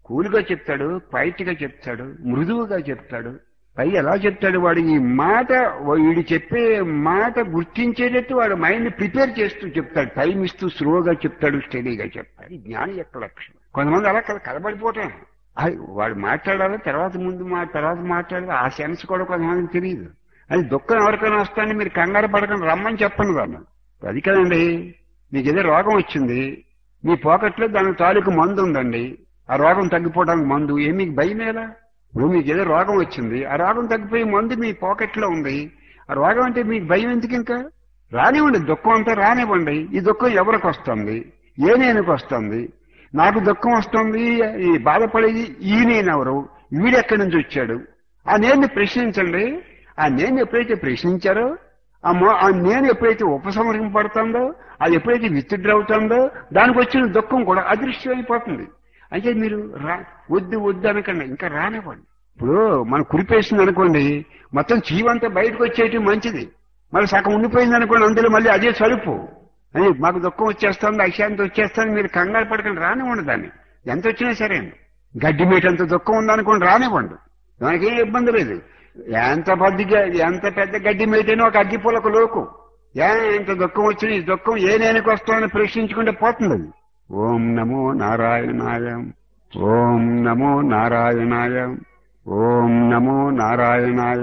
కూలుగా చెప్తాడు పైట్గా చెప్తాడు మృదువుగా చెప్తాడు పై ఎలా చెప్తాడు వాడు ఈ మాట వీడు చెప్పే మాట గుర్తించేటట్టు వాడు మైండ్ ప్రిపేర్ చేస్తూ చెప్తాడు టైం ఇస్తూ స్లోగా చెప్తాడు స్టడీగా చెప్తాడు ఇది జ్ఞాని యొక్క లక్షణం కొంతమంది అలా కల కలబడిపోవటం అది వాడు మాట్లాడాలి తర్వాత ముందు మా తర్వాత మాట్లాడాలి ఆ సెన్స్ కూడా కొంతమందికి తెలియదు అది దుఃఖం ఎవరికైనా వస్తాయని మీరు కంగారు పడకండి రమ్మని చెప్పండి వాళ్ళు అది కదండి మీకు ఏదో రోగం వచ్చింది మీ పాకెట్లో దానికి తాలూకు మందు ఉందండి ఆ రోగం తగ్గిపోవడానికి మందు ఏం మీకు భయమేలా ఇప్పుడు మీకు ఏదో రోగం వచ్చింది ఆ రోగం తగ్గిపోయి మందు మీ పాకెట్లో ఉంది ఆ రోగం అంటే మీకు భయం ఎందుకు ఇంకా రానివ్వండి దుఃఖం అంతా రానివ్వండి ఈ దుఃఖం ఎవరికి వస్తుంది ఏ నేనుకు వస్తుంది నాకు దుఃఖం వస్తుంది ఈ బాధపడేది ఈ నేనెవరు వీడెక్కడి నుంచి వచ్చాడు ఆ నేను ప్రశ్నించండి ఆ నేను ఎప్పుడైతే ప్రశ్నించారో ఆ మొ- ఆ నేను ఎప్పుడైతే ఉపసంహరింపబడుతుందో అది ఎప్పుడైతే విత్డ్ర అవుతుందో దానికి వచ్చిన దుఃఖం కూడా అదృశ్యమైపోతుంది అంటే మీరు రా వద్దు వద్దు అనకండి ఇంకా రానివ్వండి ఇప్పుడు మనం కురిపేసింది అనుకోండి మొత్తం చీవంతా బయటకు వచ్చేటి మంచిది మళ్ళీ సగం ఉండిపోయింది అనుకోండి అందులో మళ్ళీ అదే సలుపు అని మాకు దుఃఖం వచ్చేస్తుంది అశాంతి వచ్చేస్తుంది మీరు కంగారు పడకండి రానివ్వండి దాన్ని ఎంత వచ్చినా సరే అండి గడ్డి మీటంత దుఃఖం ఉందనుకోండి రానివ్వండి దానికి ఏం ఇబ్బంది లేదు ఎంత పెద్దగా ఎంత పెద్ద గడ్డి మీటైనా ఒక అగ్గి పూలకు లోకు ఏ ఎంత దుఃఖం వచ్చినా ఈ దుఃఖం ఏ నేనికి వస్తుందని ప్రశ్నించుకుంటే పోతుంది అది ఓం నమో నారాయణాయ ఓం నమో నారాయణాయ ఓం నమో నారాయణాయ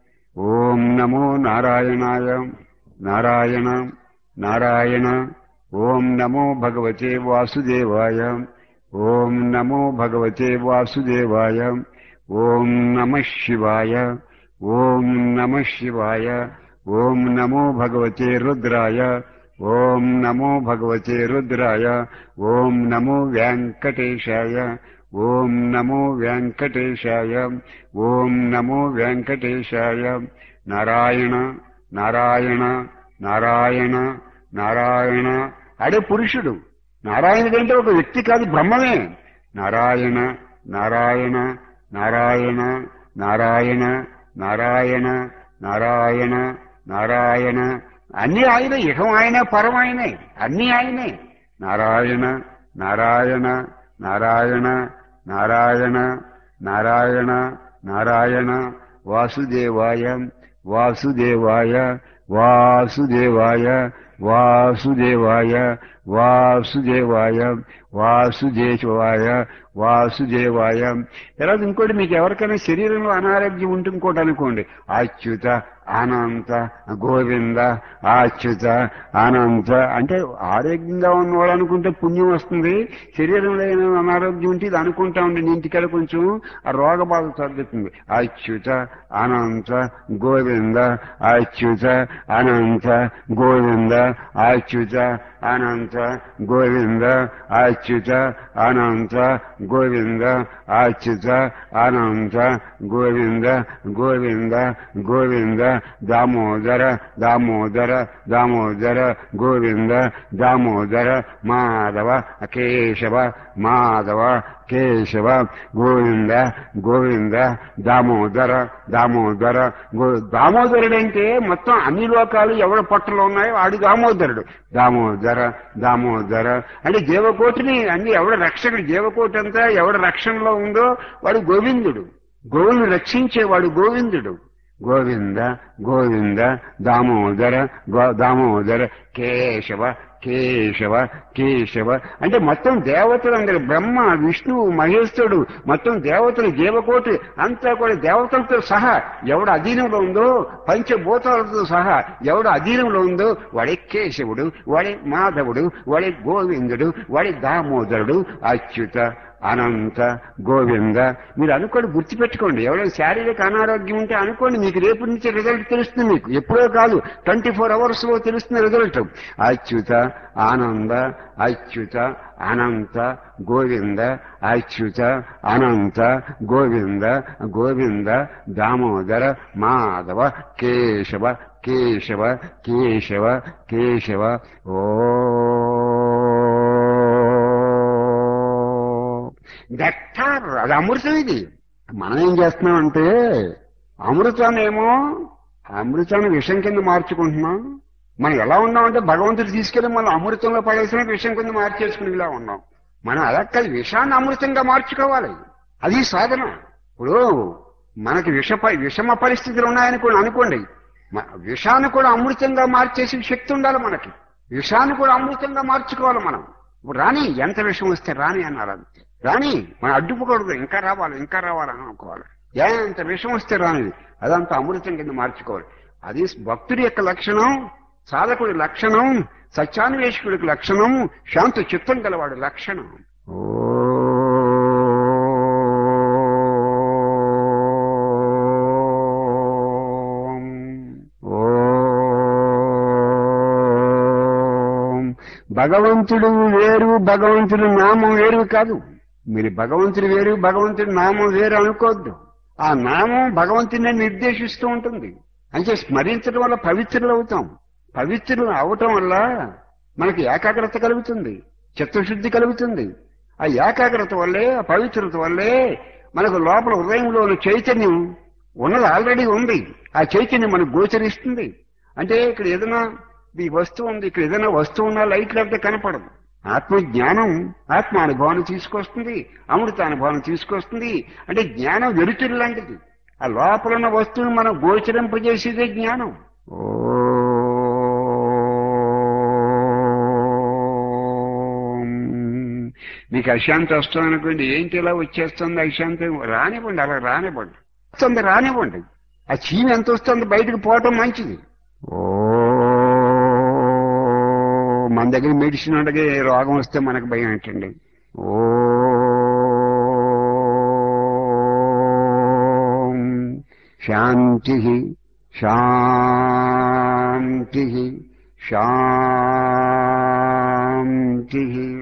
ఓం నమో నారాయణాయ నారాయణ నారాయణ ఓం నమో భగవతే వాసుదేవాయ ఓం నమో భగవతే వాసుదేవాయ ఓం నమ శివాయ ఓం నమ శివాయ ఓం నమో భగవతే రుద్రాయ ఓం నమో భగవతే రుద్రాయ ఓం నమో వెంకటేశాయ ఓం నమో వెంకటేశాయ ఓం నమో వెంకటేశాయ నారాయణ నారాయణ నారాయణ నారాయణ అడే పురుషుడు నారాయణుడు అంటే ఒక వ్యక్తి కాదు బ్రహ్మమే నారాయణ నారాయణ నారాయణ నారాయణ నారాయణ నారాయణ నారాయణ అన్ని ఆయనే ఇహం ఆయన పరం ఆయనే అన్ని ఆయనే నారాయణ నారాయణ నారాయణ నారాయణ నారాయణ నారాయణ వాసుదేవాయ వాసుదేవాయ వాసుదేవాయ వాసుదేవాయ వాసుదేవాయ వాసుదేవాయ వాసుదేవాయ తర్వాత ఇంకోటి మీకు ఎవరికైనా శరీరంలో అనారోగ్యం ఉంటే ఇంకోటి అనుకోండి అచ్యుత అనంత గోవింద అచ్యుత అనంత అంటే ఆరోగ్యంగా ఉన్నవాడు అనుకుంటే పుణ్యం వస్తుంది శరీరంలో ఏమైనా అనారోగ్యం ఉంటే ఇది అనుకుంటా ఉండి ఇంటికాడ కొంచెం ఆ రోగ బాధ తగ్గుతుంది అచ్యుత అనంత గోవింద అచ్యుత అనంత గోవింద అచ్యుత అనంత గోవింద అచ్యుత అనంత గోవింద అచ్యుత అనంత గోవింద గోవింద గోవింద దామోదర దామోదర దామోదర గోవింద దామోదర మాధవ కేశవ మాధవ కేశవ గోవింద గోవింద దామోదర దామోదర గో దామోదరుడంటే మొత్తం అన్ని లోకాలు ఎవడ పొట్టలో ఉన్నాయో ఆడు దామోదరుడు దామోదర దామోదర అంటే జీవకోటిని అన్ని ఎవడ రక్షకుడు జీవకోటి అంతా ఎవడ రక్షణలో ఉందో వాడు గోవిందుడు గోవుని రక్షించేవాడు గోవిందుడు గోవింద గోవింద దామోదర గో- దామోదర కేశవ కేశవ కేశవ అంటే మొత్తం దేవతలు అందరు బ్రహ్మ విష్ణువు మహేశ్వరుడు మొత్తం దేవతలు జీవకోటి అంతా కూడా దేవతలతో సహా ఎవడు అధీనంలో ఉందో పంచభూతాలతో సహా ఎవడు అధీనంలో ఉందో వాడే కేశవుడు వాడే మాధవుడు వాడే గోవిందుడు వాడే దామోదరుడు అచ్యుత అనంత గోవింద మీరు అనుకోండి గుర్తుపెట్టుకోండి ఎవరైనా శారీరక అనారోగ్యం ఉంటే అనుకోండి మీకు రేపు నుంచి రిజల్ట్ తెలుస్తుంది మీకు ఎప్పుడో కాదు ట్వంటీ ఫోర్ అవర్స్ లో తెలుస్తుంది రిజల్ట్ అచ్యుత ఆనంద అచ్యుత అనంత గోవింద అచ్యుత అనంత గోవింద గోవింద దామోదర మాధవ కేశవ కేశవ కేశవ కేశవ ఓ దట్టార్ అది అమృతం ఇది మనం ఏం చేస్తున్నామంటే అమృతాన్ని ఏమో అమృతాన్ని విషం కింద మార్చుకుంటున్నాం మనం ఎలా ఉన్నామంటే భగవంతుడు తీసుకెళ్లి మనం అమృతంలో పడేసిన విషం కింద మార్చేసుకుని ఇలా ఉన్నాం మనం అలా కాదు విషాన్ని అమృతంగా మార్చుకోవాలి అది సాధన ఇప్పుడు మనకి విష ప- విషమ పరిస్థితులు ఉన్నాయనుకోండి అనుకోండి మ- విషాన్ని కూడా అమృతంగా మార్చేసే శక్తి ఉండాలి మనకి విషాన్ని కూడా అమృతంగా మార్చుకోవాలి మనం ఇప్పుడు రాని ఎంత విషం వస్తే రాని అన్నారు అంతే రాని మనం అడ్డుకోకూడదు ఇంకా రావాలి ఇంకా రావాలని అనుకోవాలి ఎంత విషం వస్తే రానిది అదంతా అమృతం కింద మార్చుకోవాలి అది భక్తుడి యొక్క లక్షణం సాధకుడి లక్షణం సత్యాన్వేషకుడికి లక్షణం శాంత చిత్తం గలవాడి లక్షణం ఓం. ఓం. భగవంతుడు వేరు భగవంతుడి నామం వేరు కాదు మీరు భగవంతుడు వేరు భగవంతుడి నామం వేరు అనుకోవద్దు ఆ నామం భగవంతుడిని నిర్దేశిస్తూ ఉంటుంది అంటే స్మరించడం వల్ల పవిత్రులు అవుతాం పవిత్రులు అవటం వల్ల మనకి ఏకాగ్రత కలుగుతుంది చిత్తశుద్ధి కలుగుతుంది ఆ ఏకాగ్రత వల్లే ఆ పవిత్రత వల్లే మనకు లోపల హృదయంలో ఉన్న చైతన్యం ఉన్నది ఆల్రెడీ ఉంది ఆ చైతన్యం మనకు గోచరిస్తుంది అంటే ఇక్కడ ఏదైనా ఈ వస్తువు ఉంది ఇక్కడ ఏదైనా వస్తువు ఉన్నా లైట్ లేకపోతే కనపడదు ఆత్మ జ్ఞానం ఆత్మ అనుభవాన్ని తీసుకొస్తుంది అమృత అనుభవాన్ని తీసుకొస్తుంది అంటే జ్ఞానం వెలుతురు లాంటిది ఆ లోపల ఉన్న వస్తువుని మనం గోచరింపజేసేదే జ్ఞానం ఓం. మీకు అశాంతి వస్తుంది అనుకోండి ఏంటి ఇలా వచ్చేస్తుంది అశాంతి రానివ్వండి అలా రానివ్వండి వస్తుంది రానివ్వండి ఆ చీమ ఎంత వస్తుంది బయటకు పోవటం మంచిది ఓ మన దగ్గర మెడిసిన్ ఉండగా రోగం వస్తే మనకు భయం ఏంటండి ఓ శాంతి శాంతి శాంతి